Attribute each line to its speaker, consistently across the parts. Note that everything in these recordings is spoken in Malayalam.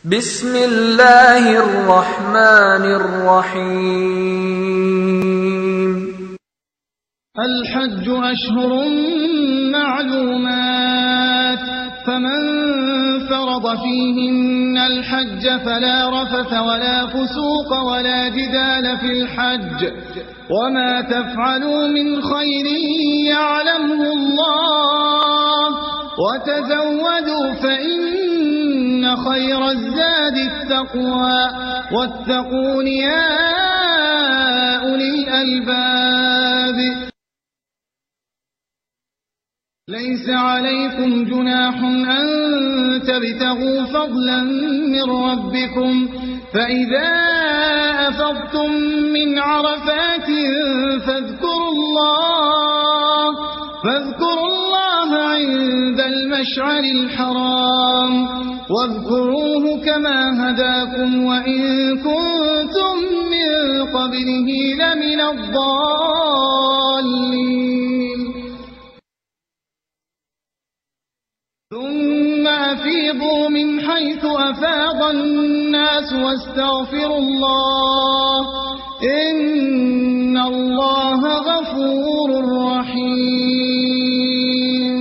Speaker 1: بسم الله الرحمن الرحيم
Speaker 2: الحج أشهر معلومات فمن فرض فيهن الحج فلا رفث ولا فسوق ولا جدال في الحج وما تفعلوا من خير يعلمه الله وتزودوا فإن خير الزاد التقوى واتقون يا أولي الألباب ليس عليكم جناح أن تبتغوا فضلا من ربكم فإذا أفضتم من عرفات فاذكروا الله فاذكروا الله عند المشعر الحرام واذكروه كما هداكم وإن كنتم من قبله لمن الضالين ثم أفيضوا من حيث أفاض الناس واستغفروا الله إن الله غفور رحيم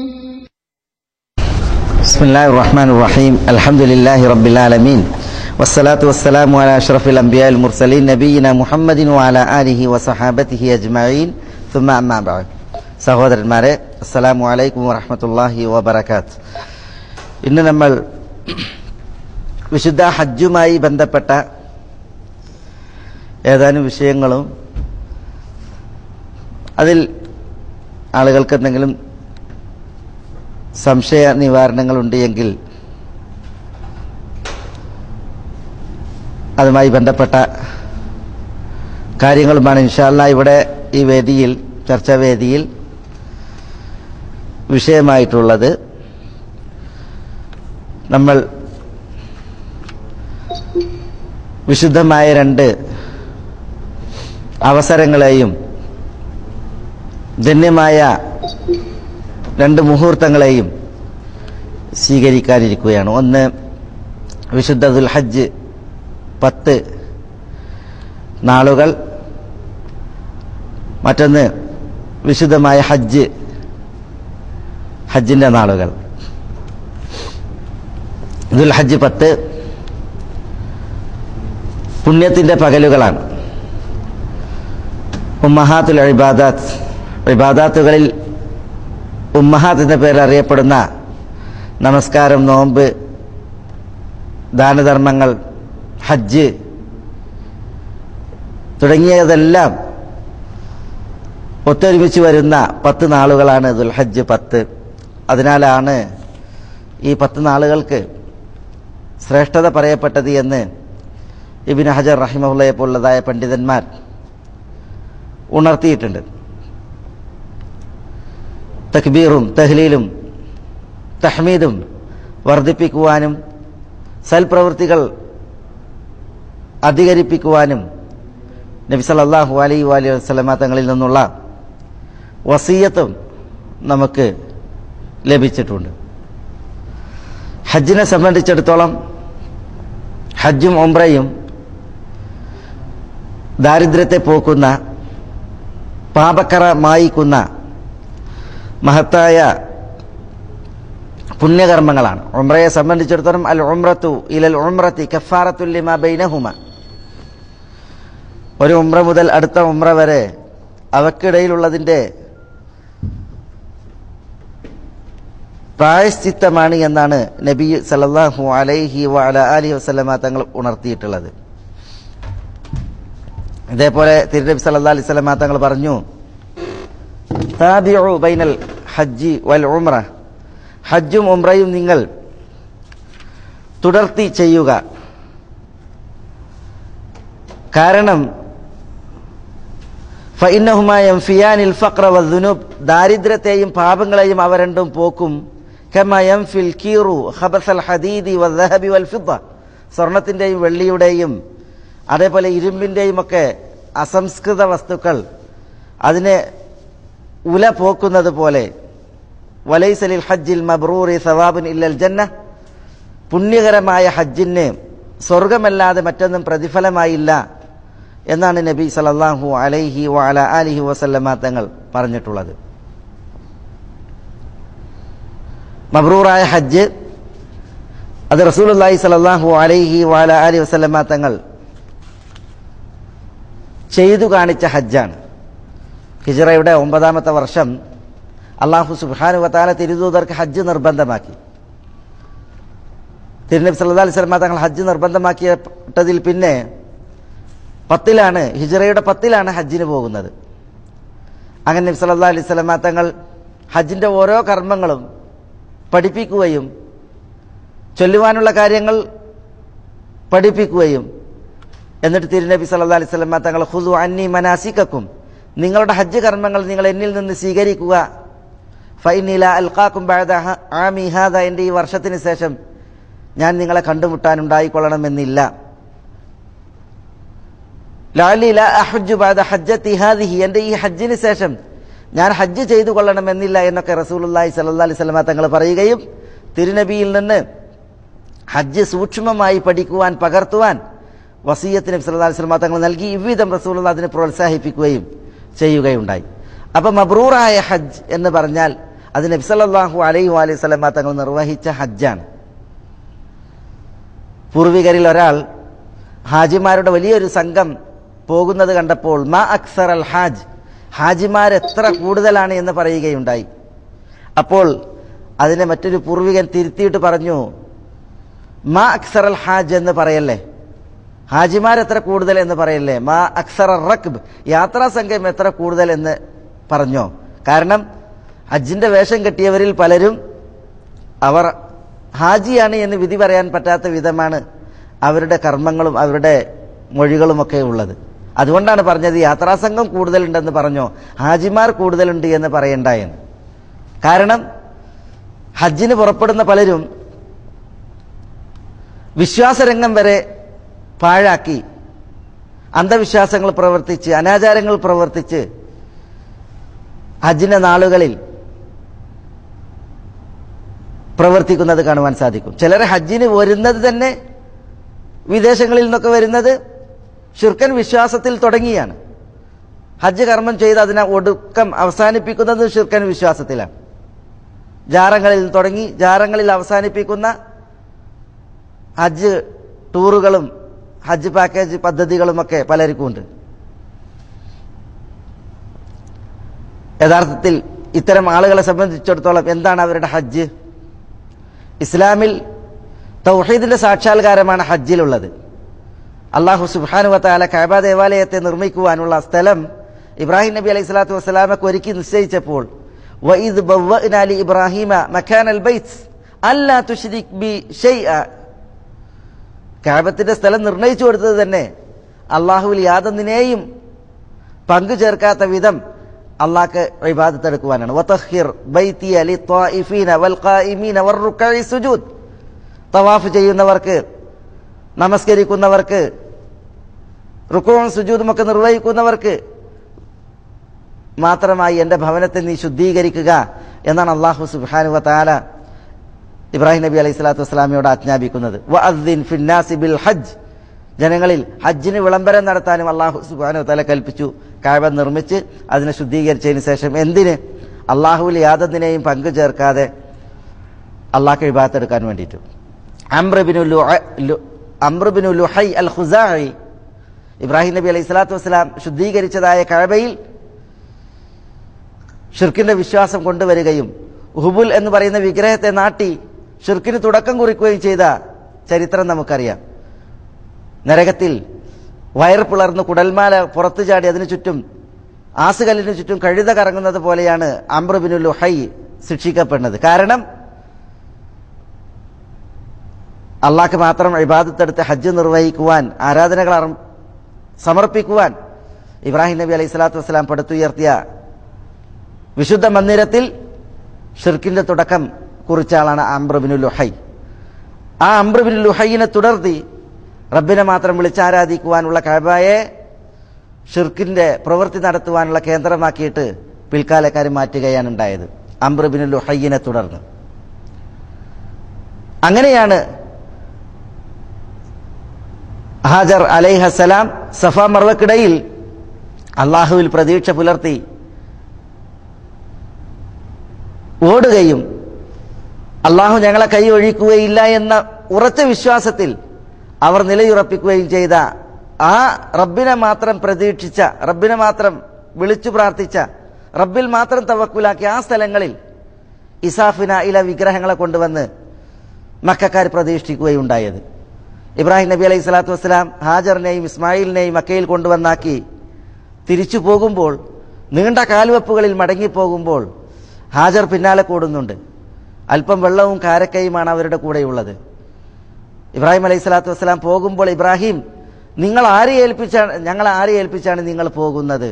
Speaker 3: بسم الله الرحمن الرحيم الحمد لله رب العالمين والصلاة والسلام على أشرف الأنبياء المرسلين نبينا محمد وعلى آله وصحابته أجمعين ثم أما بعد സഹോദരന്മാരെ അസ്സലാമു അലൈക്കും വറഹമത്തല്ലാഹി വബർക്കാത്ത് ഇന്ന് നമ്മൾ വിശുദ്ധ ഹജ്ജുമായി ബന്ധപ്പെട്ട ഏതാനും വിഷയങ്ങളും അതിൽ ആളുകൾക്ക് എന്തെങ്കിലും സംശയ നിവാരണങ്ങളുണ്ട് എങ്കിൽ അതുമായി ബന്ധപ്പെട്ട കാര്യങ്ങളുമാണ് ഇൻഷാല്ല ഇവിടെ ഈ വേദിയിൽ ചർച്ചാവേദിയിൽ വിഷയമായിട്ടുള്ളത് നമ്മൾ വിശുദ്ധമായ രണ്ട് അവസരങ്ങളെയും ധന്യമായ രണ്ട് മുഹൂർത്തങ്ങളെയും സ്വീകരിക്കാനിരിക്കുകയാണ് ഒന്ന് വിശുദ്ധ ദുൽഹജ്ജ് പത്ത് നാളുകൾ മറ്റൊന്ന് വിശുദ്ധമായ ഹജ്ജ് ഹജ്ജിന്റെ നാളുകൾ ദുൽഹജ്ജ് പത്ത് പുണ്യത്തിന്റെ പകലുകളാണ് ഉമ്മഹാത്തുൽ ഇബാദാത്ത് ഇബാദാത്തുകളിൽ ഉമ്മഹാത്ത് എന്ന പേരിൽ അറിയപ്പെടുന്ന നമസ്കാരം നോമ്പ് ദാനധർമ്മങ്ങൾ ഹജ്ജ് തുടങ്ങിയതെല്ലാം ഒത്തൊരുമിച്ച് വരുന്ന പത്ത് നാളുകളാണ് ദുൽഹജ്ജ് പത്ത് അതിനാലാണ് ഈ പത്ത് നാളുകൾക്ക് ശ്രേഷ്ഠത പറയപ്പെട്ടത് എന്ന് ഇബിൻ ഹജർ റഹിമഹുള്ളയെ പോലുള്ളതായ പണ്ഡിതന്മാർ ഉണർത്തിയിട്ടുണ്ട് തക്ബീറും തഹ്ലീലും തഹ്മീദും വർദ്ധിപ്പിക്കുവാനും സൽപ്രവൃത്തികൾ അധികരിപ്പിക്കുവാനും നബി സല്ലല്ലാഹു അലൈഹി വാലി വസല്ലമ തങ്ങളിൽ നിന്നുള്ള വസീയത്തും നമുക്ക് ലഭിച്ചിട്ടുണ്ട് ഹജ്ജിനെ സംബന്ധിച്ചിടത്തോളം ഹജ്ജും ഒമ്രയും ദാരിദ്ര്യത്തെ പോക്കുന്ന പാപക്കറ മായിക്കുന്ന മഹത്തായ പുണ്യകർമ്മങ്ങളാണ് ഉംറയെ സംബന്ധിച്ചിടത്തോളം അൽ ഉംറത്തു ഇലൽ ഉംറത്തി കഫാറത്തുല്ലിമ ബൈനഹുമ ഒരു ഉംറ മുതൽ അടുത്ത ഉംറ വരെ അവക്കിടയിലുള്ളതിന്റെ പ്രായശ്ചിത്തമാണ് എന്നാണ് നബി സല്ലല്ലാഹു അലൈഹി വഅല അലിഹി വസല്ലമ തങ്ങൾ ഉണർത്തിയിട്ടുള്ളത് ഇതേപോലെ തിരുനബി സല്ലല്ലാഹു അലൈഹി വസല്ലമ തങ്ങൾ പറഞ്ഞു താബിഉ ബൈനൽ ഹജ്ജി വൽ ഉംറ ഹജ്ജും ഉംറയും നിങ്ങൾ തുടർത്തി ചെയ്യുക കാരണം ഫഇന്നഹുമായം ഫിയാനിൽ ഫക്ര വദ്ദുനൂബ് ദാരിദ്ര്യത്തെയും പാപങ്ങളെയും അവ രണ്ടും പോക്കും കമയം ഫിൽ കീറു ഹബസൽ ഹദീദി വദ്ദഹബി വൽ ഫിദ്ദ സ്വർണത്തിന്റെയും വെള്ളിയുടെയും അതേപോലെ ഇരുമ്പിന്റെയും ഒക്കെ അസംസ്കൃത വസ്തുക്കൾ അതിനെ ഉല പോക്കുന്നത് പോലെ വലൈസലിൽ ഹജ്ജിൽ മബ്രൂറി സവാബിൻ ഇല്ലൽ ജന്ന പുണ്യകരമായ ഹജ്ജിന് സ്വർഗമല്ലാതെ മറ്റൊന്നും പ്രതിഫലമായില്ല എന്നാണ് നബി സല്ലല്ലാഹു അലൈഹി വഅല ആലിഹി വസല്ലമ തങ്ങൾ പറഞ്ഞിട്ടുള്ളത് മബ്രൂറായ ഹജ്ജ് അത് റസൂലുള്ളാഹി സ്വല്ലല്ലാഹു അലൈഹി വഅല ആലിഹി വസല്ലമ തങ്ങൾ ചെയ്തു കാണിച്ച ഹജ്ജാണ് ഹിജറയുടെ ഒമ്പതാമത്തെ വർഷം അള്ളാഹു സുബ്ഹാനു വതാല തിരുദൂതർക്ക് ഹജ്ജ് നിർബന്ധമാക്കി തിരുനബി സല്ലല്ലാഹു അലൈഹി വസല്ലമ തങ്ങൾ ഹജ്ജ് നിർബന്ധമാക്കിയിട്ടതിൽ പിന്നെ പത്തിലാണ് ഹിജറയുടെ പത്തിലാണ് ഹജ്ജിന് പോകുന്നത് അങ്ങനെ നബി സല്ലല്ലാഹു അലൈഹി വസല്ലമ തങ്ങൾ ഹജ്ജിന്റെ ഓരോ കർമ്മങ്ങളും പഠിപ്പിക്കുകയും ചൊല്ലുവാനുള്ള കാര്യങ്ങൾ പഠിപ്പിക്കുകയും എന്നിട്ട് തിരുനബി സല്ലല്ലാഹു അലൈഹി വസല്ലമ തങ്ങൾ ഖുദു അന്നി മനാസിക്കക്കും നിങ്ങളുടെ ഹജ്ജ് കർമ്മങ്ങൾ നിങ്ങൾ എന്നിൽ നിന്ന് സ്വീകരിക്കുക ഫൈനില അൽഖാക്കും ബഅദ ആമി ഹാദ എൻ്റെ ഈ വർഷത്തിന് ശേഷം ഞാൻ നിങ്ങളെ കണ്ടുമുട്ടാനുണ്ടായിക്കൊള്ളണമെന്നില്ല ലാലില അഹജ്ജു ബാദ ഹജ്ജത്തി ഹാദിഹി എൻ്റെ ഈ ഹജ്ജിന് ശേഷം ഞാൻ ഹജ്ജ് ചെയ്തു കൊള്ളണമെന്നില്ല എന്നൊക്കെ റസൂലുള്ളാഹി സ്വല്ലല്ലാഹി അലൈഹി വസല്ലമ തങ്ങൾ പറയുകയും തിരുനബിയിൽ നിന്ന് ഹജ്ജ് സൂക്ഷ്മമായി പഠിക്കുവാൻ പകർത്തുവാൻ വസീയത്ത് നബി സല്ലല്ലാഹു അലൈഹി വസല്ലമ തങ്ങൾ നൽകി ഇவ்விധം റസൂലുള്ള അതിനെ പ്രോത്സാഹിപ്പിക്കുകയും ചെയ്യുകയുണ്ടായി അപ്പൊ മബ്രൂറായ ഹജ്ജ് എന്ന് പറഞ്ഞാൽ അത് നബി സല്ലല്ലാഹു അലൈഹി വഅലൈഹി വസല്ലമ തങ്ങൾ നിർവഹിച്ച ഹജ്ജാണ് പൂർവികരിൽ ഒരാൾ ഹാജിമാരുടെ വലിയൊരു സംഘം പോകുന്നത് കണ്ടപ്പോൾ മാ അക്സർ അൽ ഹാജ് ഹാജിമാർ എത്ര കൂടുതലാണ് എന്ന് പറയുകയുണ്ടായി അപ്പോൾ അതിനെ മറ്റൊരു പൂർവികൻ തിരുത്തിയിട്ട് പറഞ്ഞു മാ അക്സർ അൽ ഹാജ് എന്ന് പറയല്ലേ ഹാജിമാർ എത്ര കൂടുതൽ എന്ന് പറയല്ലേ മാ അക്സർ റക്ബ് യാത്രാ സംഘം എത്ര കൂടുതൽ എന്ന് പറഞ്ഞോ കാരണം ഹജ്ജിന്റെ വേഷം കെട്ടിയവരിൽ പലരും അവർ ഹാജിയാണ് എന്ന് വിധി പറയാൻ പറ്റാത്ത വിധമാണ് അവരുടെ കർമ്മങ്ങളും അവരുടെ മൊഴികളുമൊക്കെ ഉള്ളത് അതുകൊണ്ടാണ് പറഞ്ഞത് യാത്രാസംഘം കൂടുതലുണ്ടെന്ന് പറഞ്ഞോ ഹാജിമാർ കൂടുതലുണ്ട് എന്ന് പറയണ്ട എന്ന് കാരണം ഹജ്ജിന് പുറപ്പെടുന്ന പലരും വിശ്വാസരംഗം വരെ പാഴാക്കി അന്ധവിശ്വാസങ്ങൾ പ്രവർത്തിച്ച് അനാചാരങ്ങൾ പ്രവർത്തിച്ച് ഹജ്ജിന്റെ നാളുകളിൽ പ്രവർത്തിക്കുന്നത് കാണുവാൻ സാധിക്കും ചിലർ ഹജ്ജിന് വരുന്നത് തന്നെ വിദേശങ്ങളിൽ നിന്നൊക്കെ വരുന്നത് ഷിർക്കൻ വിശ്വാസത്തിൽ തുടങ്ങിയാണ് ഹജ്ജ് കർമ്മം ചെയ്ത് അതിനെ ഒടുക്കം അവസാനിപ്പിക്കുന്നത് ഷിർക്കൻ വിശ്വാസത്തിലാണ് ജാറങ്ങളിൽ തുടങ്ങി ജാറങ്ങളിൽ അവസാനിപ്പിക്കുന്ന ഹജ്ജ് ടൂറുകളും ഹജ്ജ് പാക്കേജ് പദ്ധതികളുമൊക്കെ പലർക്കും ഉണ്ട് യഥാർത്ഥത്തിൽ ഇത്തരം ആളുകളെ സംബന്ധിച്ചിടത്തോളം എന്താണ് അവരുടെ ഹജ്ജ് ഇസ്ലാമിൽ തൗഹീദിന്റെ സാക്ഷാത്കാരമാണ് ഹജ്ജിലുള്ളത് അള്ളാഹു സുബാനു വത്താല കഅബ ദേവാലയത്തെ നിർമ്മിക്കുവാനുള്ള സ്ഥലം ഇബ്രാഹിം നബി അലൈഹി സ്വലാത്തു വസ്സലാമക്ക് ഒരുക്കി നിശ്ചയിച്ചപ്പോൾ വഇദ് ബവ്വഅ്നാ ലി ഇബ്രാഹിമ മക്കാനൽ ബൈത്ത് അല്ലാ തുശ്രിക് ബി ഷൈഅ കഅബത്തിന്റെ സ്ഥലം നിർണയിച്ചു കൊടുത്തത് തന്നെ അള്ളാഹുവിൽ യാതൊന്നിനെയും പങ്കു ചേർക്കാത്ത വിധം അള്ളാഹ്ക്ക് ഇബാദത്ത് എടുക്കുവാനാണ് വതഹിർ ബൈത്തിയ ലിത്വാഇഫീന വൽഖായിമീന വറുക്കഇ സുജൂദ് തവാഫ് ചെയ്യുന്നവർക്ക് നമസ്കരിക്കുന്നവർക്ക് റുക്കുവും സുജൂദും ഒക്കെ നിർവഹിക്കുന്നവർക്ക് മാത്രമായി എൻ്റെ ഭവനത്തെ നീ ശുദ്ധീകരിക്കുക എന്നാണ് അള്ളാഹു സുബാനു താല ഇബ്രാഹിം നബി അലൈഹി സ്വലാത്തു വസ്സലാമിയോട് ആജ്ഞാപിക്കുന്നത് വഅദ്ദിൻ ഫിന്നാസി ബിൽ ഹജ്ജ് ജനങ്ങളിൽ ഹജ്ജിന് വിളംബരം നടത്താനും അള്ളാഹു സുബാനു താല കൽപ്പിച്ചു കാഴ്വ നിർമ്മിച്ച് അതിനെ ശുദ്ധീകരിച്ചതിന് ശേഷം എന്തിന് അള്ളാഹുവിൽ യാതൊന്നിനെയും പങ്കു ചേർക്കാതെ അള്ളാഹ് ഇബാത്തെടുക്കാൻ വേണ്ടിയിട്ട് അമ്രബിനു അമ്രബിനു ലുഹൈ അൽ ഖുസായി ഇബ്രാഹിം നബി അലൈഹി സ്വലാത്തു വസ്സലാം ശുദ്ധീകരിച്ചതായ കഴബയിൽ ഷിർക്കിന്റെ വിശ്വാസം കൊണ്ടുവരികയും ഹുബുൽ എന്ന് പറയുന്ന വിഗ്രഹത്തെ നാട്ടി ഷിർക്കിന് തുടക്കം കുറിക്കുകയും ചെയ്ത ചരിത്രം നമുക്കറിയാം നരകത്തിൽ വയർ പിളർന്ന് കുടൽമാല പുറത്തു ചാടി അതിനു ചുറ്റും ആസുകല്ലിനു ചുറ്റും കഴുത കറങ്ങുന്നത് പോലെയാണ് അമ്രബിനു ലുഹൈ ശിക്ഷിക്കപ്പെടുന്നത് കാരണം അള്ളാഹ്ക്ക് മാത്രം ഇബാദത്തെടുത്ത് ഹജ്ജ് നിർവഹിക്കുവാൻ ആരാധനകൾ അർ- സമർപ്പിക്കുവാൻ ഇബ്രാഹിം നബി അലൈഹി സ്വലാത്തു വസ്സലാം പടുത്തുയർത്തിയ വിശുദ്ധ മന്ദിരത്തിൽ ഷിർക്കിന്റെ തുടക്കം കുറിച്ച ആളാണ് അംബ്രബിനു ലുഹൈ ആ അംബ്രബിനു ലുഹൈനെ തുടർത്തി റബ്ബിനെ മാത്രം വിളിച്ചാരാധിക്കുവാനുള്ള കഴബായെ ഷിർക്കിന്റെ പ്രവൃത്തി നടത്തുവാനുള്ള കേന്ദ്രമാക്കിയിട്ട് പിൽക്കാലക്കാർ മാറ്റുകയാണ് ഉണ്ടായത് അംബ്രബിനു ലുഹൈനെ തുടർന്ന് അങ്ങനെയാണ് ഹാജർ അലൈഹസലാം സഫ മർവക്കിടയിൽ അള്ളാഹുവിൽ പ്രതീക്ഷ പുലർത്തി ഓടുകയും അള്ളാഹു ഞങ്ങളെ കൈ ഒഴിക്കുകയില്ല എന്ന ഉറച്ച വിശ്വാസത്തിൽ അവർ നിലയുറപ്പിക്കുകയും ചെയ്ത ആ റബ്ബിനെ മാത്രം പ്രതീക്ഷിച്ച റബ്ബിനെ മാത്രം വിളിച്ചു പ്രാർത്ഥിച്ച റബ്ബിൽ മാത്രം തവക്കുലാക്കിയ ആ സ്ഥലങ്ങളിൽ ഇസാഫിന ഇല വിഗ്രഹങ്ങളെ കൊണ്ടുവന്ന് മക്കാർ പ്രതീക്ഷിക്കുകയുണ്ടായത് ഇബ്രാഹിം നബി അലൈഹി സ്വലാത്തു വസ്സലാം ഹാജറിനെയും ഇസ്മായിലിനെയും മക്കയിൽ കൊണ്ടുവന്നാക്കി തിരിച്ചു പോകുമ്പോൾ നീണ്ട കാൽവെപ്പുകളിൽ മടങ്ങിപ്പോകുമ്പോൾ ഹാജർ പിന്നാലെ കൂടുന്നുണ്ട് അല്പം വെള്ളവും കാരക്കയുമാണ് അവരുടെ കൂടെയുള്ളത് ഇബ്രാഹിം അലൈഹി സ്വലാത്തു വസ്സലാം പോകുമ്പോൾ ഇബ്രാഹിം നിങ്ങൾ ആരെ ഏൽപ്പിച്ചാണ് ഞങ്ങൾ ആരെ ഏൽപ്പിച്ചാണ് നിങ്ങൾ പോകുന്നത്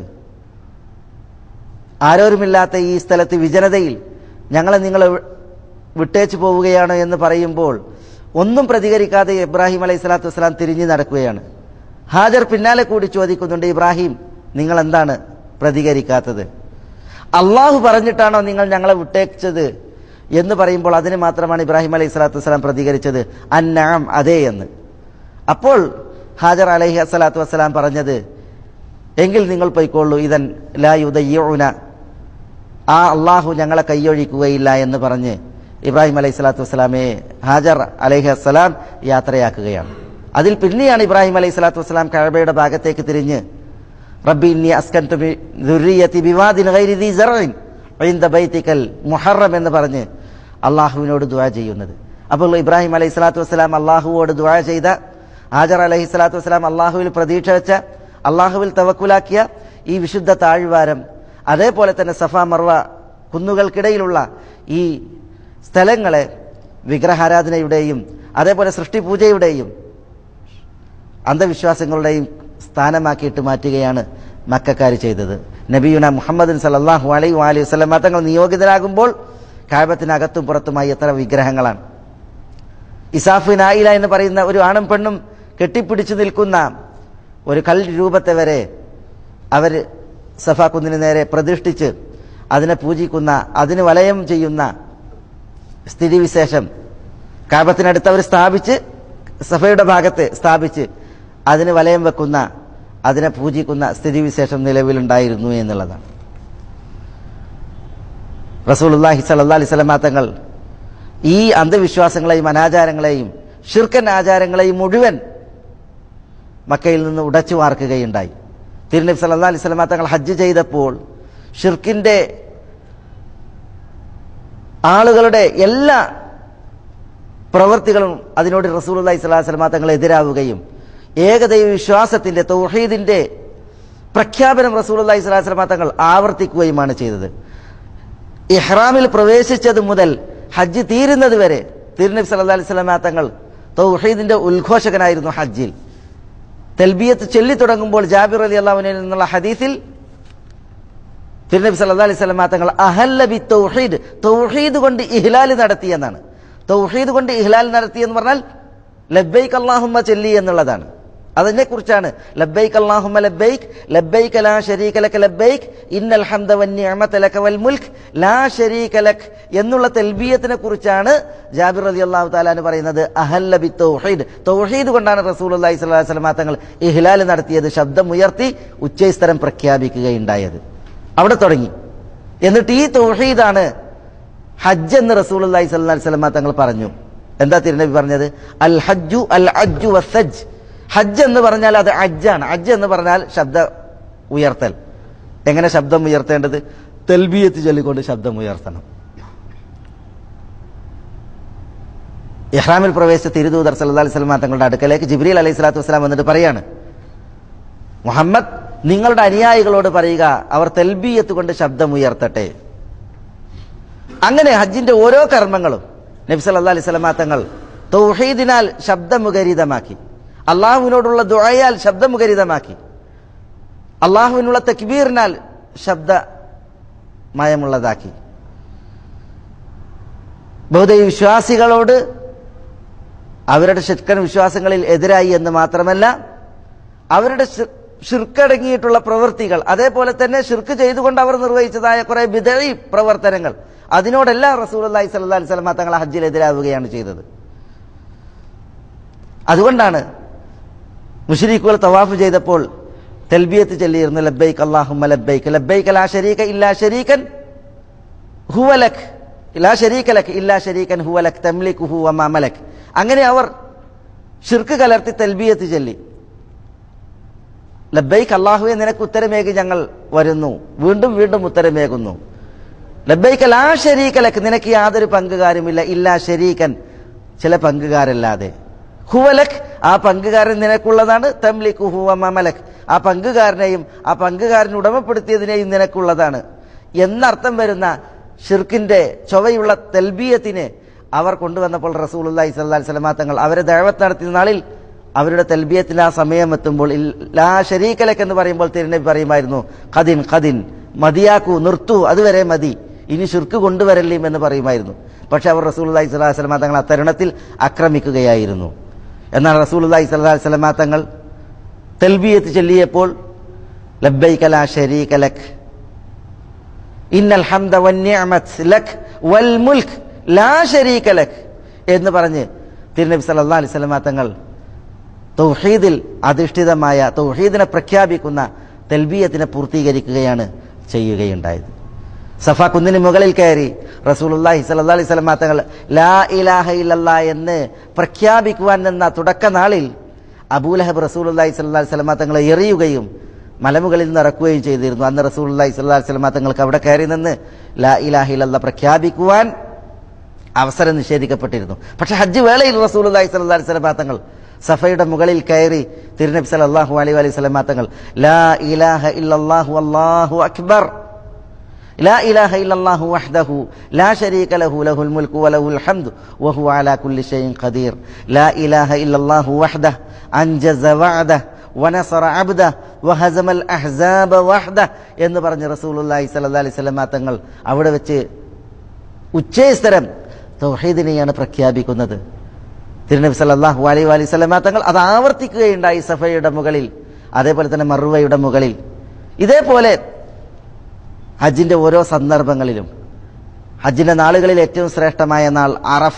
Speaker 3: ആരോരുമില്ലാത്ത ഈ സ്ഥലത്ത് വിജനതയിൽ ഞങ്ങളെ നിങ്ങൾ വിട്ടേച്ചു പോവുകയാണ് എന്ന് പറയുമ്പോൾ ഒന്നും പ്രതികരിക്കാതെ ഇബ്രാഹിം അലൈഹി സ്വലാത്തു വസ്സലാം തിരിഞ്ഞു നടക്കുകയാണ് ഹാജർ പിന്നാലെ കൂടി ചോദിക്കുന്നുണ്ട് ഇബ്രാഹിം നിങ്ങൾ എന്താണ് പ്രതികരിക്കാത്തത് അള്ളാഹു പറഞ്ഞിട്ടാണോ നിങ്ങൾ ഞങ്ങളെ വിട്ടേച്ചത് എന്ന് പറയുമ്പോൾ അതിന് മാത്രമാണ് ഇബ്രാഹിം അലൈഹി സ്വലാത്തു വസ്സലാം പ്രതികരിച്ചത് അന്നാം അതേ എന്ന് അപ്പോൾ ഹാജർ അലൈഹി അസ്സലാത്തു വസ്സലാം പറഞ്ഞത് എങ്കിൽ നിങ്ങൾ പൊയ്ക്കൊള്ളൂ ഇതൻ ലാ യുദയ്യൂന ആ അള്ളാഹു ഞങ്ങളെ കൈയൊഴിക്കുകയില്ല എന്ന് പറഞ്ഞ് ഇബ്രാഹിം അലൈഹി സ്വലാത്തു വസ്സലാമെ ഹാജർ അലൈഹി അസ്സലാം യാത്രയാക്കുകയാണ് അതിൽ പിന്നെയാണ് ഇബ്രാഹിം അലൈഹി സ്വലാത്തു വസ്സലാം കഴബയുടെ ഭാഗത്തേക്ക് തിരിഞ്ഞ് റബ്ബി ഇന്നി അസ്കൻതു ബി ദുർരിയതി ബിവാദിൻ ഗൈരി ദീ സറഇൻ ഇൻദ ബൈതിക്കൽ മുഹറം എന്ന് പറഞ്ഞ് അള്ളാഹുവിനോട് ദുആ ചെയ്യുന്നത് അപ്പോൾ ഇബ്രാഹിം അലൈഹി സ്വലാത്തു വസ്സലാം അള്ളാഹുവോട് ദുആ ചെയ്ത ഹാജർ അലൈഹി സ്വലാത്തു വസ്സലാം അള്ളാഹുവിൽ പ്രതീക്ഷ വെച്ച അള്ളാഹുവിൽ തവക്കുലാക്കിയ ഈ വിശുദ്ധ താഴ്വാരം അതേപോലെ തന്നെ സഫ മർവ കുന്നുകൾക്കിടയിലുള്ള ഈ സ്ഥലങ്ങളെ വിഗ്രഹാരാധനയുടെയും അതേപോലെ സൃഷ്ടിപൂജയുടെയും അന്ധവിശ്വാസങ്ങളുടെയും സ്ഥാനമാക്കിയിട്ട് മാറ്റുകയാണ് മക്കാർ ചെയ്തത് നബിയുന മുഹമ്മദ് സല്ലാഹു അലൈഹി അലൈഹി വസ്ലം തങ്ങൾ നിയോഗിതരാകുമ്പോൾ കാബത്തിനകത്തും പുറത്തുമായി എത്ര വിഗ്രഹങ്ങളാണ് ഇസാഫ് നായില എന്ന് പറയുന്ന ഒരു ആണും പെണ്ണും കെട്ടിപ്പിടിച്ചു നിൽക്കുന്ന ഒരു കൽ രൂപത്തെ വരെ അവർ സഫാ കുന്നിന് നേരെ പ്രതിഷ്ഠിച്ച് അതിനെ പൂജിക്കുന്ന അതിന് വലയം ചെയ്യുന്ന സ്ഥിതിവിശേഷം കാബത്തിനടുത്ത് അവർ സ്ഥാപിച്ച് സഫയുടെ ഭാഗത്ത് സ്ഥാപിച്ച് അതിന് വലയം വെക്കുന്ന അതിനെ പൂജിക്കുന്ന സ്ഥിതിവിശേഷം നിലവിലുണ്ടായിരുന്നു എന്നുള്ളതാണ് റസൂലുല്ലാഹി സല്ലാ അലൈഹി സ്വലമാ തങ്ങൾ ഈ അന്ധവിശ്വാസങ്ങളെയും അനാചാരങ്ങളെയും ഷിർക്കൻ ആചാരങ്ങളെയും മുഴുവൻ മക്കയിൽ നിന്ന് ഉടച്ചു വാർക്കുകയുണ്ടായി തിരുനബി സല്ലാ അലൈഹി സ്വലമാ തങ്ങൾ ഹജ്ജ് ചെയ്തപ്പോൾ ഷിർക്കിന്റെ ആളുകളുടെ എല്ലാ പ്രവൃത്തികളും അതിനോട് റസൂൽ അള്ളഹി സ്വലാഹു സ്വലമാ തങ്ങൾ എതിരാവുകയും ഏകദൈവ വിശ്വാസത്തിന്റെ തൗഹീദിന്റെ പ്രഖ്യാപനം റസൂൽ അള്ളഹി സ്വലാഹു സ്വലമാ തങ്ങൾ ആവർത്തിക്കുകയുമാണ് ചെയ്തത് ഇഹ്റാമിൽ പ്രവേശിച്ചത് മുതൽ ഹജ്ജ് തീരുന്നത് വരെ തിരുനബി സല്ലാ അലൈഹി സ്വലമാ തങ്ങൾ തൗഹീദിന്റെ ഉദ്ഘോഷകനായിരുന്നു ഹജ്ജിൽ തെൽബിയത്ത് ചൊല്ലി തുടങ്ങുമ്പോൾ ജാബിർ അലി അള്ളാഹുവിനിൽ നിന്നുള്ള ഹദീസിൽ തിരുനബി സല്ലാ അലൈഹി സ്വലമാ തങ്ങൾ അഹല്ല ബി തൗഹീദ് തൗഹീദ് കൊണ്ട് ഇഹ്ലാൽ നടത്തി എന്നാണ് തൗഹീദ് കൊണ്ട് ഇഹ്ലാൽ നടത്തി എന്ന് പറഞ്ഞാൽ ലബ്ബൈക്ക് അള്ളാഹുമ്മ ചൊല്ലി എന്നുള്ളതാണ് അതിനെ കുറിച്ചാണ് ലബ്ബൈക്ക് അള്ളാഹുമ്മ ലബ്ബൈക്ക് ലബ്ബൈക്ക് ലാ ഷരീക ലക ലബ്ബൈക്ക് ഇന്നൽ ഹംദ വന്നിഅമത ലക വൽ മുൽക്ക് ലാ ഷരീക ലക് എന്നുള്ള തൽബിയത്തിനെ കുറിച്ചാണ് ജാബിർ റളിയല്ലാഹു തആല എന്ന് പറയുന്നത് അഹല്ല ബി തൗഹീദ് തൗഹീദ് കൊണ്ടാണ് റസൂലുള്ളാഹി സ്വല്ലല്ലാഹു അലൈഹി വസല്ലം തങ്ങൾ ഇഹ്ലാൽ നടത്തിയത് ശബ്ദം ഉയർത്തി ഉച്ചസ്ഥരം പ്രഖ്യാപിക്കുകയുണ്ടായത് അവിടെ തുടങ്ങി എന്നിട്ട് ഈ തൗഹീദാണ് ഹജ്ജ് എന്ന് റസൂൽ അള്ളഹി സ്വല്ലാ സ്വലമ തങ്ങൾ പറഞ്ഞു എന്താ തിരുനബി പറഞ്ഞത് അൽ ഹജ്ജു അൽ അജ്ജു വസജ് ഹജ്ജ് എന്ന് പറഞ്ഞാൽ അത് അജ്ജാണ് ഹജ്ജ് എന്ന് പറഞ്ഞാൽ ശബ്ദ ഉയർത്തൽ എങ്ങനെ ശബ്ദം ഉയർത്തേണ്ടത് തെൽബിയത്ത് ചൊല്ലിക്കൊണ്ട് ശബ്ദം ഉയർത്തണം ഇഹ്റാമിൽ പ്രവേശിച്ച തിരുദൂതർ സല്ലാ അലൈഹി സ്വലമ തങ്ങളുടെ അടുക്കലേക്ക് ജിബ്രീൽ അലൈഹി സ്വലാത്തു വസ്സലാം വന്നിട്ട് പറയാണ് മുഹമ്മദ് നിങ്ങളുടെ അനുയായികളോട് പറയുക അവർ തെൽബിയത്ത് കൊണ്ട് ശബ്ദം ഉയർത്തട്ടെ അങ്ങനെ ഹജ്ജിന്റെ ഓരോ കർമ്മങ്ങളും നബി സല്ലാ അലൈഹി സ്വലമാ തങ്ങൾ തൗഹീദിനാൽ ശബ്ദമുഖരിതമാക്കി അള്ളാഹുവിനോടുള്ള ദുഴയാൽ ശബ്ദമുഖരിതമാക്കി അള്ളാഹുവിനുള്ള തക്ബീറിനാൽ ശബ്ദമയമുള്ളതാക്കി ബഹുദൈവ വിശ്വാസികളോട് അവരുടെ ഷിർക്കൻ വിശ്വാസങ്ങളിൽ എതിരായി എന്ന് മാത്രമല്ല അവരുടെ ഷിർക്കടങ്ങിയിട്ടുള്ള പ്രവൃത്തികൾ അതേപോലെ തന്നെ ഷിർക്ക് ചെയ്തുകൊണ്ട് അവർ നിർവഹിച്ചതായ കുറെ വിതഴി പ്രവർത്തനങ്ങൾ അതിനോടെല്ലാം റസൂൽ അള്ളഹി സല്ലാ അലൈഹി സ്വലമ തങ്ങൾ ഹജ്ജിൽ എതിരാവുകയാണ് ചെയ്തത് അതുകൊണ്ടാണ് മുഷരീഖുകൾ തവാഫ് ചെയ്തപ്പോൾ തെൽബിയത്ത് ചൊല്ലിയിരുന്നു ലബ്ബൈക്ക് അല്ലാഹുമ്മ ലബ്ബൈക്ക് ലബ്ബൈക്ക് ലാ ശരീക ഇല്ലാ ശരീകൻ ഹുവലക് ലാ ശരീക ലക് ഇല്ലാ ശരീകൻ ഹുവലക് തംലിക്കുഹു വമാ മലക് അങ്ങനെ അവർ ഷിർക്ക് കലർത്തി തെൽബിയത്ത് ചൊല്ലി ലബ്ബൈക്ക് അള്ളാഹുവെ നിനക്ക് ഉത്തരമേകി ഞങ്ങൾ വരുന്നു വീണ്ടും വീണ്ടും ഉത്തരമേകുന്നു ലബ്ബൈക്ക് ലാ ശരീക്കലക്ക് നിനക്ക് യാതൊരു പങ്കുകാരുമില്ല ഇല്ലാ ശരീക്കൻ ചില പങ്കുകാരല്ലാതെ ഹുവലക് ആ പങ്കുകാരൻ നിനക്കുള്ളതാണ് തംലിക്കു ഹുവ മമലക് ആ പങ്കുകാരനെയും ആ പങ്കുകാരൻ ഉടമപ്പെടുത്തിയതിനെയും നിനക്കുള്ളതാണ് എന്നർത്ഥം വരുന്ന ഷിർക്കിന്റെ ചൊവ്വയുള്ള തെൽബിയത്തിന് അവർ കൊണ്ടുവന്നപ്പോൾ റസൂലുള്ളാഹി സ്വല്ലല്ലാഹി അലൈഹി വസല്ലമ തങ്ങൾ അവരെ ദഅവത്ത് നടത്തിയ നാളിൽ അവരുടെ തെൽബിയത്തിന് ആ സമയം എത്തുമ്പോൾ ഇൽ- ലാ ഷരീക്കലക്ക് എന്ന് പറയുമ്പോൾ തിരുനബി പറയുമായിരുന്നു ഖദിൻ ഖദിൻ മതിയാക്കൂ നിർത്തൂ അതുവരെ മതി ഇനി ഷിർക്ക് കൊണ്ടുവരല്ലേ എന്ന് പറയുമായിരുന്നു പക്ഷെ അവർ റസൂലുള്ളാഹി സ്വല്ലല്ലാഹി അലൈഹി വസല്ലമ തങ്ങൾ ആ തരുണത്തിൽ ആക്രമിക്കുകയായിരുന്നു എന്നാൽ റസൂലുള്ളാഹി സ്വല്ലല്ലാഹി അലൈഹി വസല്ലമ തങ്ങൾ തെൽബിയത്ത് ചൊല്ലിയപ്പോൾ ലബ്ബൈക ലാ ശരീക ലക് ഇന്നൽ ഹംദ വന്നിഅമത് ലക് വൽ മുൽക്ക് ലാ ശരീക ലക് എന്ന് പറഞ്ഞ് തിരുനബി സല്ലല്ലാഹു അലൈഹി വസല്ലമ തങ്ങൾ തൗഹീദിൽ അധിഷ്ഠിതമായ തൗഹീദിനെ പ്രഖ്യാപിക്കുന്ന തെൽബിയത്തിനെ പൂർത്തീകരിക്കുകയാണ് ചെയ്യുകയുണ്ടായത് സഫ കുന്നിന് മുകളിൽ കയറി റസൂലുള്ളാഹി സ്വല്ലല്ലാഹി അലൈഹി വസല്ലമ തങ്ങൾ ലാ ഇലാഹ ഇല്ലല്ലാ എന്ന് പ്രഖ്യാപിക്കുവാൻ നിന്ന തുടക്ക നാളിൽ അബൂലഹബ് റസൂലുള്ളാഹി സ്വല്ലല്ലാഹി അലൈഹി വസല്ലമ തങ്ങളെ എറിയുകയും മലമുകളിൽ നിന്ന് ഇറക്കുകയും ചെയ്തിരുന്നു അന്ന് റസൂലുള്ളാഹി സ്വല്ലല്ലാഹി അലൈഹി വസല്ലമ തങ്ങൾക്ക് അവിടെ കയറി നിന്ന് ലാ ഇലാഹ ഇല്ലല്ലാ പ്രഖ്യാപിക്കുവാൻ അവസരം നിഷേധിക്കപ്പെട്ടിരുന്നു പക്ഷെ ഹജ്ജ് വേളയിൽ റസൂലുള്ളാഹി സ്വല്ലല്ലാഹി അലൈഹി വസല്ലമ തങ്ങൾ സഫയുടെ മുകളിൽ കയറി തിരുനബി സല്ലല്ലാഹു അലൈഹി വസല്ലമ തങ്ങൾ ലാ ഇലാഹ ഇല്ലല്ലാഹു അല്ലാഹു അക്ബർ لا إله إلا الله وحده لا شريك له له الملك وله الحمد وهو على كل شيء قدير لا إله إلا الله وحده أنجز وعده ونصر عبده وهزم الأحزاب وحده എന്ന് പറഞ്ഞ് റസൂലുള്ളാഹി സ്വല്ലല്ലാഹി അലൈഹി വസല്ലമ തങ്ങൾ അവിടെ വെച്ച് ഉച്ചേസ്തരം തൗഹീദിനെയാണ് പ്രഖ്യാപിക്കുന്നത് തിരുനബി സല്ലല്ലാഹു അലൈഹി വസല്ലമ തങ്ങൾ അത് ആവർത്തിക്കുകയുണ്ടായി സഫയുടെ മുകളിൽ അതേപോലെ തന്നെ മറുവയുടെ മുകളിൽ ഇതേപോലെ ഹജ്ജിന്റെ ഓരോ സന്ദർഭങ്ങളിലും ഹജ്ജിന്റെ നാളുകളിൽ ഏറ്റവും ശ്രേഷ്ഠമായ നാൾ അറഫ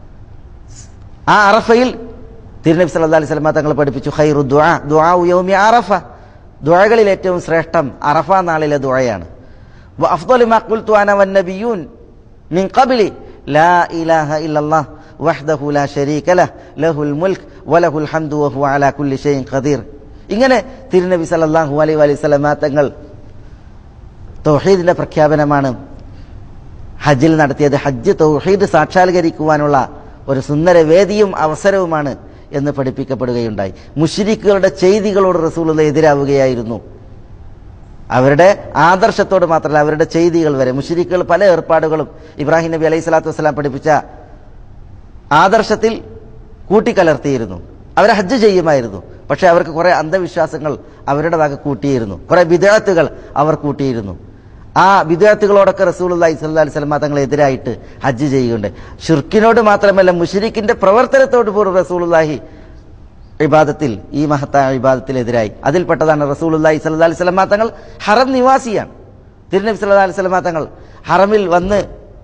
Speaker 3: ആ അറഫയിൽ തിരുനബി സല്ലല്ലാഹു അലൈഹി വസല്ലമ തങ്ങൾ പഠിപ്പിച്ചു ഖൈറു ദുആ ദുആ യൗമി അറഫ ദുആകളിൽ ഏറ്റവും ശ്രേഷ്ഠം അറഫ നാളിലെ ദുആയാണ് വഅഫ്ദലു മാ ഖുൽതു അന വന്നബിയൂൻ മിൻ ഖബ്ലി ലാ ഇലാഹ ഇല്ലല്ലാഹ് വഹ്ദഹു ലാ ശരീക ലഹ് ലഹുൽ മുൽക്ക് വലഹുൽ ഹംദു വഹുവ അലാ കുല്ലി ഷൈഇൻ ഖദീർ ഇങ്ങനെ തിരുനബി സല്ലല്ലാഹു അലൈഹി വസല്ലമ തങ്ങൾ തൗഹീദിന്റെ പ്രഖ്യാപനമാണ് ഹജ്ജിൽ നടത്തിയത് ഹജ്ജ് തൗഹീദ് സാക്ഷാത്കരിക്കുവാനുള്ള ഒരു സുന്ദര വേദിയും അവസരവുമാണ് എന്ന് പഠിപ്പിക്കപ്പെടുകയുണ്ടായി മുഷിരിക്കുകളുടെ ചെയ്തികളോട് റസൂലുള്ള എതിരാവുകയായിരുന്നു അവരുടെ ആദർശത്തോട് മാത്രമല്ല അവരുടെ ചെയ്തികൾ വരെ മുഷിരിക്കുകൾ പല ഏർപ്പാടുകളും ഇബ്രാഹിം നബി അലൈഹി സ്വലാത്തു വസ്സലാം പഠിപ്പിച്ച ആദർശത്തിൽ കൂട്ടിക്കലർത്തിയിരുന്നു അവരെ ഹജ്ജ് ചെയ്യുമായിരുന്നു പക്ഷെ അവർക്ക് കുറെ അന്ധവിശ്വാസങ്ങൾ അവരുടെ വക കൂട്ടിയിരുന്നു കുറെ വിദേഹത്തുകൾ അവർ കൂട്ടിയിരുന്നു ആ വിദേഹത്തുകളോടൊക്കെ റസൂലുള്ളാഹി സ്വല്ലല്ലാഹി അലൈഹി വസല്ലം തങ്ങളെ എതിരായിട്ട് ഹജ്ജ് ചെയ്യുന്നുണ്ട് ഷിർക്കിനോട് മാത്രമല്ല മുഷിരിക്കിന്റെ പ്രവർത്തനത്തോട് പോലും റസൂലുള്ളാഹി ഇബാദത്തിൽ ഈ മഹത്തായ ഇബാദത്തിലെതിരായി അതിൽപ്പെട്ടതാണ് റസൂലുള്ളാഹി സ്വല്ലല്ലാഹി അലൈഹി വസല്ലം തങ്ങൾ ഹറം നിവാസിയാണ് തിരുനബി സല്ലല്ലാഹി അലൈഹി വസല്ലം തങ്ങൾ ഹറമിൽ വന്ന്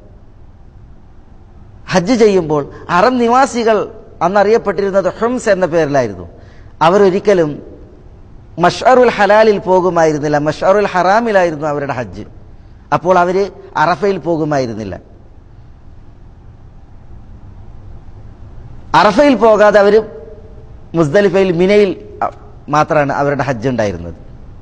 Speaker 3: ഹജ്ജ് ചെയ്യുമ്പോൾ ഹറം നിവാസികൾ അന്നറിയപ്പെട്ടിരുന്നത് ഹുംസ് എന്ന പേരിലായിരുന്നു അവരൊരിക്കലും മഷറുൽ ഹലാലിൽ പോകുമായിരുന്നില്ല മഷറുൽ ഹറാമിലായിരുന്നു അവരുടെ ഹജ്ജ് അപ്പോൾ അവര് അറഫയിൽ പോകുമായിരുന്നില്ല അറഫയിൽ പോകാതെ അവർ മുസ്ദലിഫയിൽ മിനയിൽ മാത്രമാണ് അവരുടെ ഹജ്ജ് ഉണ്ടായിരുന്നത്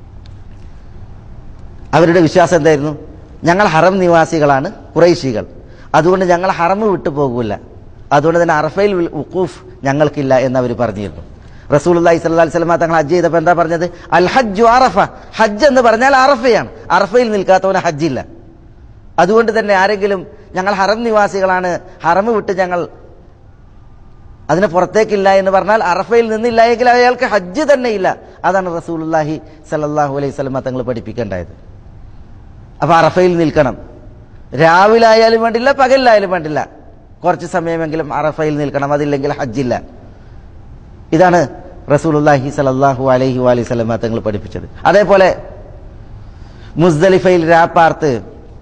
Speaker 3: അവരുടെ വിശ്വാസം എന്തായിരുന്നു ഞങ്ങൾ ഹറം നിവാസികളാണ് കുറൈശികൾ അതുകൊണ്ട് ഞങ്ങൾ ഹറം വിട്ടു പോകില്ല അതുകൊണ്ട് തന്നെ അറഫയിൽ ഉഖൂഫ് ഞങ്ങൾക്കില്ല എന്ന് അവർ പറഞ്ഞിരുന്നു റസൂൽ അള്ളഹി സ്വല്ലാ സ്വലമ തങ്ങൾ ഹജ്ജ് ചെയ്തപ്പോൾ എന്താ പറഞ്ഞത് അൽ ഹജ്ജു അറഫ ഹജ്ജ് എന്ന് പറഞ്ഞാൽ അറഫയാണ് അറഫയിൽ നിൽക്കാത്തവന് ഹജ്ജില്ല അതുകൊണ്ട് തന്നെ ആരെങ്കിലും ഞങ്ങൾ ഹറം നിവാസികളാണ് ഹറം വിട്ട് ഞങ്ങൾ അതിന് പുറത്തേക്കില്ല എന്ന് പറഞ്ഞാൽ അറഫയിൽ നിന്നില്ല എങ്കിൽ അയാൾക്ക് ഹജ്ജ് തന്നെ ഇല്ല അതാണ് റസൂലുല്ലാഹി സല്ലാഹു അലൈഹി സ്വലമ തങ്ങൾ പഠിപ്പിക്കേണ്ടായത് അപ്പൊ അറഫയിൽ നിൽക്കണം രാവിലായാലും വേണ്ടില്ല പകലിലായാലും വേണ്ടില്ല കുറച്ച് സമയമെങ്കിലും അറഫയിൽ നിൽക്കണം അതില്ലെങ്കിൽ ഹജ്ജില്ല ഇതാണ് റസൂലുല്ലാഹി സലല്ലാഹു അലൈഹി അലൈഹി സ്വലമ തങ്ങൾ പഠിപ്പിച്ചത് അതേപോലെ മുസ്ദലിഫയിൽ രാപ്പാർത്ത്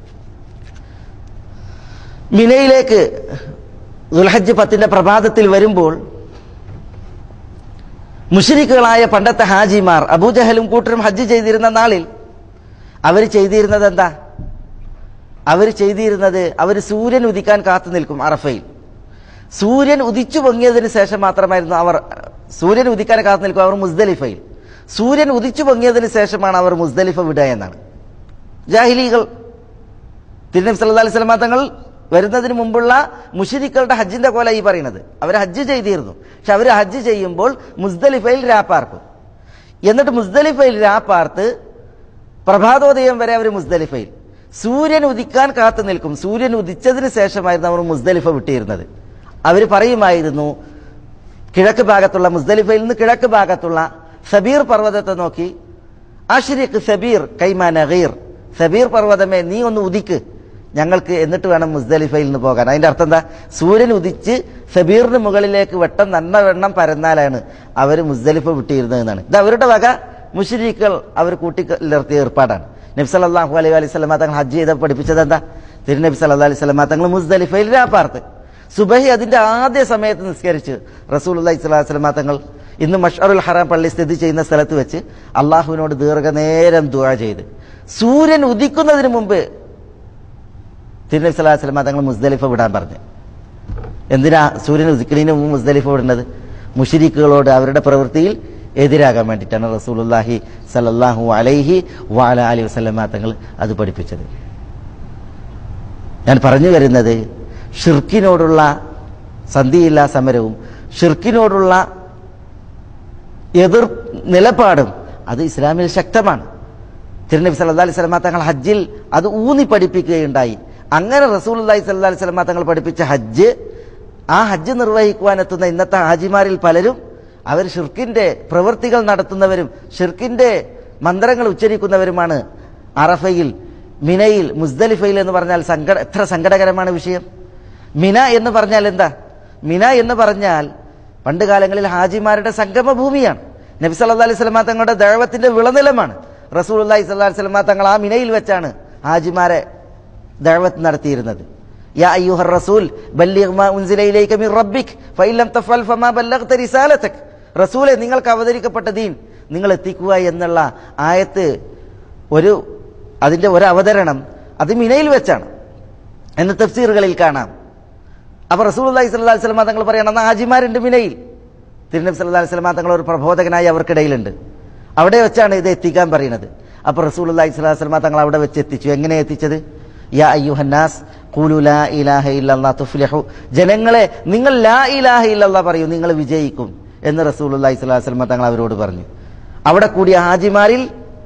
Speaker 3: മിനയിലേക്ക് ദുൽഹജ്ജ് പത്തിന്റെ പ്രഭാതത്തിൽ വരുമ്പോൾ മുഷരിക്കുകളായ പണ്ടത്തെ ഹാജിമാർ അബൂജഹലും കൂട്ടരും ഹജ്ജ് ചെയ്തിരുന്ന നാളിൽ അവർ ചെയ്തിരുന്നത് എന്താ അവർ ചെയ്തിരുന്നത് അവർ സൂര്യൻ ഉദിക്കാൻ കാത്തു നിൽക്കും അറഫയിൽ സൂര്യൻ ഉദിച്ചു പൊങ്ങിയതിന് ശേഷം മാത്രമായിരുന്നു അവർ സൂര്യൻ ഉദിക്കാൻ കാത്തു നിൽക്കും അവർ മുസ്ദലിഫയിൽ സൂര്യൻ ഉദിച്ചു പൊങ്ങിയതിന് ശേഷമാണ് അവർ മുസ്ദലിഫ വിടുക എന്നാണ് ജാഹിലികൾ തിരുനബി സല്ലല്ലാഹു അലൈഹി വസല്ലം തങ്ങൾ വരുന്നതിന് മുമ്പുള്ള മുഷിരിക്കളുടെ ഹജ്ജിന്റെ പോലെ ഈ പറയുന്നത് അവർ ഹജ്ജ് ചെയ്തിരുന്നു പക്ഷെ അവർ ഹജ്ജ് ചെയ്യുമ്പോൾ മുസ്ദലിഫയിൽ രാപ്പാർക്കും എന്നിട്ട് മുസ്ദലിഫയിൽ രാപ്പാർത്ത് പ്രഭാതോദയം വരെ അവർ മുസ്ദലിഫയിൽ സൂര്യൻ ഉദിക്കാൻ കാത്തു നിൽക്കും സൂര്യൻ ഉദിച്ചതിന് ശേഷമായിരുന്നു അവർ മുസ്ദലിഫ വിട്ടിരുന്നത് അവർ പറയുമായിരുന്നു കിഴക്ക് ഭാഗത്തുള്ള മുസ്ദലിഫയിൽ നിന്ന് കിഴക്ക് ഭാഗത്തുള്ള സബീർ പർവ്വതത്തെ നോക്കി അഷ്രിഖ് സബീർ കൈമാ നഗീർ സബീർ പർവ്വതമേ നീ ഒന്ന് ഉദിക്ക് ഞങ്ങൾക്ക് എന്നിട്ട് വേണം മുസ്ദലിഫയിൽ നിന്ന് പോകാൻ അതിന്റെ അർത്ഥം എന്താ സൂര്യൻ ഉദിച്ച് സബീറിന് മുകളിലേക്ക് വെട്ടം നന്ന വെണ്ണം പരന്നാലാണ് അവർ മുസ്ദലിഫ വിട്ടിരുന്നത് എന്നാണ് ഇത് അവരുടെ വക മുഷരീഖുകൾ അവർ കൂട്ടിക്കലർത്തിയ ഏർപ്പാടാണ് നബി സല്ലല്ലാഹു അലൈഹി അലൈഹി സ്വലമ തങ്ങൾ ഹജ്ജ് ചെയ്ത പഠിപ്പിച്ചത് എന്താ തിരുനബി സല്ലല്ലാഹു അലൈഹി സ്വലമ തങ്ങൾ മുസ്ദലിഫയിൽ രാപ്പാർത്ത് സുബഹി അതിന്റെ ആദ്യ സമയത്ത് നിസ്കരിച്ച് റസൂൽ അള്ളഹി സ്വലാഹു വസ്ലമ തങ്ങൾ ഇന്ന് മഷറുൽ ഹറാം പള്ളി സ്ഥിതി ചെയ്യുന്ന സ്ഥലത്ത് വെച്ച് അള്ളാഹുവിനോട് ദീർഘനേരം ദുആ ചെയ്ത് സൂര്യൻ ഉദിക്കുന്നതിന് മുമ്പ് തിരുനബി സല്ലല്ലാഹു അലൈഹി വസല്ലമ തങ്ങൾ മുസ്ദലിഫ വിടാൻ പറഞ്ഞു എന്തിനാ സൂര്യൻ ഉദിക്കുന്നതിന് മുമ്പ് മുസ്ദലിഫ വിടുന്നത് മുഷിരിക്കുകളോട് അവരുടെ പ്രവൃത്തിയിൽ എതിരാകാൻ വേണ്ടിയിട്ടാണ് റസൂലുള്ളാഹി സല്ലല്ലാഹു അലൈഹി വഅല അലൈഹി വസല്ലമ തങ്ങൾ അത് പഠിപ്പിച്ചത് ഞാൻ പറഞ്ഞു വരുന്നത് ഷിർക്കിനോടുള്ള സന്ധിയില്ലാ സമരവും ഷിർക്കിനോടുള്ള എതിർ നിലപാടും അത് ഇസ്ലാമിൽ ശക്തമാണ് തിരുനബി സല്ലല്ലാഹു അലൈഹി വസല്ലമ തങ്ങൾ ഹജ്ജിൽ അത് ഊന്നി പഠിപ്പിക്കുകയുണ്ടായി അങ്ങനെ റസൂലുള്ളാഹി സ്വല്ലല്ലാഹി അലൈഹി വസല്ലമ തങ്ങൾ പഠിപ്പിച്ച ഹജ്ജ് ആ ഹജ്ജ് നിർവഹിക്കുവാനെത്തുന്ന ഇന്നത്തെ ഹാജിമാരിൽ പലരും അവർ ഷിർക്കിന്റെ പ്രവൃത്തികൾ നടത്തുന്നവരും ഷിർക്കിന്റെ മന്ത്രങ്ങൾ ഉച്ചരിക്കുന്നവരുമാണ് അറഫയിൽ മിനയിൽ മുസ്ദലിഫയിൽ എന്ന് പറഞ്ഞാൽ സങ്കട എത്ര സങ്കടകരമാണ് വിഷയം മിന എന്ന് പറഞ്ഞാൽ എന്താ മിന എന്ന് പറഞ്ഞാൽ പണ്ട് കാലങ്ങളിൽ ഹാജിമാരുടെ സംഗമ ഭൂമിയാണ് നബി സല്ലല്ലാഹു അലൈഹി വസല്ലമ തങ്ങളുടെ ദൈവത്തിന്റെ വിളനിലമാണ് റസൂലുള്ളാഹി സ്വല്ലല്ലാഹു അലൈഹി വസല്ലമ തങ്ങൾ ആ മിനയിൽ വെച്ചാണ് ഹാജിമാരെ ദഅവത്ത് നടത്തിയിരുന്നത് യാ അയ്യുഹർ റസൂൽ ബല്ലിഗ് മാ ഉൻസില ഇലൈക മിൻ റബ്ബിക് ഫഇൻ ലം തഫൽ ഫമാ ബല്ലഗ്ത റിസാലതക് റസൂലെ നിങ്ങൾക്ക് അവതരിക്കപ്പെട്ട ദീൻ നിങ്ങൾ എത്തിക്കുക എന്നുള്ള ആയത്ത് ഒരു അതിന്റെ ഒരു അവതരണം അത് മിനയിൽ വെച്ചാണ് എന്ന് തഫ്സീറുകളിൽ കാണാം അപ്പൊ റസൂലുള്ളാഹി സ്വല്ലല്ലാഹു അലൈഹി വസല്ലമ തങ്ങൾ പറയണം എന്നാ ഹാജിമാരുണ്ട് മിനയിൽ തിരുനബി സല്ലല്ലാഹു അലൈഹി വസല്ലമ തങ്ങൾ ഒരു പ്രബോധകനായി അവർക്കിടയിലുണ്ട് അവിടെ വെച്ചാണ് ഇത് എത്തിക്കാൻ പറയുന്നത് അപ്പൊ റസൂലുള്ളാഹി സ്വല്ലല്ലാഹു അലൈഹി വസല്ലമ തങ്ങൾ അവിടെ വെച്ച് എത്തിച്ചു എങ്ങനെ എത്തിച്ചത് യാ അയ്യുഹന്നാസ് ഖൂലു ലാ ഇലാഹ ഇല്ലല്ലാഹ് തുഫ്ലിഹു ജനങ്ങളെ നിങ്ങൾ ലാ ഇലാഹ ഇല്ലല്ലാഹ് പറയൂ നിങ്ങൾ വിജയിക്കും എന്ന് റസൂലുള്ളാഹി സ്വല്ലല്ലാഹു അലൈഹി വസല്ലമ തങ്ങൾ അവരോട് പറഞ്ഞു അവിടെ കൂടിയ ഹാജിമാരിൽ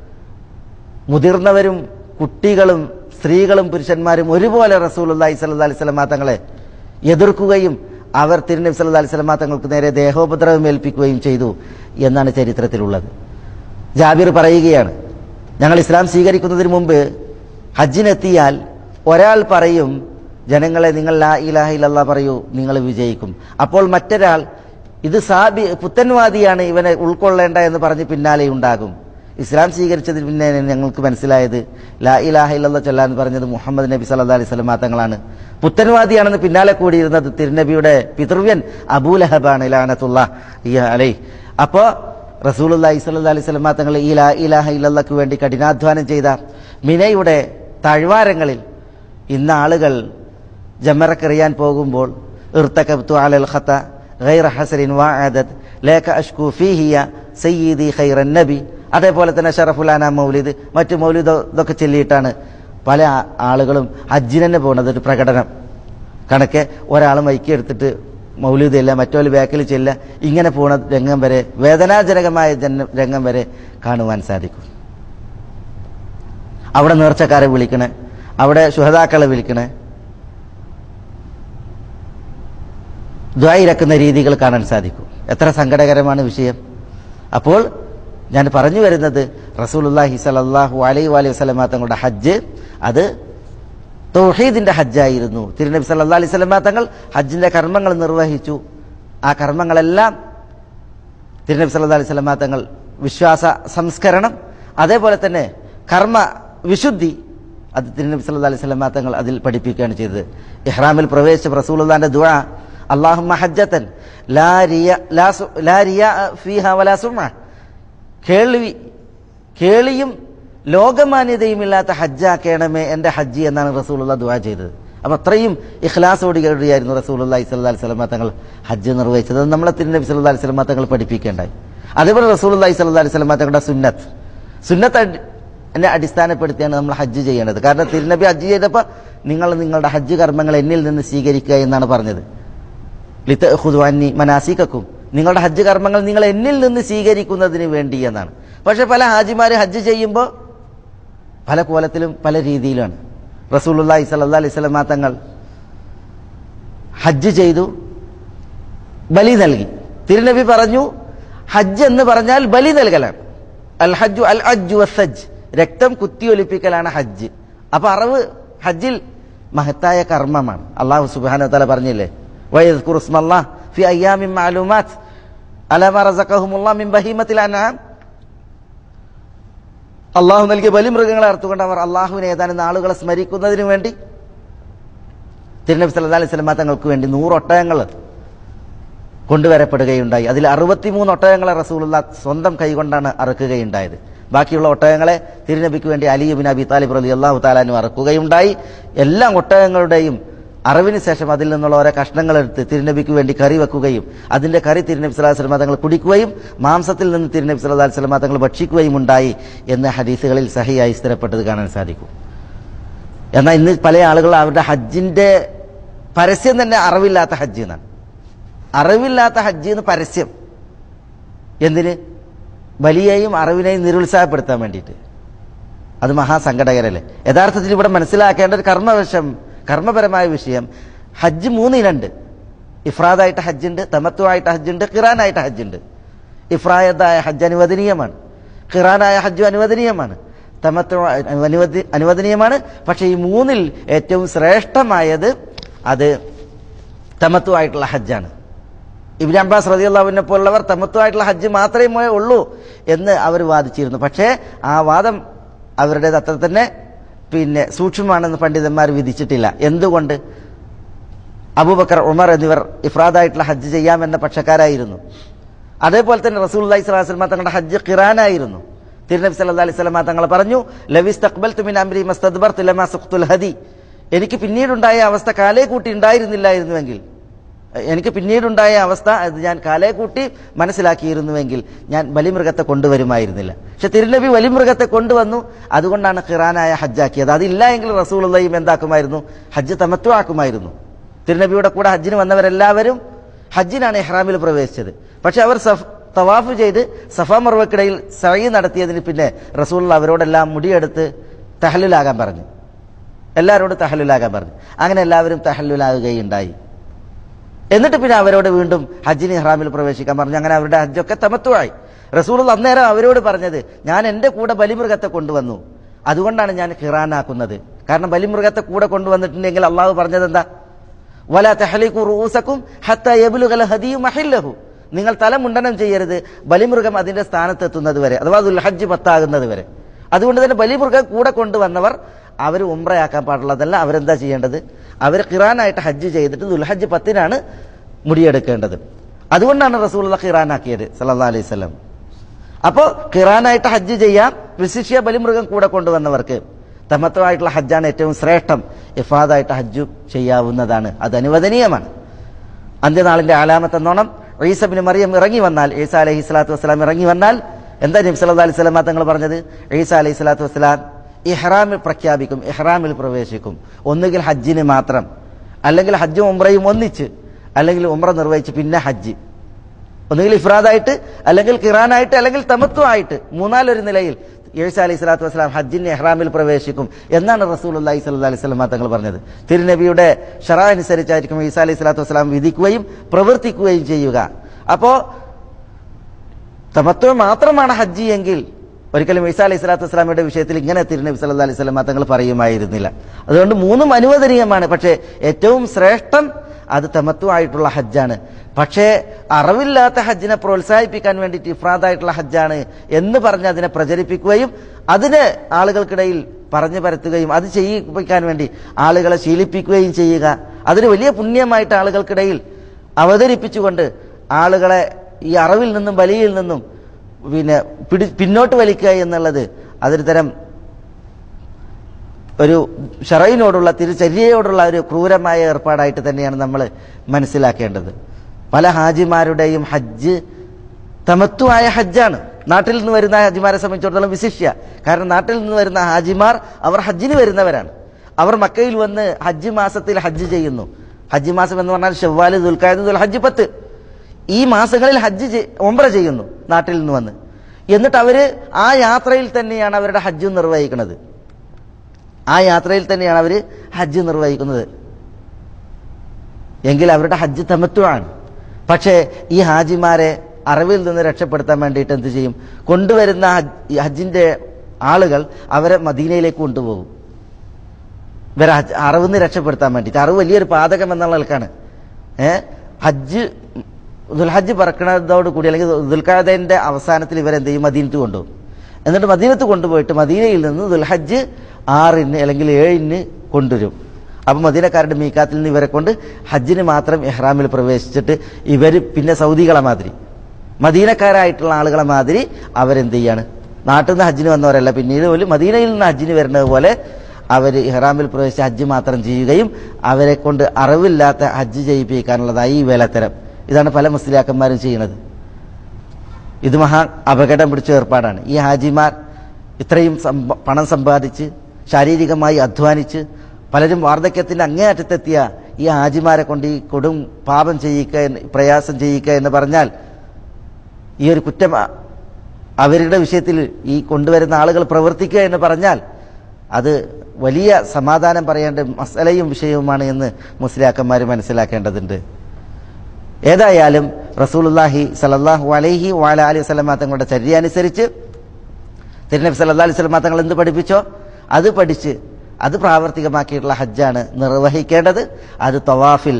Speaker 3: മുതിർന്നവരും കുട്ടികളും സ്ത്രീകളും പുരുഷന്മാരും ഒരുപോലെ റസൂലുള്ളാഹി സ്വല്ലല്ലാഹി അലൈഹി വസല്ലമ തങ്ങളെ എതിർക്കുകയും അവർ തിരുനബി സല്ലല്ലാഹു അലൈഹി വസല്ലമ തങ്ങൾക്ക് നേരെ ദേഹോപദ്രവം ഏൽപ്പിക്കുകയും ചെയ്തു എന്നാണ് ചരിത്രത്തിലുള്ളത് ജാബിർ പറയുകയാണ് ഞങ്ങൾ ഇസ്ലാം സ്വീകരിക്കുന്നതിന് മുമ്പ് ഹജ്ജിനെത്തിയാൽ ഒരാൾ പറയും ജനങ്ങളെ നിങ്ങൾ ലാ ഇലാഹ ഇല്ലല്ലാ പറയൂ നിങ്ങൾ വിജയിക്കും അപ്പോൾ മറ്റൊരാൾ ഇത് സാബി പുത്തൻവാദിയാണ് ഇവനെ ഉൾക്കൊള്ളേണ്ട എന്ന് പറഞ്ഞ് പിന്നാലെ ഉണ്ടാകും ഇസ്ലാം സ്വീകരിച്ചതിന് പിന്നെ ഞങ്ങൾക്ക് മനസ്സിലായത് ലാ ഇലാഹ ഇല്ലല്ലാ ചൊല്ലാൻ പറഞ്ഞത് മുഹമ്മദ് നബി സല്ലല്ലാഹു അലൈഹി വസല്ലം തങ്ങളാണ് പുത്തൻവാദിയാണെന്ന് പിന്നാലെ കൂടിയിരുന്നത് തിരുനബിയുടെ പിതൃവ്യൻ അബൂലഹബാണ് ലാനത്തുള്ള അലൈ അപ്പോ റസൂലുള്ളാഹി സ്വല്ലല്ലാഹു അലൈഹി വസല്ലം തങ്ങൾ ഈ ലാ ഇലാഹ ഇല്ലല്ലാക്ക് വേണ്ടി കഠിനാധ്വാനം ചെയ്ത മിനയുടെ താഴ്വാരങ്ങളിൽ ഇന്ന് ആളുകൾ ജമറക്കെറിയാൻ പോകുമ്പോൾ ഇർത്തകബ്തു അലൽ ഖത്ത ഗൈറ ഹസരിൻ വഅദത് ലേക അഷ്കു ഫീഹിയ സയ്യിദി ഖൈറൻ നബി അതേപോലെ തന്നെ ഷറഫുലാന മൗലിദ് മറ്റു മൗലിദ് ഇതൊക്കെ ചൊല്ലിയിട്ടാണ് പല ആ- ആളുകളും ഹജ്ജിന് പോകുന്നത് ഒരു പ്രകടനം കണക്കെ ഒരാൾ മൈക്ക് എടുത്തിട്ട് മൗലിദ് ഇല്ല മറ്റൊരു ബാക്കിൽ ചെല്ല ഇങ്ങനെ പോണ രംഗം വരെ വേദനാജനകമായ ജന- രംഗം വരെ കാണുവാൻ സാധിക്കും അവിടെ നേർച്ചക്കാരെ വിളിക്കണേ അവിടെ ശുഹതാക്കളെ വിളിക്കണേ ദ്വായിരക്കുന്ന രീതികൾ കാണാൻ സാധിക്കും എത്ര സങ്കടകരമാണ് വിഷയം അപ്പോൾ ഞാൻ പറഞ്ഞു വരുന്നത് റസൂലുള്ളാഹി സ്വല്ലല്ലാഹു അലൈഹി വലൈഹി വസല്ലമ തങ്ങളുടെ ഹജ്ജ് അത് തൗഹീദിന്റെ ഹജ്ജായിരുന്നു തിരുനബി സല്ലല്ലാഹു അലൈഹി വസല്ലമ തങ്ങൾ ഹജ്ജിന്റെ കർമ്മങ്ങൾ നിർവഹിച്ചു ആ കർമ്മങ്ങളെല്ലാം തിരുനബി സല്ലല്ലാഹു അലൈഹി വസല്ലമ തങ്ങൾ വിശ്വാസ സംസ്കരണം അതേപോലെ തന്നെ കർമ്മ വിശുദ്ധി അത് തിരുനബി സല്ലല്ലാഹു അലൈഹി വസല്ലമ തങ്ങൾ അതിൽ പഠിപ്പിക്കുകയാണ് ചെയ്തത് ഇഹ്റാമിൽ പ്രവേശിച്ച റസൂലുള്ളാഹിന്റെ ദുആ അള്ളാഹുമ്മ ഹജ്ജത്തൻ ലാ റിയ ലാ സു- ലാ റിയ ഫീഹ വലാ സുമ കേൾവി കേളിയും ലോകമാന്യതയുമില്ലാത്ത ഹജ്ജാക്കണമേ എൻ്റെ ഹജ്ജ് എന്നാണ് റസൂലുള്ള ദുആ ചെയ്തത് അപ്പം അത്രയും ഇഖ്ലാസോടുകൂടിയായിരുന്നു റസൂലുള്ള സ്വല്ലല്ലാഹി അലൈഹി വസല്ലമ തങ്ങൾ ഹജ്ജ് നിർവഹിച്ചത് അത് നമ്മളെ തിരുനബി സല്ലല്ലാഹി അലൈഹി വസല്ലമ തങ്ങൾ പഠിപ്പിക്കേണ്ടായി അതേപോലെ റസൂലുള്ള സ്വല്ലല്ലാഹി അലൈഹി വസല്ലമ തങ്ങളുടെ സുന്നത്ത് സുന്നത്ത് അടി- എന്നെ അടിസ്ഥാനപ്പെടുത്തിയാണ് നമ്മൾ ഹജ്ജ് ചെയ്യേണ്ടത് കാരണം തിരുനബി ഹജ്ജ് ചെയ്തപ്പോൾ നിങ്ങൾ നിങ്ങളുടെ ഹജ്ജ് കർമ്മങ്ങൾ എന്നിൽ നിന്ന് സ്വീകരിക്കുക എന്നാണ് പറഞ്ഞത് ലിത്ത ഹുദ്വാനി മനാസിക്കും നിങ്ങളുടെ ഹജ്ജ് കർമ്മങ്ങൾ നിങ്ങൾ എന്നിൽ നിന്ന് സ്വീകരിക്കുന്നതിന് വേണ്ടി എന്നാണ് പക്ഷെ പല ഹാജിമാർ ഹജ്ജ് ചെയ്യുമ്പോൾ പല കോലത്തിലും പല രീതിയിലാണ് റസൂലുള്ളാഹി സ്വല്ലല്ലാഹി അലൈഹി വസല്ലമ തങ്ങൾ ഹജ്ജ് ചെയ്തു ബലി നൽകി തിരുനബി പറഞ്ഞു ഹജ്ജ് എന്ന് പറഞ്ഞാൽ ബലി നൽകലാണ് അൽ ഹജ്ജു അൽ അജ്ജു വസ്സജ് രക്തം കുത്തിയൊലിപ്പിക്കലാണ് ഹജ്ജ് അപ്പൊ അറവ് ഹജ്ജിൽ മഹത്തായ കർമ്മമാണ് അള്ളാഹു സുബ്ഹാനഹു വതആല പറഞ്ഞില്ലേ വയദ്കുറു ഇസ്മല്ലാഹ് ഫി അയ്യാമിൻ മഅലൂമാത്ത് അലാ മാ റസഖഹുമുല്ലാഹ് മിൻ ബഹീമത്തിൽ അൻആം അള്ളാഹു നൽകിയ ബലിമൃഗങ്ങളെ അറുത്തുകൊണ്ട് അവർ അള്ളാഹുവിനെ ഏതാനും നാളുകളെ സ്മരിക്കുന്നതിന് വേണ്ടി തിരുനബി സല്ലല്ലാഹു അലൈഹി വസല്ലമ തങ്ങൾക്ക് വേണ്ടി നൂറ് ഒട്ടകങ്ങൾ കൊണ്ടുവരപ്പെടുകയുണ്ടായി അതിൽ അറുപത്തിമൂന്ന് ഒട്ടകങ്ങളെ റസൂലുള്ള സ്വന്തം കൈകൊണ്ടാണ് അറുക്കുകയുണ്ടായത് ബാക്കിയുള്ള ഒട്ടകങ്ങളെ തിരുനബിക്ക് വേണ്ടി അലി ബിൻ അബി താലിബ് റലി അള്ളാഹു താലാനു അറുക്കുകയുണ്ടായി എല്ലാ ഒട്ടകങ്ങളുടെയും അറിവിന് ശേഷം അതിൽ നിന്നുള്ള ഓരോ കഷ്ണങ്ങൾ എടുത്ത് തിരുനബിക്ക് വേണ്ടി കറി വെക്കുകയും അതിന്റെ കറി തിരുനബി സല്ലല്ലാഹു അലൈഹി വസല്ലമ തങ്ങൾ കുടിക്കുകയും മാംസത്തിൽ നിന്ന് തിരുനബി സല്ലല്ലാഹു അലൈഹി വസല്ലമ തങ്ങൾ ഭക്ഷിക്കുകയും ഉണ്ടായി എന്ന് ഹദീസുകളിൽ സഹിയായി സ്ഥിരപ്പെട്ടത് കാണാൻ സാധിക്കും എന്നാൽ ഇന്ന് പല ആളുകൾ അവരുടെ ഹജ്ജിന്റെ പരസ്യം തന്നെ അറിവില്ലാത്ത ഹജ്ജ് എന്നാണ് അറിവില്ലാത്ത ഹജ്ജ് എന്ന് പരസ്യം എന്തിന് ബലിയെയും അറിവിനെയും നിരുത്സാഹപ്പെടുത്താൻ വേണ്ടിയിട്ട് അത് മഹാസങ്കടകരല്ലേ യഥാർത്ഥത്തിൽ ഇവിടെ മനസ്സിലാക്കേണ്ട ഒരു കർമ്മവശം കർമ്മപരമായ വിഷയം ഹജ്ജ് മൂന്നിനുണ്ട് ഇഫ്രാദായിട്ട് ഹജ്ജുണ്ട് തമത്വമായിട്ട് ഹജ്ജുണ്ട് ഖിറാനായിട്ട് ഹജ്ജുണ്ട് ഇഫ്രായതായ ഹജ്ജ് അനുവദനീയമാണ് ഖിറാനായ ഹജ്ജ് അനുവദനീയമാണ് തമത്വ അനുവദി അനുവദനീയമാണ് പക്ഷേ ഈ മൂന്നിൽ ഏറ്റവും ശ്രേഷ്ഠമായത് അത് തമത്വമായിട്ടുള്ള ഹജ്ജാണ് ഇബ്രാഹിം അബ്ബാസ് റതിയുള്ളവിനെ പോലുള്ളവർ തമത്വമായിട്ടുള്ള ഹജ്ജ് മാത്രമേ ഉള്ളൂ എന്ന് അവർ വാദിച്ചിരുന്നു പക്ഷേ ആ വാദം അവരുടേത് അത്ര തന്നെ പിന്നെ സൂക്ഷ്മമാണെന്ന് പണ്ഡിതന്മാർ വിധിച്ചിട്ടില്ല എന്തുകൊണ്ട് അബൂബക്കർ ഉമർ എന്നിവർ ഇഫ്രാദായിട്ടുള്ള ഹജ്ജ് ചെയ്യാമെന്ന പക്ഷക്കാരായിരുന്നു അതേപോലെ തന്നെ റസൂൽ അലൈഹി സ്വലാസ്ലമ തങ്ങളുടെ ഹജ്ജ് ഖിറാനായിരുന്നു തിരുനബി സല്ലല്ലാഹു അലൈഹി വസല്ലമ തങ്ങൾ പറഞ്ഞു ലവിസ് തഖ്ബൽതു മിൻ അംരി മസ്തദ്ബർതു ലമാ സുഖ്തുൽ ഹദി എനിക്ക് പിന്നീടുണ്ടായ അവസ്ഥ കാലേ കൂട്ടി ഉണ്ടായിരുന്നില്ലായിരുന്നുവെങ്കിൽ എനിക്ക് പിന്നീടുണ്ടായ അവസ്ഥ അത് ഞാൻ കാലേ കൂട്ടി മനസ്സിലാക്കിയിരുന്നുവെങ്കിൽ ഞാൻ ബലിമൃഗത്തെ കൊണ്ടുവരുമായിരുന്നില്ല പക്ഷെ തിരുനബി വലിമൃഗത്തെ കൊണ്ടുവന്നു അതുകൊണ്ടാണ് ഖിറാനായ ഹജ്ജാക്കിയത് അതില്ല എങ്കിൽ റസൂലുള്ളയും എന്താക്കുമായിരുന്നു ഹജ്ജ് തമത്വമാക്കുമായിരുന്നു തിരുനബിയുടെ കൂടെ ഹജ്ജിന് വന്നവരെല്ലാവരും ഹജ്ജിനാണ് ഇഹ്റാമിൽ പ്രവേശിച്ചത് പക്ഷെ അവർ സഫ് തവാഫ് ചെയ്ത് സഫ മർവക്കിടയിൽ സഴി നടത്തിയതിന് പിന്നെ റസൂൽ അവരോടെല്ലാം മുടിയെടുത്ത് തഹല്ലുലാകാൻ പറഞ്ഞു എല്ലാവരോടും തഹല്ലുലാകാൻ പറഞ്ഞു അങ്ങനെ എല്ലാവരും തഹല്ലുലാകുകയുണ്ടായി എന്നിട്ട് പിന്നെ അവരോട് വീണ്ടും ഹജ്ജിന് ഇഹ്റാമിൽ പ്രവേശിക്കാൻ പറഞ്ഞു അങ്ങനെ അവരുടെ ഹജ്ജൊക്കെ തമത്വമായി റസൂൾ അന്നേരം അവരോട് പറഞ്ഞത് ഞാൻ എൻ്റെ കൂടെ ബലിമൃഗത്തെ കൊണ്ടുവന്നു അതുകൊണ്ടാണ് ഞാൻ ഖിറാനാക്കുന്നത് കാരണം ബലിമൃഗത്തെ കൂടെ കൊണ്ടുവന്നിട്ടുണ്ടെങ്കിൽ അള്ളാഹു പറഞ്ഞത് എന്താ വല തെഹലിക്കു റൂസക്കും ഹത്ത യബുലുകൽ ഹദിയു മഹില്ലഹു നിങ്ങൾ തല മുണ്ടനം ചെയ്യരുത് ബലിമൃഗം അതിന്റെ സ്ഥാനത്തെത്തുന്നത് വരെ അഥവാ ദുൽ ഹജ്ജ് പത്താകുന്നത് വരെ അതുകൊണ്ട് തന്നെ ബലിമൃഗം കൂടെ കൊണ്ടുവന്നവർ അവർ ഉംറയാക്കാൻ പാടുള്ളതല്ല അവരെന്താ ചെയ്യേണ്ടത് അവർ ഖിറാനായിട്ട് ഹജ്ജ് ചെയ്തിട്ട് ദുൽഹജ്ജ് പത്തിനാണ് മുടിയെടുക്കേണ്ടത് അതുകൊണ്ടാണ് റസൂലുള്ള ഖിറാനാക്കിയത് സല്ലാ അലൈഹി സ്വലം അപ്പോൾ ഖിറാനായിട്ട് ഹജ്ജ് ചെയ്യാം വിശിഷ്യ ബലിമൃഗം കൂടെ കൊണ്ടുവന്നവർക്ക് തമത്വമായിട്ടുള്ള ഹജ്ജാണ് ഏറ്റവും ശ്രേഷ്ഠം ഇഫാദായിട്ട് ഹജ്ജു ചെയ്യാവുന്നതാണ് അത് അനുവദനീയമാണ് അന്ത്യനാളിന്റെ ആലാമത്തെന്നോണം ഈസബിന് മറിയം ഇറങ്ങി വന്നാൽ ഈസ അലഹി സ്വലാത്തു വസ്സലാം ഇറങ്ങി വന്നാൽ എന്താ നബി സല്ലാ അലൈഹി സ്വലാം തങ്ങൾ പറഞ്ഞത് ഈസ അലൈഹി സ്വലാത്തു വസ്സലാം ഇഹ്റാമിൽ പ്രഖ്യാപിക്കും ഇഹ്റാമിൽ പ്രവേശിക്കും ഒന്നുകിൽ ഹജ്ജിന് മാത്രം അല്ലെങ്കിൽ ഹജ്ജും ഉംറയും ഒന്നിച്ച് അല്ലെങ്കിൽ ഉംറ നിർവഹിച്ച് പിന്നെ ഹജ്ജ് ഒന്നുകിൽ ഇഫ്രാദായിട്ട് അല്ലെങ്കിൽ കിറാനായിട്ട് അല്ലെങ്കിൽ തമത്വമായിട്ട് മൂന്നാലൊരു നിലയിൽ യേശു അലൈഹി സ്വലാത്തു വസ്സലാം ഹജ്ജിന് എഹ്റാമിൽ പ്രവേശിക്കും എന്നാണ് റസൂൽ അള്ളഹി സ്വല്ലാ അലൈഹി സ്വലമ തങ്ങൾ പറഞ്ഞത് തിരുനബിയുടെ ഷറ അനുസരിച്ചായിരിക്കും ഈസാ അലൈഹി സ്വലാത്തു വസ്സലാം വിധിക്കുകയും പ്രവർത്തിക്കുകയും ചെയ്യുക അപ്പോ തമത്വം മാത്രമാണ് ഹജ്ജ് എങ്കിൽ ഒരിക്കലും ഈസാ അലൈഹി സ്വലാത്തു വസ്സലാമയുടെ വിഷയത്തിൽ ഇങ്ങനെ തിരുനബി സല്ലാ അലൈഹി സ്വലമ തങ്ങൾ പറയുമായിരുന്നില്ല അതുകൊണ്ട് മൂന്നും അനുവദനീയമാണ് പക്ഷേ ഏറ്റവും ശ്രേഷ്ഠം അത് തമത്വമായിട്ടുള്ള ഹജ്ജാണ് പക്ഷേ അറിവില്ലാത്ത ഹജ്ജിനെ പ്രോത്സാഹിപ്പിക്കാൻ വേണ്ടിയിട്ട് ഇഫ്രാദായിട്ടുള്ള ഹജ്ജാണ് എന്ന് പറഞ്ഞ് അതിനെ പ്രചരിപ്പിക്കുകയും അതിന് ആളുകൾക്കിടയിൽ പറഞ്ഞു പരത്തുകയും അത് ചെയ്യിപ്പിക്കാൻ വേണ്ടി ആളുകളെ ശീലിപ്പിക്കുകയും ചെയ്യുക അതൊരു വലിയ പുണ്യമായിട്ട് ആളുകൾക്കിടയിൽ അവതരിപ്പിച്ചുകൊണ്ട് ആളുകളെ ഈ അറിവിൽ നിന്നും വലിയിൽ നിന്നും പിന്നെ പിടി പിന്നോട്ട് വലിക്കുക എന്നുള്ളത് അതൊരു തരം ഒരു ഷറയിനോടുള്ള തിരുചര്യയോടുള്ള ഒരു ക്രൂരമായ ഏർപ്പാടായിട്ട് തന്നെയാണ് നമ്മൾ മനസ്സിലാക്കേണ്ടത് പല ഹാജിമാരുടെയും ഹജ്ജ് തമത്വമായ ഹജ്ജാണ് നാട്ടിൽ നിന്ന് വരുന്ന ഹാജിമാരെ സംബന്ധിച്ചിടത്തോളം വിശിഷ്യ കാരണം നാട്ടിൽ നിന്ന് വരുന്ന ഹാജിമാർ അവർ ഹജ്ജിന് വരുന്നവരാണ് അവർ മക്കയിൽ വന്ന് ഹജ്ജ് മാസത്തിൽ ഹജ്ജ് ചെയ്യുന്നു ഹജ്ജ് മാസം എന്ന് പറഞ്ഞാൽ ഷവ്വാല് ദുൽഖായത് ദുൽ ഹജ്ജ് പത്ത് ഈ മാസങ്ങളിൽ ഹജ്ജ് ചെയ്- ഒമ്ര ചെയ്യുന്നു നാട്ടിൽ നിന്ന് വന്ന് എന്നിട്ട് അവര് ആ യാത്രയിൽ തന്നെയാണ് അവരുടെ ഹജ്ജ് നിർവഹിക്കുന്നത് ആ യാത്രയിൽ തന്നെയാണ് അവർ ഹജ്ജ് നിർവഹിക്കുന്നത് എങ്കിൽ അവരുടെ ഹജ്ജ് തമത്വമാണ് പക്ഷേ ഈ ഹാജിമാരെ അറിവിൽ നിന്ന് രക്ഷപ്പെടുത്താൻ വേണ്ടിയിട്ട് എന്ത് ചെയ്യും കൊണ്ടുവരുന്ന ഹജ്ജ്- ഈ ഹജ്ജിന്റെ ആളുകൾ അവരെ മദീനയിലേക്ക് കൊണ്ടുപോകും ഇവരെ ഹജ്ജ് അറിവിൽ നിന്ന് രക്ഷപ്പെടുത്താൻ വേണ്ടിയിട്ട് അറിവ് വലിയൊരു പാതകം എന്നുള്ള നിലക്കാണ് ഏ ഹജ്ജ് ദുൽഹജ്ജ് പറക്കണതോട് കൂടി അല്ലെങ്കിൽ ദുൽഖാദന്റെ അവസാനത്തിൽ ഇവരെന്ത് ചെയ്യും മദീനത്ത് കൊണ്ടുപോകും എന്നിട്ട് മദീനത്ത് കൊണ്ടുപോയിട്ട് മദീനയിൽ നിന്ന് ദുൽഹജ്ജ് ആറിന് അല്ലെങ്കിൽ ഏഴിന് കൊണ്ടുവരും അപ്പം മദീനക്കാരുടെ മീക്കാത്തിൽ നിന്ന് ഇവരെ കൊണ്ട് ഹജ്ജിന് മാത്രം ഇഹ്റാമിൽ പ്രവേശിച്ചിട്ട് ഇവർ പിന്നെ സൗദികളെ മാതിരി മദീനക്കാരായിട്ടുള്ള ആളുകളെ മാതിരി അവരെന്ത് ചെയ്യാണ് നാട്ടിൽ നിന്ന് ഹജ്ജിന് വന്നവരല്ല പിന്നീട് പോലും മദീനയിൽ നിന്ന് ഹജ്ജിന് വരുന്നത് പോലെ അവർ ഇഹ്റാമിൽ പ്രവേശിച്ച് ഹജ്ജ് മാത്രം ചെയ്യുകയും അവരെ കൊണ്ട് അറിവില്ലാത്ത ഹജ്ജ് ചെയ്യിപ്പിക്കാനുള്ളതായി ഈ വേലത്തരം ഇതാണ് പല മുസ്ലിയാക്കന്മാരും ചെയ്യുന്നത് ഇത് മഹാ അപകടം പിടിച്ച ഏർപ്പാടാണ് ഈ ഹാജിമാർ ഇത്രയും സമ്പ- പണം സമ്പാദിച്ച് ശാരീരികമായി അധ്വാനിച്ച് പലരും വാർദ്ധക്യത്തിന്റെ അങ്ങേയറ്റത്തെത്തിയ ഈ ഹാജിമാരെ കൊണ്ട് ഈ കൊടും പാപം ചെയ്യിക്കുക എന്ന് പ്രയാസം ചെയ്യിക്കുക എന്ന് പറഞ്ഞാൽ ഈ ഒരു കുറ്റം അ- അവരുടെ വിഷയത്തിൽ ഈ കൊണ്ടുവരുന്ന ആളുകൾ പ്രവർത്തിക്കുക എന്ന് പറഞ്ഞാൽ അത് വലിയ സമാധാനം പറയേണ്ട മസലയും വിഷയവുമാണ് എന്ന് മുസ്ലിയാക്കന്മാർ മനസ്സിലാക്കേണ്ടതുണ്ട് ഏതായാലും റസൂലുല്ലാഹി സലല്ലാഹു അലൈഹി വാല അലി വസ്ലമ തങ്ങളുടെ ചര്യ അനുസരിച്ച് തിരുനബി സല്ലാ അലൈഹി സ്വലമ തങ്ങൾ എന്ത് പഠിപ്പിച്ചോ അത് പഠിച്ച് അത് പ്രാവർത്തികമാക്കിയിട്ടുള്ള ഹജ്ജാണ് നിർവഹിക്കേണ്ടത് അത് തവാഫിൽ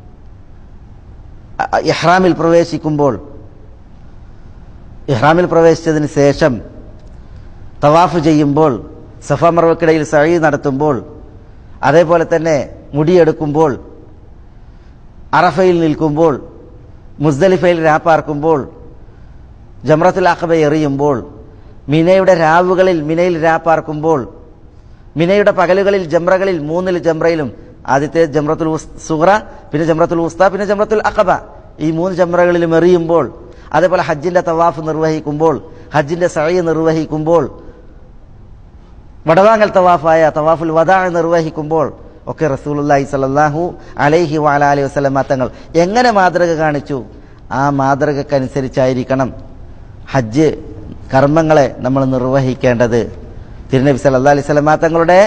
Speaker 3: അ- ഇഹ്റാമിൽ പ്രവേശിക്കുമ്പോൾ ഇഹ്റാമിൽ പ്രവേശിച്ചതിന് ശേഷം തവാഫ് ചെയ്യുമ്പോൾ സഫ മറവക്കിടയിൽ സഴി നടത്തുമ്പോൾ അതേപോലെ തന്നെ മുടിയെടുക്കുമ്പോൾ അറഫയിൽ നിൽക്കുമ്പോൾ മുസ്ദലിഫയിൽ രാപ്പാർക്കുമ്പോൾ ജമ്രത്തുൽ അഖബ എറിയുമ്പോൾ മിനയുടെ രാവുകളിൽ മിനയിൽ രാപ്പാർക്കുമ്പോൾ മിനയുടെ പകലുകളിൽ ജംറകളിൽ മൂന്നിൽ ജംറയിലും ആദ്യത്തെ ജംറത്തുൽ ഉസ്- സുഹ്റ പിന്നെ ജംറത്തുൽ ഉസ്ത പിന്നെ ജംറത്തുൽ അഖബ ഈ മൂന്ന് ജംറകളിലും എറിയുമ്പോൾ അതേപോലെ ഹജ്ജിന്റെ തവാഫ് നിർവഹിക്കുമ്പോൾ ഹജ്ജിന്റെ സഴി നിർവഹിക്കുമ്പോൾ വടവാങ്ങൽ തവാഫായ തവാഫുൽ വദാ നിർവഹിക്കുമ്പോൾ ഒക്കെ റസൂലുള്ളാഹി സ്വല്ലല്ലാഹു അലൈഹി വഅല അലൈഹി വസല്ലമ തങ്ങൾ എങ്ങനെ മാതൃക കാണിച്ചു ആ മാതൃകക്കനുസരിച്ചായിരിക്കണം ഹജ്ജ് കർമ്മങ്ങളെ നമ്മൾ നിർവഹിക്കേണ്ടത് തിരുനബി സല്ലല്ലാഹു അലൈഹി വസല്ലമ തങ്ങളുടെ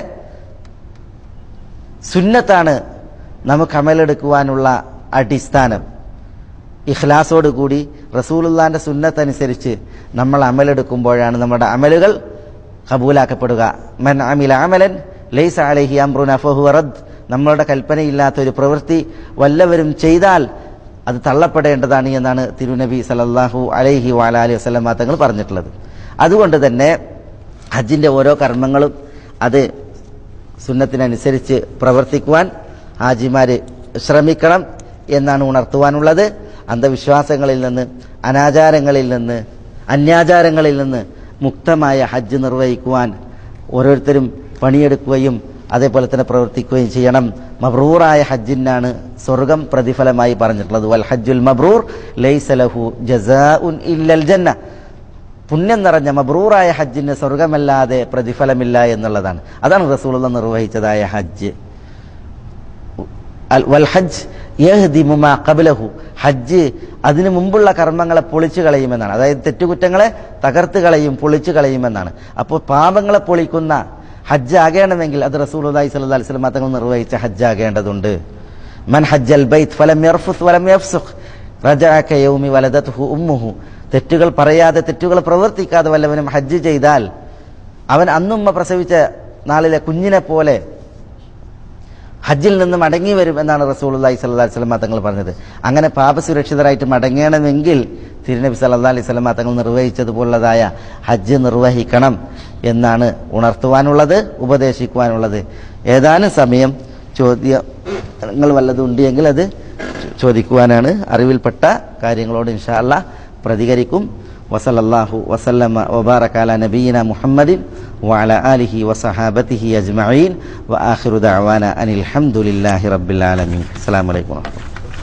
Speaker 3: സുന്നത്താണ് നമുക്ക് അമലെടുക്കുവാനുള്ള അടിസ്ഥാനം ഇഖ്ലാസോട് കൂടി റസൂലുള്ളാന്റെ സുന്നത്തനുസരിച്ച് നമ്മൾ അമലെടുക്കുമ്പോഴാണ് നമ്മുടെ അമലുകൾ കബൂലാക്കപ്പെടുക മൻ അമില അമലൻ ലൈസ അലൈഹി അംറുന ഫഹുവ റദ്ദ് നമ്മളുടെ കൽപ്പനയില്ലാത്ത ഒരു പ്രവൃത്തി വല്ലവരും ചെയ്താൽ അത് തള്ളപ്പെടേണ്ടതാണ് എന്നാണ് തിരുനബി സല്ലല്ലാഹു അലൈഹി വഅല അലൈഹി വസല്ലം തങ്ങൾ പറഞ്ഞിട്ടുള്ളത് അതുകൊണ്ട് തന്നെ ഹജ്ജിന്റെ ഓരോ കർമ്മങ്ങളും അത് സുന്നത്തിനനുസരിച്ച് പ്രവർത്തിക്കുവാൻ ഹാജിമാര് ശ്രമിക്കണം എന്നാണ് ഉണർത്തുവാനുള്ളത് അന്ധവിശ്വാസങ്ങളിൽ നിന്ന് അനാചാരങ്ങളിൽ നിന്ന് അന്യാചാരങ്ങളിൽ നിന്ന് മുക്തമായ ഹജ്ജ് നിർവഹിക്കുവാൻ ഓരോരുത്തരും പണിയെടുക്കുകയും അതേപോലെ തന്നെ പ്രവർത്തിക്കുകയും ചെയ്യണം മബ്രൂറായ ഹജ്ജിനാണ് സ്വർഗം പ്രതിഫലമായി പറഞ്ഞിട്ടുള്ളത് വൽ ഹജ്ജുൽ മബ്രൂർ ലൈസ ലഹു ജസാഉൻ ഇല്ലൽ ജന്ന പുണ്യം നിറഞ്ഞ മബ്രൂറായ ഹജ്ജിന് സ്വർഗമല്ലാതെ പ്രതിഫലമില്ല എന്നുള്ളതാണ് അതാണ് റസൂലുള്ള നിർവഹിച്ചതായ ഹജ്ജ് അൽ- വൽ ഹജ്ജ് യഹ്ദിമു മാ ഖബ്ലഹു ഹജ്ജ് അതിനു മുമ്പുള്ള കർമ്മങ്ങളെ പൊളിച്ചു കളയുമെന്നാണ് അതായത് തെറ്റുകുറ്റങ്ങളെ തകർത്ത് കളയും പൊളിച്ചു കളയുമെന്നാണ് അപ്പോൾ പാപങ്ങളെ പൊളിക്കുന്ന ഹജ്ജ് ആകേണമെങ്കിൽ അത് റസൂലുള്ളാഹി സ്വല്ലല്ലാഹി അലൈഹി വസല്ലം തങ്ങൾ നിർവഹിച്ച ഹജ്ജ് ആകേണ്ടതുണ്ട് മൻ ഹജ്ജൽ ബൈത്ത് ഫലം യർഫുസ് വലം യഫ്സുഖ് റജഅ കയൗമി വലദത്ഹു ഉമ്മുഹു തെറ്റുകൾ പറയാതെ തെറ്റുകൾ പ്രവർത്തിക്കാതെ വല്ലവനും ഹജ്ജ് ചെയ്താൽ അവൻ അന്നുമ്മ പ്രസവിച്ച നാളിലെ കുഞ്ഞിനെ പോലെ ഹജ്ജിൽ നിന്ന് മടങ്ങി വരും എന്നാണ് റസൂലുള്ളാഹി സ്വല്ലല്ലാഹി അലൈഹി വസല്ലം തങ്ങൾ പറഞ്ഞത് അങ്ങനെ പാപസുരക്ഷിതരായിട്ട് മടങ്ങണമെങ്കിൽ തിരുനബി സല്ലല്ലാഹി അലൈഹി വസല്ലം തങ്ങൾ നിർവഹിച്ചതുപോലുള്ളതായ ഹജ്ജ് നിർവഹിക്കണം എന്നാണ് ഉണർത്തുവാനുള്ളത് ഉപദേശിക്കുവാനുള്ളത് ഏതാനും സമയം ചോദ്യങ്ങൾ വല്ലതും ഉണ്ട് എങ്കിൽ അത് ചോദിക്കുവാനാണ് അറിവിൽപ്പെട്ട കാര്യങ്ങളോട് ഇൻഷാ അല്ലാ പ്രതികരിക്കും വസലല്ലാഹു വസല്ലമ വബാറകാല നബീന മുഹമ്മദിൻ വഅല ആലിഹി വസഹാബത്തിഹി അജ്മഈൻ വആഖിറു ദഅവാന അനിൽ ഹംദുലില്ലാഹി റബ്ബിൽ ആലമീൻ അസ്സലാമു അലൈക്കും വറഹ്മത്തുള്ളാഹി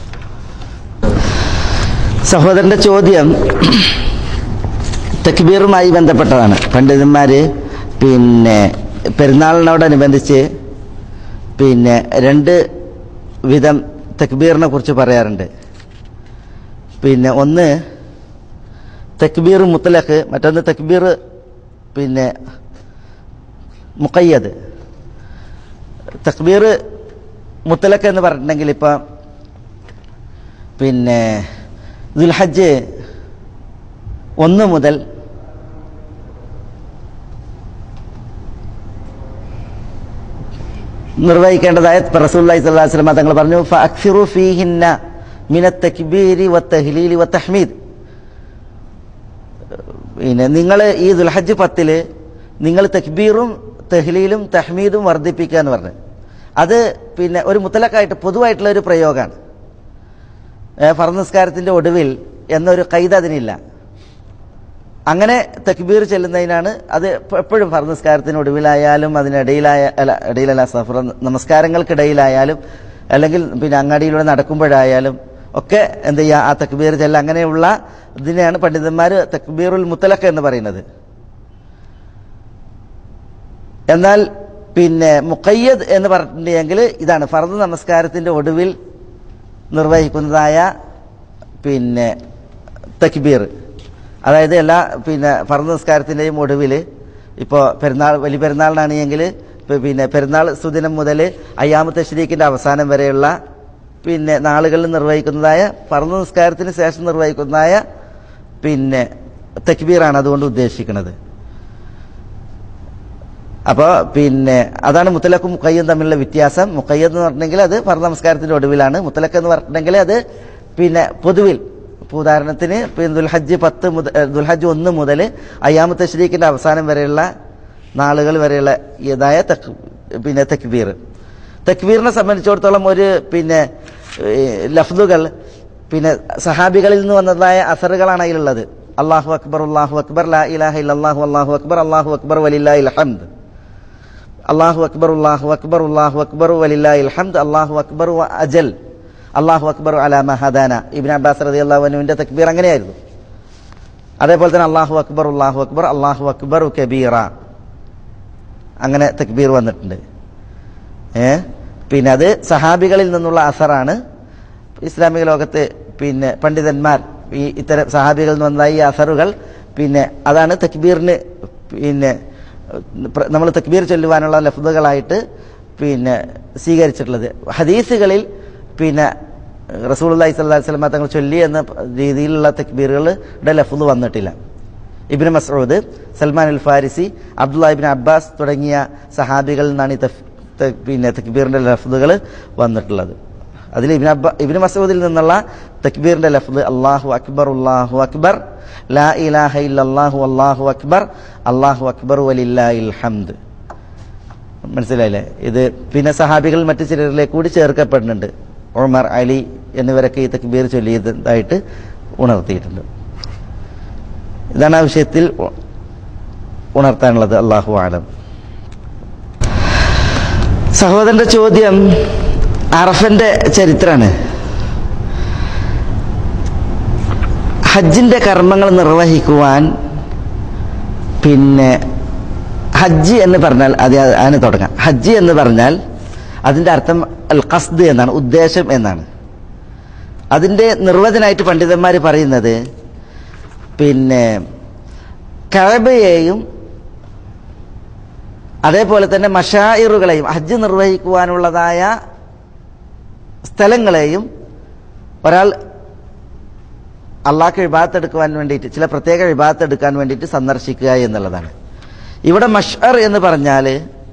Speaker 3: സഹോദരന്റെ ചോദ്യം തക്ബീറുമായി ബന്ധപ്പെട്ടതാണ് പണ്ഡിതന്മാര് പിന്നെ പെരുന്നാളിനോടനുബന്ധിച്ച് പിന്നെ രണ്ട് വിധം തക്ബീറിനെ കുറിച്ച് പറയാറുണ്ട് പിന്നെ ഒന്ന് തക്ബീർ മുത്തലഖ് മറ്റൊന്ന് തക്ബീർ പിന്നെ മുക്കയ്യദ് തക്ബീർ മുത്തലഖ് എന്ന് പറഞ്ഞിട്ടുണ്ടെങ്കിൽ ഇപ്പം പിന്നെ ദുൽഹജ്ജ് ഒന്ന് മുതൽ നിർവഹിക്കേണ്ടതായ റസൂല്ലി സ്വല്ലല്ലാഹു അലൈഹി വസല്ലം തങ്ങൾ പറഞ്ഞു ഫഅക്സിറു ഫീഹിന്ന മിന തക്ബീരി വത്തഹ്ലീലി വത്തഹ്മീദ് പിന്നെ നിങ്ങൾ ഈ ദുൽഹജ്ജ് പത്തില് നിങ്ങൾ തക്ബീറും തഹ്ലീലും തഹ്മീദും വർദ്ധിപ്പിക്കുക എന്ന് പറഞ്ഞു അത് പിന്നെ ഒരു മുത്തലക്കായിട്ട് പൊതുവായിട്ടുള്ള ഒരു പ്രയോഗമാണ് ഫർദ് നിസ്കാരത്തിന്റെ ഒടുവിൽ എന്നൊരു കൈത് അതിനില്ല അങ്ങനെ തക്ബീർ ചെല്ലുന്നതിനാണ് അത് എപ്പോഴും ഫർദ് നിസ്കാരത്തിന് ഒടുവിലായാലും അതിനിടയിലായ അല്ല ഇടയിലല്ല സഫർ നമസ്കാരങ്ങൾക്കിടയിലായാലും അല്ലെങ്കിൽ പിന്നെ അങ്ങാടിയിലൂടെ നടക്കുമ്പോഴായാലും ഒക്കെ എന്ത് ചെയ്യുക ആ തക്ബീർ ചെല്ല അങ്ങനെയുള്ള ഇതിനെയാണ് പണ്ഡിതന്മാർ തക്ബീറുൽ മുത്തലഖ് എന്ന് പറയുന്നത് എന്നാൽ പിന്നെ മുക്കയ്യദ് എന്ന് പറഞ്ഞിട്ടുണ്ടെങ്കിൽ ഇതാണ് ഫർദ് നമസ്കാരത്തിന്റെ ഒടുവിൽ നിർവഹിക്കുന്നതായ പിന്നെ തക്ബീർ അതായത് എല്ലാ പിന്നെ ഫർദ് നിസ്കാരത്തിൻ്റെയും ഒടുവിൽ ഇപ്പോൾ പെരുന്നാൾ വലിയ പെരുന്നാളിനാണെങ്കിൽ പിന്നെ പെരുന്നാൾ സുദിനം മുതൽ അയ്യാമത്തെ ശരീക്കിൻ്റെ അവസാനം വരെയുള്ള പിന്നെ നാളുകളിൽ നിർവഹിക്കുന്നതായ ഫർദ് നിസ്കാരത്തിന് ശേഷം നിർവഹിക്കുന്നതായ പിന്നെ തക്ബീറാണ് അതുകൊണ്ട് ഉദ്ദേശിക്കുന്നത് അപ്പോൾ പിന്നെ അതാണ് മുത്തലക്കും മുക്കയ്യും തമ്മിലുള്ള വ്യത്യാസം മുക്കയ്യത് എന്ന് പറഞ്ഞിട്ടുണ്ടെങ്കിൽ അത് ഫർദ് നമസ്കാരത്തിന്റെ ഒടുവിലാണ് മുത്തലക്ക് എന്ന് പറഞ്ഞിട്ടുണ്ടെങ്കിൽ അത് പിന്നെ പൊതുവിൽ ഇപ്പോൾ ഉദാഹരണത്തിന് പിന്നെ ദുൽഹജ്ജ് പത്ത് മുതൽ ദുൽഹജ്ജ് ഒന്ന് മുതൽ അയ്യാമത്തെ ശരീക്കിന്റെ അവസാനം വരെയുള്ള നാളുകൾ വരെയുള്ള ഇതായ തക് പിന്നെ തക്ബീർ തക്ബീറിനെ സംബന്ധിച്ചിടത്തോളം ഒരു പിന്നെ ലഫ്ദുകൾ പിന്നെ സഹാബികളിൽ നിന്ന് വന്നതായ അസറുകളാണ് അതിലുള്ളത് അള്ളാഹു അക്ബർ അള്ളാഹു അക്ബർ ലാ ഇലാഹ ഇല്ലല്ലാഹു അള്ളാഹു അക്ബർ അള്ളാഹു അക്ബർ വലില്ലാഹിൽ ഹംദ് അള്ളാഹു അക്ബർ അള്ളാഹു അക്ബർ അള്ളാഹു അക്ബർ വലില്ലാഹിൽ ഹംദ് അള്ളാഹു അക്ബർ വ അജൽ അള്ളാഹു അക്ബർ അലാമ ഹദാന ഇബിൻ അബ്ബാസ് റതി അള്ളാഹുവിന്റെ തക്ബീർ അങ്ങനെയായിരുന്നു അതേപോലെ തന്നെ അള്ളാഹു അക്ബർ അള്ളാഹു അക്ബർ അള്ളാഹു അക്ബർ കബീറ അങ്ങനെ തക്ബീർ വന്നിട്ടുണ്ട് ഏ പിന്നെ അത് സഹാബികളിൽ നിന്നുള്ള അസറാണ് ഇസ്ലാമിക ലോകത്ത് പിന്നെ പണ്ഡിതന്മാർ ഈ ഇത്തരം സഹാബികളിൽ നിന്ന് വന്നതായ ഈ അസറുകൾ പിന്നെ അതാണ് തക്ബീറിന് പിന്നെ നമ്മൾ തക്ബീർ ചൊല്ലുവാനുള്ള ലഫ്ദുകളായിട്ട് പിന്നെ സ്വീകരിച്ചിട്ടുള്ളത് ഹദീസുകളിൽ പിന്നെ റസൂൽ അള്ളഹി സ്വല്ലാ വസ്ലമ തങ്ങൾ ചൊല്ലി എന്ന രീതിയിലുള്ള തക്ബീറുകളുടെ ലഫ്ദ് വന്നിട്ടില്ല Ibn Masood Salman al Farisi Abdullah Ibn Abbas തുടങ്ങിയ സഹാബികളിൽ നിന്നാണ് ഈ പിന്നെ തക്ബീറിന്റെ ലഫ്ദുകൾ വന്നിട്ടുള്ളത് അതിൽ ഇബിൻ അബ്ബ ഇബിന് മസൂദിൽ നിന്നുള്ള തക്ബീറിന്റെ ലഫ്ദ് അള്ളാഹു അക്ബർ അള്ളാഹു അക്ബർ ലാ ഇലാഹ ഇല്ലല്ലാഹു അള്ളാഹു അക്ബർ അള്ളാഹു അക്ബർ വലില്ലാഹിൽ ഹംദ് മനസ്സിലായില്ലേ ഇത് പിന്നെ സഹാബികൾ മറ്റു ചിലരിലേക്ക് കൂടി ചേർക്കപ്പെടുന്നുണ്ട് ഉമർ അലി എന്നിവരൊക്കെ ഈ തക്ബീർ ചൊല്ലിയതായിട്ട് ഉണർത്തിയിട്ടുണ്ട് ഇതാണ് ആ വിഷയത്തിൽ ഉണർത്താനുള്ളത് അള്ളാഹു ആലം സഹോദരന്റെ ചോദ്യം അറഫന്റെ ചരിത്രമാണ് ഹജ്ജിന്റെ കർമ്മങ്ങൾ നിർവഹിക്കുവാൻ പിന്നെ ഹജ്ജ് എന്ന് പറഞ്ഞാൽ അത് അതിന് തുടങ്ങാം ഹജ്ജ് എന്ന് പറഞ്ഞാൽ അതിന്റെ അർത്ഥം അൽ ഖസ്ദ് എന്നാണ് ഉദ്ദേശം എന്നാണ് അതിന്റെ നിർവചനമായിട്ട് പണ്ഡിതന്മാർ പറയുന്നത് പിന്നെ കഴബയെയും അതേപോലെ തന്നെ മഷായിറുകളെയും ഹജ്ജ് നിർവഹിക്കുവാനുള്ളതായ സ്ഥലങ്ങളെയും ഒരാൾ അള്ളാഹ്ക്ക് വിഭാഗത്തെടുക്കുവാൻ വേണ്ടിയിട്ട് ചില പ്രത്യേക വിഭാഗത്തെടുക്കാൻ വേണ്ടിയിട്ട് സന്ദർശിക്കുക എന്നുള്ളതാണ് ഇവിടെ മഷ്അർ എന്ന് പറഞ്ഞാൽ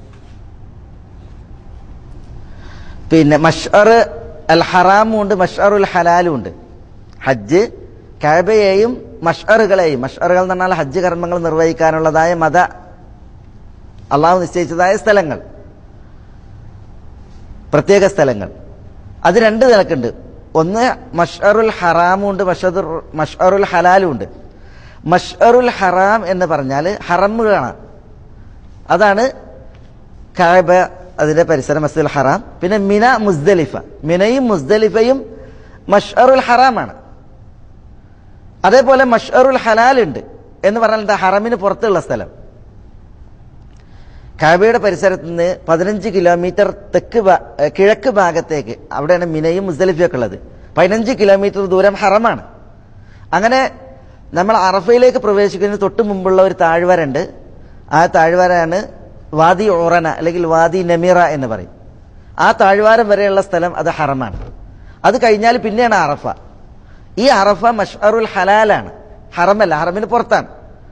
Speaker 3: പിന്നെ മഷ്അർ അൽ ഹറാമും ഉണ്ട് മഷ്അറുൽ ഹലാലും ഉണ്ട് ഹജ്ജ് കാബയെയും മഷ്അറുകളെയും മഷ്അറുകൾ എന്ന് പറഞ്ഞാൽ ഹജ്ജ് കർമ്മങ്ങൾ നിർവഹിക്കാനുള്ളതായ മത അള്ളാഹു നിശ്ചയിച്ചതായ സ്ഥലങ്ങൾ പ്രത്യേക സ്ഥലങ്ങൾ അത് രണ്ട് നിലക്കുണ്ട് ഒന്ന് മഷ്അറുൽ ഹറാമും ഉണ്ട് മഷദുർ മഷ്അറുൽ ഹലാലും ഉണ്ട് മഷ്അറുൽ ഹറാം എന്ന് പറഞ്ഞാൽ ഹറമുകളാണ് അതാണ് കാബ അതിന്റെ പരിസരം മസ്ജിദുൽ ഹറാം പിന്നെ മിന മുസ്ദലിഫ മിനയും മുസ്ദലിഫയും മഷ്അറുൽ ഹറാമാണ് അതേപോലെ മഷ്അറുൽ ഹലാൽ ഉണ്ട് എന്ന് പറഞ്ഞാൽ എന്താ ഹറമിന് പുറത്തുള്ള സ്ഥലം കാബയുടെ പരിസരത്ത് നിന്ന് പതിനഞ്ച് കിലോമീറ്റർ തെക്ക് ഭാ- ഏ, കിഴക്ക് ഭാഗത്തേക്ക് അവിടെയാണ് മിനയും മുസ്ദലിഫയൊക്കെ ഉള്ളത് പതിനഞ്ച് കിലോമീറ്റർ ദൂരം ഹറമാണ് അങ്ങനെ നമ്മൾ അറഫയിലേക്ക് പ്രവേശിക്കുന്നതിന് തൊട്ട് മുമ്പുള്ള ഒരു താഴ്വരണ്ട് ആ താഴ്വരയാണ് വാദി ഓറന അല്ലെങ്കിൽ വാദി നമീറ എന്ന് പറയും ആ താഴ്വാരം വരെയുള്ള സ്ഥലം അത് ഹറമാണ് അത് കഴിഞ്ഞാൽ പിന്നെയാണ് അറഫ ഈ അറഫ മഷ്അറുൽ ഹലാലാണ് ഹറമല്ല ഹറമിന് പുറത്താണ്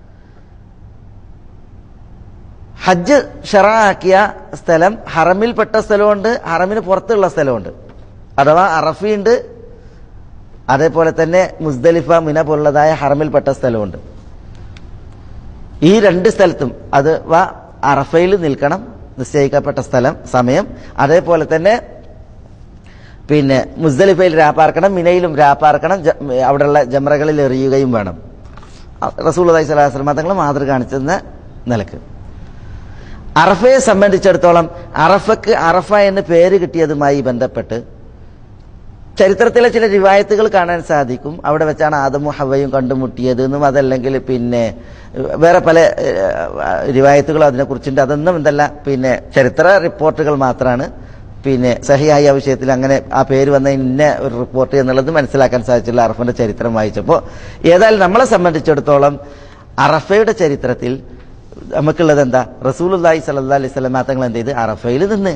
Speaker 3: ഹജ്ജ് ഷറാക്കിയ സ്ഥലം ഹറമിൽപ്പെട്ട സ്ഥലമുണ്ട് ഹറമിന് പുറത്തുള്ള സ്ഥലമുണ്ട് അഥവാ അറഫിയുണ്ട് അതേപോലെ തന്നെ മുസ്ദലിഫ മിന പോലുള്ളതായ ഹറമിൽപ്പെട്ട സ്ഥലമുണ്ട് ഈ രണ്ട് സ്ഥലത്തും അത് വാ അറഫയിൽ നിൽക്കണം നിശ്ചയിക്കപ്പെട്ട സ്ഥലം സമയം അതേപോലെ തന്നെ പിന്നെ മുസ്ദലിഫയിൽ രാപ്പാർക്കണം മിനയിലും രാപ്പാർക്കണം ജ- അവിടെയുള്ള ജമറകളിൽ എറിയുകയും വേണം റസൂൽ അലൈഹി സ്വലാഹു വസ്ലം തങ്ങൾ മാതൃക കാണിച്ചെന്ന നിലക്ക് അറഫയെ സംബന്ധിച്ചിടത്തോളം അറഫക്ക് അറഫ എന്ന് പേര് കിട്ടിയതുമായി ബന്ധപ്പെട്ട് ചരിത്രത്തിലെ ചില റിവായത്തുകൾ കാണാൻ സാധിക്കും അവിടെ വെച്ചാണ് ആദമും ഹവയും കണ്ടുമുട്ടിയത് എന്നും അതല്ലെങ്കിൽ പിന്നെ വേറെ പല റിവായത്തുകളും അതിനെക്കുറിച്ചുണ്ട് അതൊന്നും എന്തല്ല പിന്നെ ചരിത്ര റിപ്പോർട്ടുകൾ മാത്രമാണ് പിന്നെ സഹിയായി ആ വിഷയത്തിൽ അങ്ങനെ ആ പേര് വന്ന ഇന്ന ഒരു റിപ്പോർട്ട് എന്നുള്ളത് മനസ്സിലാക്കാൻ സാധിച്ചില്ല അറഫന്റെ ചരിത്രം വായിച്ചപ്പോൾ ഏതായാലും നമ്മളെ സംബന്ധിച്ചിടത്തോളം അറഫയുടെ ചരിത്രത്തിൽ നമുക്കുള്ളത് എന്താ റസൂലുല്ലാഹി സല്ലാ അലൈഹി സ്വലം തങ്ങൾ എന്ത് ചെയ്ത് അറഫയിൽ നിന്ന്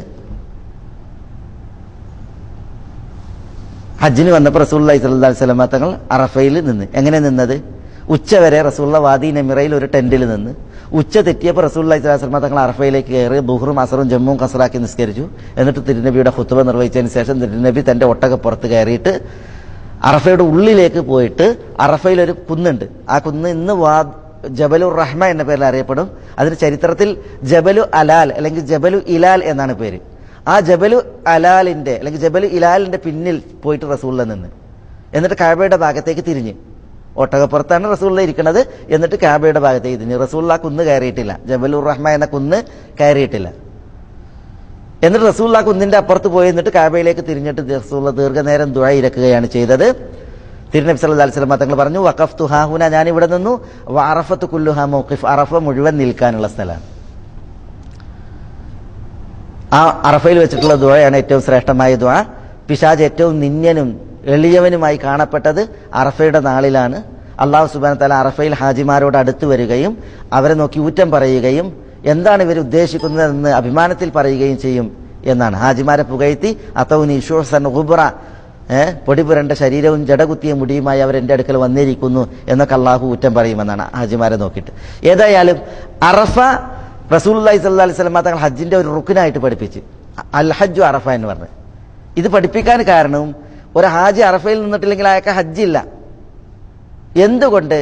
Speaker 3: ഹജ്ജിന് വന്നപ്പോൾ റസൂല്ലായി സല്ലാ സ്വലമ തങ്ങൾ അറഫയിൽ നിന്ന് എങ്ങനെ നിന്നത് ഉച്ച വരെ റസൂള്ള വാദി നമിറയിൽ ഒരു ടെന്റിൽ നിന്ന് ഉച്ച തെറ്റിയപ്പോൾ റസൂല്ലായി സ്വലാസ്ലമ തങ്ങൾ അറഫയിലേക്ക് കയറി ബുഹറും അസറും ജമ്മുവും കസറാക്കി നിസ്കരിച്ചു എന്നിട്ട് തിരുനബിയുടെ ഹുത്തുബ നിർവഹിച്ചതിന് ശേഷം തിരുനബി തന്റെ ഒട്ടകപ്പുറത്ത് കയറിയിട്ട് അറഫയുടെ ഉള്ളിലേക്ക് പോയിട്ട് അറഫയിൽ ഒരു കുന്നുണ്ട് ആ കുന്ന് ഇന്ന് വാ ജബലു റഹ്മ എന്ന പേരിൽ അറിയപ്പെടും അതിന് ചരിത്രത്തിൽ ജബലു അലാൽ അല്ലെങ്കിൽ ജബലു ഇലാൽ എന്നാണ് പേര് ആ ജബലു അലാലിന്റെ അല്ലെങ്കിൽ ജബലു ഇലാലിന്റെ പിന്നിൽ പോയിട്ട് റസൂള്ള നിന്ന് എന്നിട്ട് കാബയുടെ ഭാഗത്തേക്ക് തിരിഞ്ഞ് ഒട്ടകപ്പുറത്താണ് റസൂള്ള ഇരിക്കുന്നത് എന്നിട്ട് കാബയുടെ ഭാഗത്തേക്ക് തിരിഞ്ഞു റസൂള്ള ആ കുന്ന് കയറിയിട്ടില്ല ജബലുർ റഹ്മ എന്ന കുന്ന് കയറിയിട്ടില്ല എന്നിട്ട് റസൂള്ള ആ കുന്നിന്റെ അപ്പുറത്ത് പോയി എന്നിട്ട് കാബയിലേക്ക് തിരിഞ്ഞിട്ട് റസൂള്ള ദീർഘനേരം ദുഴ ഇരക്കുകയാണ് ചെയ്തത് തിരുനബി സല്ലല്ലാഹു അലൈഹി വസല്ലം തങ്ങൾ പറഞ്ഞു വഖഫ് തുഹാഹുന ഞാൻ ഇവിടെ നിന്നു അറഫത്ത് കുല്ലുഹ മൗഖിഫ് അറഫ മുഴുവൻ നിൽക്കാനുള്ള സ്ഥലമാണ് ആ അറഫയിൽ വെച്ചിട്ടുള്ള ദുഴയാണ് ഏറ്റവും ശ്രേഷ്ഠമായ ദുഴ പിശാജ് ഏറ്റവും നിന്യനും എളിയവനുമായി കാണപ്പെട്ടത് അറഫയുടെ നാളിലാണ് അള്ളാഹു സുബാന തല അറഫയിൽ ഹാജിമാരോട് അടുത്ത് വരികയും അവരെ നോക്കി ഊറ്റം പറയുകയും എന്താണ് ഇവർ ഉദ്ദേശിക്കുന്നതെന്ന് അഭിമാനത്തിൽ പറയുകയും ചെയ്യും എന്നാണ് ഹാജിമാരെ പുകഴ്ത്തി അത്തൗനി ഷൂസൻ ഗുബ്ര ഏഹ് പൊടിപുരണ്ട ശരീരവും ജടകുത്തിയ മുടിയുമായി അവർ എൻ്റെ അടുക്കൽ വന്നിരിക്കുന്നു എന്നൊക്കെ അള്ളാഹു ഊറ്റം പറയുമെന്നാണ് ഹാജിമാരെ നോക്കിയിട്ട് ഏതായാലും അറഫ റസൂല്ലി സല്ലാ അലൈഹി സ്വലമ തങ്ങൾ ഹജ്ജിന്റെ ഒരു റുക്കിനായിട്ട് പഠിപ്പിച്ച് അൽ ഹജ്ജു അറഫ എന്ന് പറഞ്ഞു ഇത് പഠിപ്പിക്കാൻ കാരണവും ഒരു ഹാജി അറഫയിൽ നിന്നിട്ടില്ലെങ്കിൽ അയാൾക്ക് ഹജ്ജില്ല എന്തുകൊണ്ട്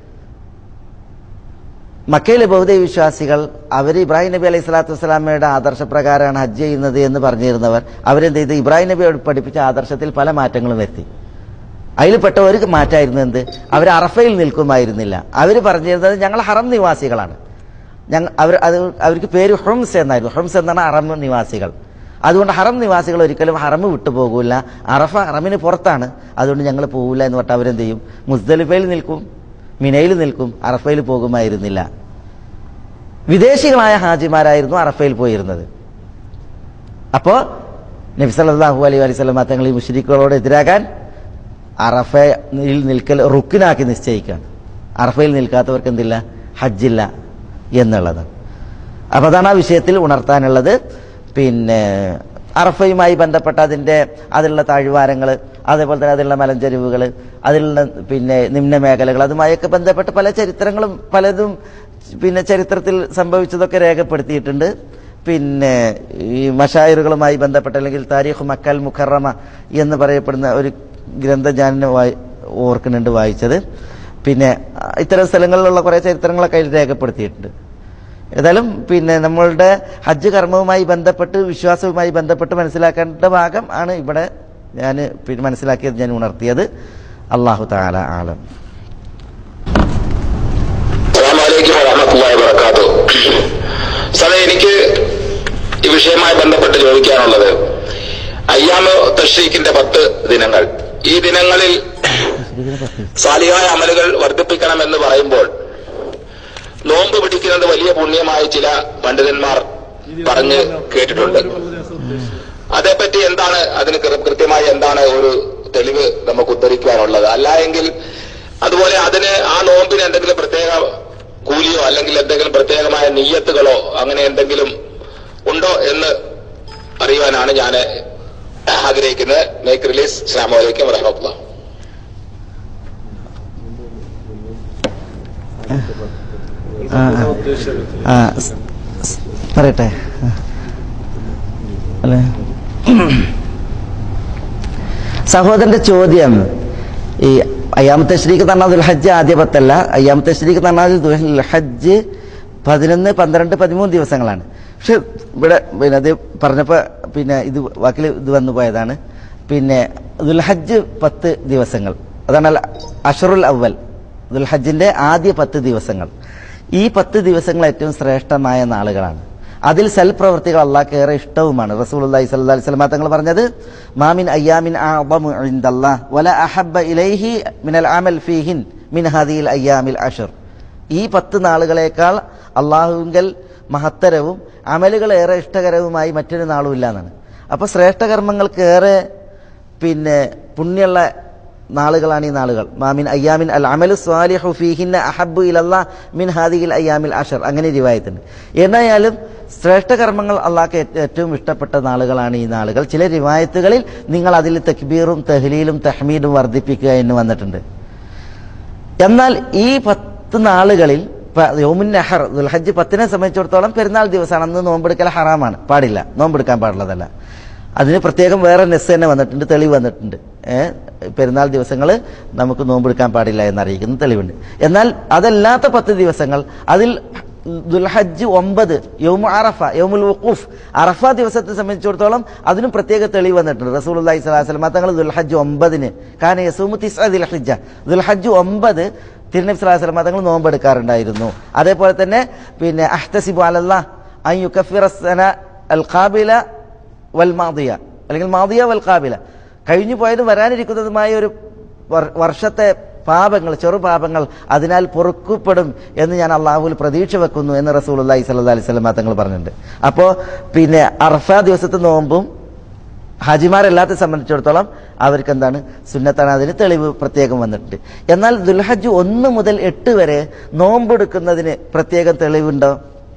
Speaker 3: മക്കയിലെ ബൗദ്ധ വിശ്വാസികൾ അവർ ഇബ്രാഹിം നബി അലൈഹി സ്വലാത്തു വസ്സലാമയുടെ ആദർശപ്രകാരമാണ് ഹജ്ജ് ചെയ്യുന്നത് എന്ന് പറഞ്ഞിരുന്നവർ അവരെന്ത് ചെയ്ത് ഇബ്രാഹിം നബി പഠിപ്പിച്ച ആദർശത്തിൽ പല മാറ്റങ്ങളും വരുത്തി അതിൽപ്പെട്ട ഒരു മാറ്റമായിരുന്നു എന്ത് അവർ അറഫയിൽ നിൽക്കുമായിരുന്നില്ല അവർ പറഞ്ഞിരുന്നത് ഞങ്ങൾ ഹറം നിവാസികളാണ് ഞങ്ങൾ അവർ അത് അവർക്ക് പേര് ഹുംസ് എന്നായിരുന്നു ഹുംസ് എന്നാണ് ഹറം നിവാസികൾ അതുകൊണ്ട് ഹറം നിവാസികൾ ഒരിക്കലും ഹറം വിട്ടു പോകില്ല അറഫ ഹറമിന് പുറത്താണ് അതുകൊണ്ട് ഞങ്ങൾ പോകില്ല എന്ന് പറഞ്ഞാൽ അവരെന്ത് ചെയ്യും മുസ്ദലിഫയിൽ നിൽക്കും മിനയിൽ നിൽക്കും അറഫയിൽ പോകുമായിരുന്നില്ല വിദേശികളായ ഹാജിമാരായിരുന്നു അറഫയിൽ പോയിരുന്നത് അപ്പോ നബി സല്ലല്ലാഹു അലൈഹി വസല്ലം തങ്ങൾ ഈ മുശ്രിക്കുകളോട് എതിരാകാൻ അറഫയിൽ നിൽക്കൽ റുക്കിനാക്കി നിശ്ചയിക്കുകയാണ് അറഫയിൽ നിൽക്കാത്തവർക്ക് എന്തില്ല ഹജ്ജില്ല എന്നുള്ളത് അപ്പൊ അതാണ് ആ വിഷയത്തിൽ ഉണർത്താനുള്ളത് പിന്നെ അറഫയുമായി ബന്ധപ്പെട്ട അതിന്റെ അതിലുള്ള താഴ്വാരങ്ങൾ അതേപോലെ തന്നെ അതിലുള്ള മലഞ്ചെരിവുകൾ അതിലുള്ള പിന്നെ നിമ്ന മേഖലകൾ അതുമായൊക്കെ ബന്ധപ്പെട്ട് പല ചരിത്രങ്ങളും പലതും പിന്നെ ചരിത്രത്തിൽ സംഭവിച്ചതൊക്കെ രേഖപ്പെടുത്തിയിട്ടുണ്ട് പിന്നെ ഈ മഷായറുകളുമായി ബന്ധപ്പെട്ട അല്ലെങ്കിൽ താരീഖ് മക്കൽ മുഖറമ എന്ന് പറയപ്പെടുന്ന ഒരു ഗ്രന്ഥം ഞാൻ വായി ഓർക്കുന്നുണ്ട് വായിച്ചത് പിന്നെ ഇത്തരം സ്ഥലങ്ങളിലുള്ള കുറേ ചരിത്രങ്ങളൊക്കെ അതിൽ രേഖപ്പെടുത്തിയിട്ടുണ്ട് ഏതായാലും പിന്നെ നമ്മളുടെ ഹജ്ജ് കർമ്മവുമായി ബന്ധപ്പെട്ട് വിശ്വാസവുമായി ബന്ധപ്പെട്ട് മനസ്സിലാക്കേണ്ട ഭാഗം ആണ് ഇവിടെ ഞാൻ പിന്നെ മനസ്സിലാക്കിയത് ഞാൻ ഉണർത്തിയത് അള്ളാഹു താല ആലം
Speaker 4: അസ്സാമലൈക്കും വറഹമത്തുള്ളാഹി വബറകാത്തു സാറേ എനിക്ക് ഈ വിഷയവുമായി ബന്ധപ്പെട്ട് ചോദിക്കാനുള്ളത് അയ്യാമ തഷ്രീഖിന്റെ പത്ത് ദിനങ്ങൾ ഈ ദിനങ്ങളിൽ സാലിഹായ അമലുകൾ വർദ്ധിപ്പിക്കണമെന്ന് പറയുമ്പോൾ നോമ്പ് പിടിക്കുന്നത് വലിയ പുണ്യമായി ചില പണ്ഡിതന്മാർ പറഞ്ഞ് കേട്ടിട്ടുണ്ട് അതേപ്പറ്റി എന്താണ് അതിന് കൃ- കൃത്യമായി എന്താണ് ഒരു തെളിവ് നമുക്ക് ഉദ്ധരിക്കുവാനുള്ളത് അല്ല എങ്കിൽ അതുപോലെ അതിന് ആ നോമ്പിന് എന്തെങ്കിലും പ്രത്യേക കൂലിയോ അല്ലെങ്കിൽ എന്തെങ്കിലും പ്രത്യേകമായ നീയത്തുകളോ അങ്ങനെ എന്തെങ്കിലും ഉണ്ടോ എന്ന് അറിയുവാനാണ് ഞാൻ ആഗ്രഹിക്കുന്നത് മേക്ക് റിലീസ് അസ്സാം വലൈക്കും വരഹമുല്ല
Speaker 3: ആ, ആ, സ്- സ്- പറയട്ടെ ആ. അല്ലേ സഹോദരന്റെ ചോദ്യം ഈ അയ്യാമത്തെ ശ്രീക്ക് തന്ന ദുൽഹജ്ജ് ആദ്യ പത്തല്ല അയ്യാമത്തെ ശ്രീക്ക് തന്ന ദുൽഹജ്ജ് പതിനൊന്ന് പന്ത്രണ്ട് പതിമൂന്ന് ദിവസങ്ങളാണ് പക്ഷെ ഇവിടെ പിന്നെ അത് പറഞ്ഞപ്പോൾ പിന്നെ ഇത് വാക്കിൽ ഇത് വന്നു പോയതാണ് പിന്നെ ദുൽഹജ്ജ് പത്ത് ദിവസങ്ങൾ അതാണ് അൽ അഷറുൽ അവൽ ദുൽഹജ്ജിന്റെ ആദ്യ പത്ത് ദിവസങ്ങൾ ഈ പത്ത് ദിവസങ്ങൾ ഏറ്റവും ശ്രേഷ്ഠമായ നാളുകളാണ് അതിൽ സൽപ്രവർത്തികൾ അള്ളാഹ്ക്ക് ഏറെ ഇഷ്ടവുമാണ് റസൂൽ അള്ളാഹി സല്ലാ വസ്ലമ തങ്ങൾ പറഞ്ഞത് മാമിൻ അയ്യാമിൻ അഅ്ളമു ഇൻദല്ലാഹ് വല അഹബ്ബ ഇലൈഹി മിനൽ അമൽ ഫീഹിൻ മിൻ ഹദിയിൽ അയ്യാമിൽ അഷർ ഈ പത്ത് നാളുകളേക്കാൾ അള്ളാഹുങ്കൽ മഹത്തരവും അമലുകൾ ഏറെ ഇഷ്ടകരവുമായി മറ്റൊരു നാളും ഇല്ല എന്നാണ് അപ്പൊ ശ്രേഷ്ഠകർമ്മങ്ങൾക്ക് ഏറെ പിന്നെ പുണ്യമുള്ള നാളുകളാണ് ഈ നാളുകൾ മാമിൻ അയ്യാമിൻ അൽ അമലു സ്വാലിഹു ഫീഹിന്ന അഹബ്ബു ഇലല്ലാ മിൻ ഹാദിഹിൽ അയ്യാമിൽ അഷർ അങ്ങനെ റിവായത്തുണ്ട് എന്നായാലും ശ്രേഷ്ഠ കർമ്മങ്ങൾ അള്ളാഹ്ക്ക് ഏ- ഏറ്റവും ഇഷ്ടപ്പെട്ട നാളുകളാണ് ഈ നാളുകൾ ചില റിവായത്തുകളിൽ നിങ്ങൾ അതിൽ തക്ബീറും തഹ്ലീലും തഹ്മീദും വർദ്ധിപ്പിക്കുക എന്ന് വന്നിട്ടുണ്ട് എന്നാൽ ഈ പത്ത് നാളുകളിൽ പ- യൗമുൻ നഹർ ദുൽഹജ്ജ് പത്തിനെ സംബന്ധിച്ചിടത്തോളം പെരുന്നാൾ ദിവസമാണ് അന്ന് നോമ്പെടുക്കൽ ഹറാമാണ് പാടില്ല നോമ്പെടുക്കാൻ പാടുള്ളതല്ല അതിന് പ്രത്യേകം വേറെ നെസ് തന്നെ വന്നിട്ടുണ്ട് തെളിവ് വന്നിട്ടുണ്ട് ഏഹ് പെരുന്നാൾ ദിവസങ്ങൾ നമുക്ക് നോമ്പെടുക്കാൻ പാടില്ല എന്നറിയിക്കുന്ന തെളിവുണ്ട് എന്നാൽ അതല്ലാത്ത പത്ത് ദിവസങ്ങൾ അതിൽ ദുൽഹജ്ജ് ഒമ്പത് യൗമു അറഫ യൗമുൽ വഖൂഫ് അറഫ ദിവസത്തെ സംബന്ധിച്ചിടത്തോളം അതിനും പ്രത്യേക തെളിവ് വന്നിട്ടുണ്ട് റസൂൽ അള്ളഹി സ്വലാസ്ലം തങ്ങൾ ദുൽഹജ്ജ് ഒമ്പതിന് കാന യസൂമു തിസ് ദുൽഹജ്ജ ദുൽഹജ്ജ് ഒമ്പത് തിരുനബി സ്വലാസ്ലം തങ്ങൾ നോമ്പെടുക്കാറുണ്ടായിരുന്നു അതേപോലെ തന്നെ പിന്നെ അഹ്തസിബു അലല്ലാ അൻ യുകഫിറ സന അൽ ഖാബില വൽ മാദിയ അല്ലെങ്കിൽ മാദിയ വൽ ഖാബില കഴിഞ്ഞു പോയതും വരാനിരിക്കുന്നതുമായ ഒരു വർ- വർഷത്തെ പാപങ്ങൾ ചെറുപാപങ്ങൾ അതിനാൽ പൊറുക്കപ്പെടും എന്ന് ഞാൻ അള്ളാഹുവിൽ പ്രതീക്ഷ വെക്കുന്നു എന്ന് റസൂൽ അള്ളാഹി സല്ലാ അലൈഹി സ്വലമ തങ്ങൾ പറഞ്ഞിട്ടുണ്ട് അപ്പോൾ പിന്നെ അർഫ ദിവസത്തെ നോമ്പും ഹാജിമാരല്ലാത്ത സംബന്ധിച്ചിടത്തോളം അവർക്ക് എന്താണ് സുന്നത്താണ് അതിന് തെളിവ് പ്രത്യേകം വന്നിട്ടുണ്ട് എന്നാൽ ദുൽഹജ്ജ് ഒന്ന് മുതൽ എട്ട് വരെ നോമ്പെടുക്കുന്നതിന് പ്രത്യേകം തെളിവുണ്ടോ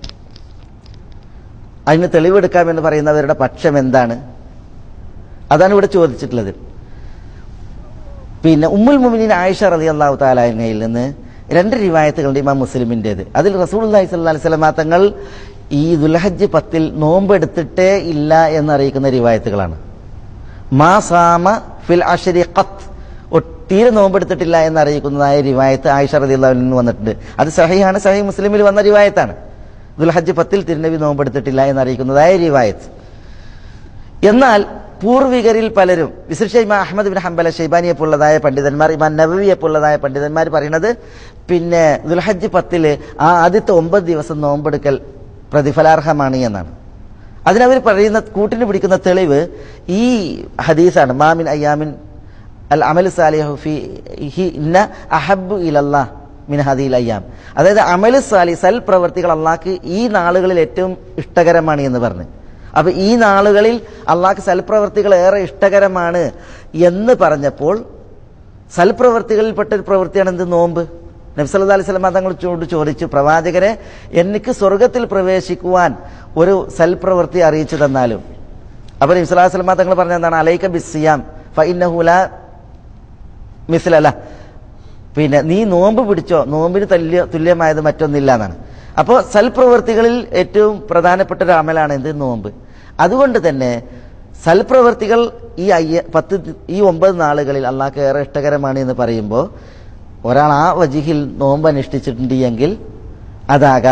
Speaker 3: അതിന് തെളിവെടുക്കാമെന്ന് പറയുന്നവരുടെ പക്ഷം എന്താണ് അതാണ് ഇവിടെ ചോദിച്ചിട്ടുള്ളത് പിന്നെ ഉമ്മുൽ മുമിനിൻ ആയിഷ റതി അള്ളാഹു താലായനയിൽ നിന്ന് രണ്ട് റിവായത്തുകളുണ്ട് ഇമാം മുസ്ലിമിൻ്റെത് അതിൽ റസൂൽ അള്ളഹി സ്വല്ലാ സ്വലമാ തങ്ങൾ ഈ ദുൽഹജ്ജ് പത്തിൽ നോമ്പെടുത്തിട്ടേ ഇല്ല എന്നറിയിക്കുന്ന റിവായത്തുകളാണ് മാ സാമ ഫിൽ അഷരി ഖത്ത് ഒ- തീരെ നോമ്പെടുത്തിട്ടില്ല എന്നറിയിക്കുന്നതായ റിവായത്ത് ആയിഷ റതി അള്ളാഹുവിൽ നിന്ന് വന്നിട്ടുണ്ട് അത് സഹിയാണ് സഹി മുസ്ലിമിൽ വന്ന റിവായത്താണ് ദുൽഹജ്ജ് പത്തിൽ തിരുനബി നോമ്പെടുത്തിട്ടില്ല എന്നറിയിക്കുന്നതായ റിവായത്ത് എന്നാൽ പൂർവികരിൽ പലരും വിശിഷ്ട ഇമാം അഹമ്മദ് ബിൻ ഹംബല ഷെയ്ബാനിയെ പോലുള്ളതായ പണ്ഡിതന്മാർ ഇമാം നബവിയെ പോലുള്ളതായ പണ്ഡിതന്മാർ പറയുന്നത് പിന്നെ ദുൽഹജ്ജ് പത്തില് ആ ആദ്യത്തെ ഒമ്പത് ദിവസം നോമ്പെടുക്കൽ പ്രതിഫലാർഹമാണ് എന്നാണ് അതിനവർ പറയുന്ന കൂട്ടിന് പിടിക്കുന്ന തെളിവ് ഈ ഹദീസാണ് മാമിൻ അയ്യാമിൻ അൽ അമൽ സാലിഹു ഫി ഹി ഇന്ന അഹബ്ബു ഇലല്ലാ മിൻ ഹദീൽ അയ്യാം അതായത് അമൽ സാലി സൽ പ്രവർത്തികൾ അള്ളാഹ്ക്ക് ഈ നാളുകളിൽ ഏറ്റവും ഇഷ്ടകരമാണ് എന്ന് പറഞ്ഞു അപ്പൊ ഈ നാളുകളിൽ അള്ളാഹ്ക്ക് സൽപ്രവർത്തികൾ ഏറെ ഇഷ്ടകരമാണ് എന്ന് പറഞ്ഞപ്പോൾ സൽപ്രവർത്തികളിൽപ്പെട്ട ഒരു പ്രവൃത്തിയാണ് എന്ത് നോമ്പ് നബ്സല്ലാ അലൈഹി സ്വലമ തങ്ങൾ ചൂട് ചോദിച്ചു പ്രവാചകരെ എനിക്ക് സ്വർഗത്തിൽ പ്രവേശിക്കുവാൻ ഒരു സൽപ്രവൃത്തി അറിയിച്ചു തന്നാലും അപ്പൊ നബ്സല്ലാ സ്വലമ തങ്ങൾ പറഞ്ഞ എന്താണ് അലൈക്ക ബിസിയാം ഫൈനഹുല മിസ്ലല പിന്നെ നീ നോമ്പ് പിടിച്ചോ നോമ്പിന് തുല്യ തുല്യമായത് മറ്റൊന്നില്ല എന്നാണ് അപ്പോൾ സൽപ്രവൃത്തികളിൽ ഏറ്റവും പ്രധാനപ്പെട്ട ഒരു അമലാണ് എന്ത് നോമ്പ് അതുകൊണ്ട് തന്നെ സൽപ്രവൃത്തികൾ ഈ അയ്യ പത്ത് ഈ ഒമ്പത് നാളുകളിൽ അള്ളാഹ്ക്ക് ഏറെ ഇഷ്ടകരമാണ് എന്ന് പറയുമ്പോൾ ഒരാൾ ആ വജിഹിൽ നോമ്പ് അനുഷ്ഠിച്ചിട്ടുണ്ട് എങ്കിൽ അതാകാം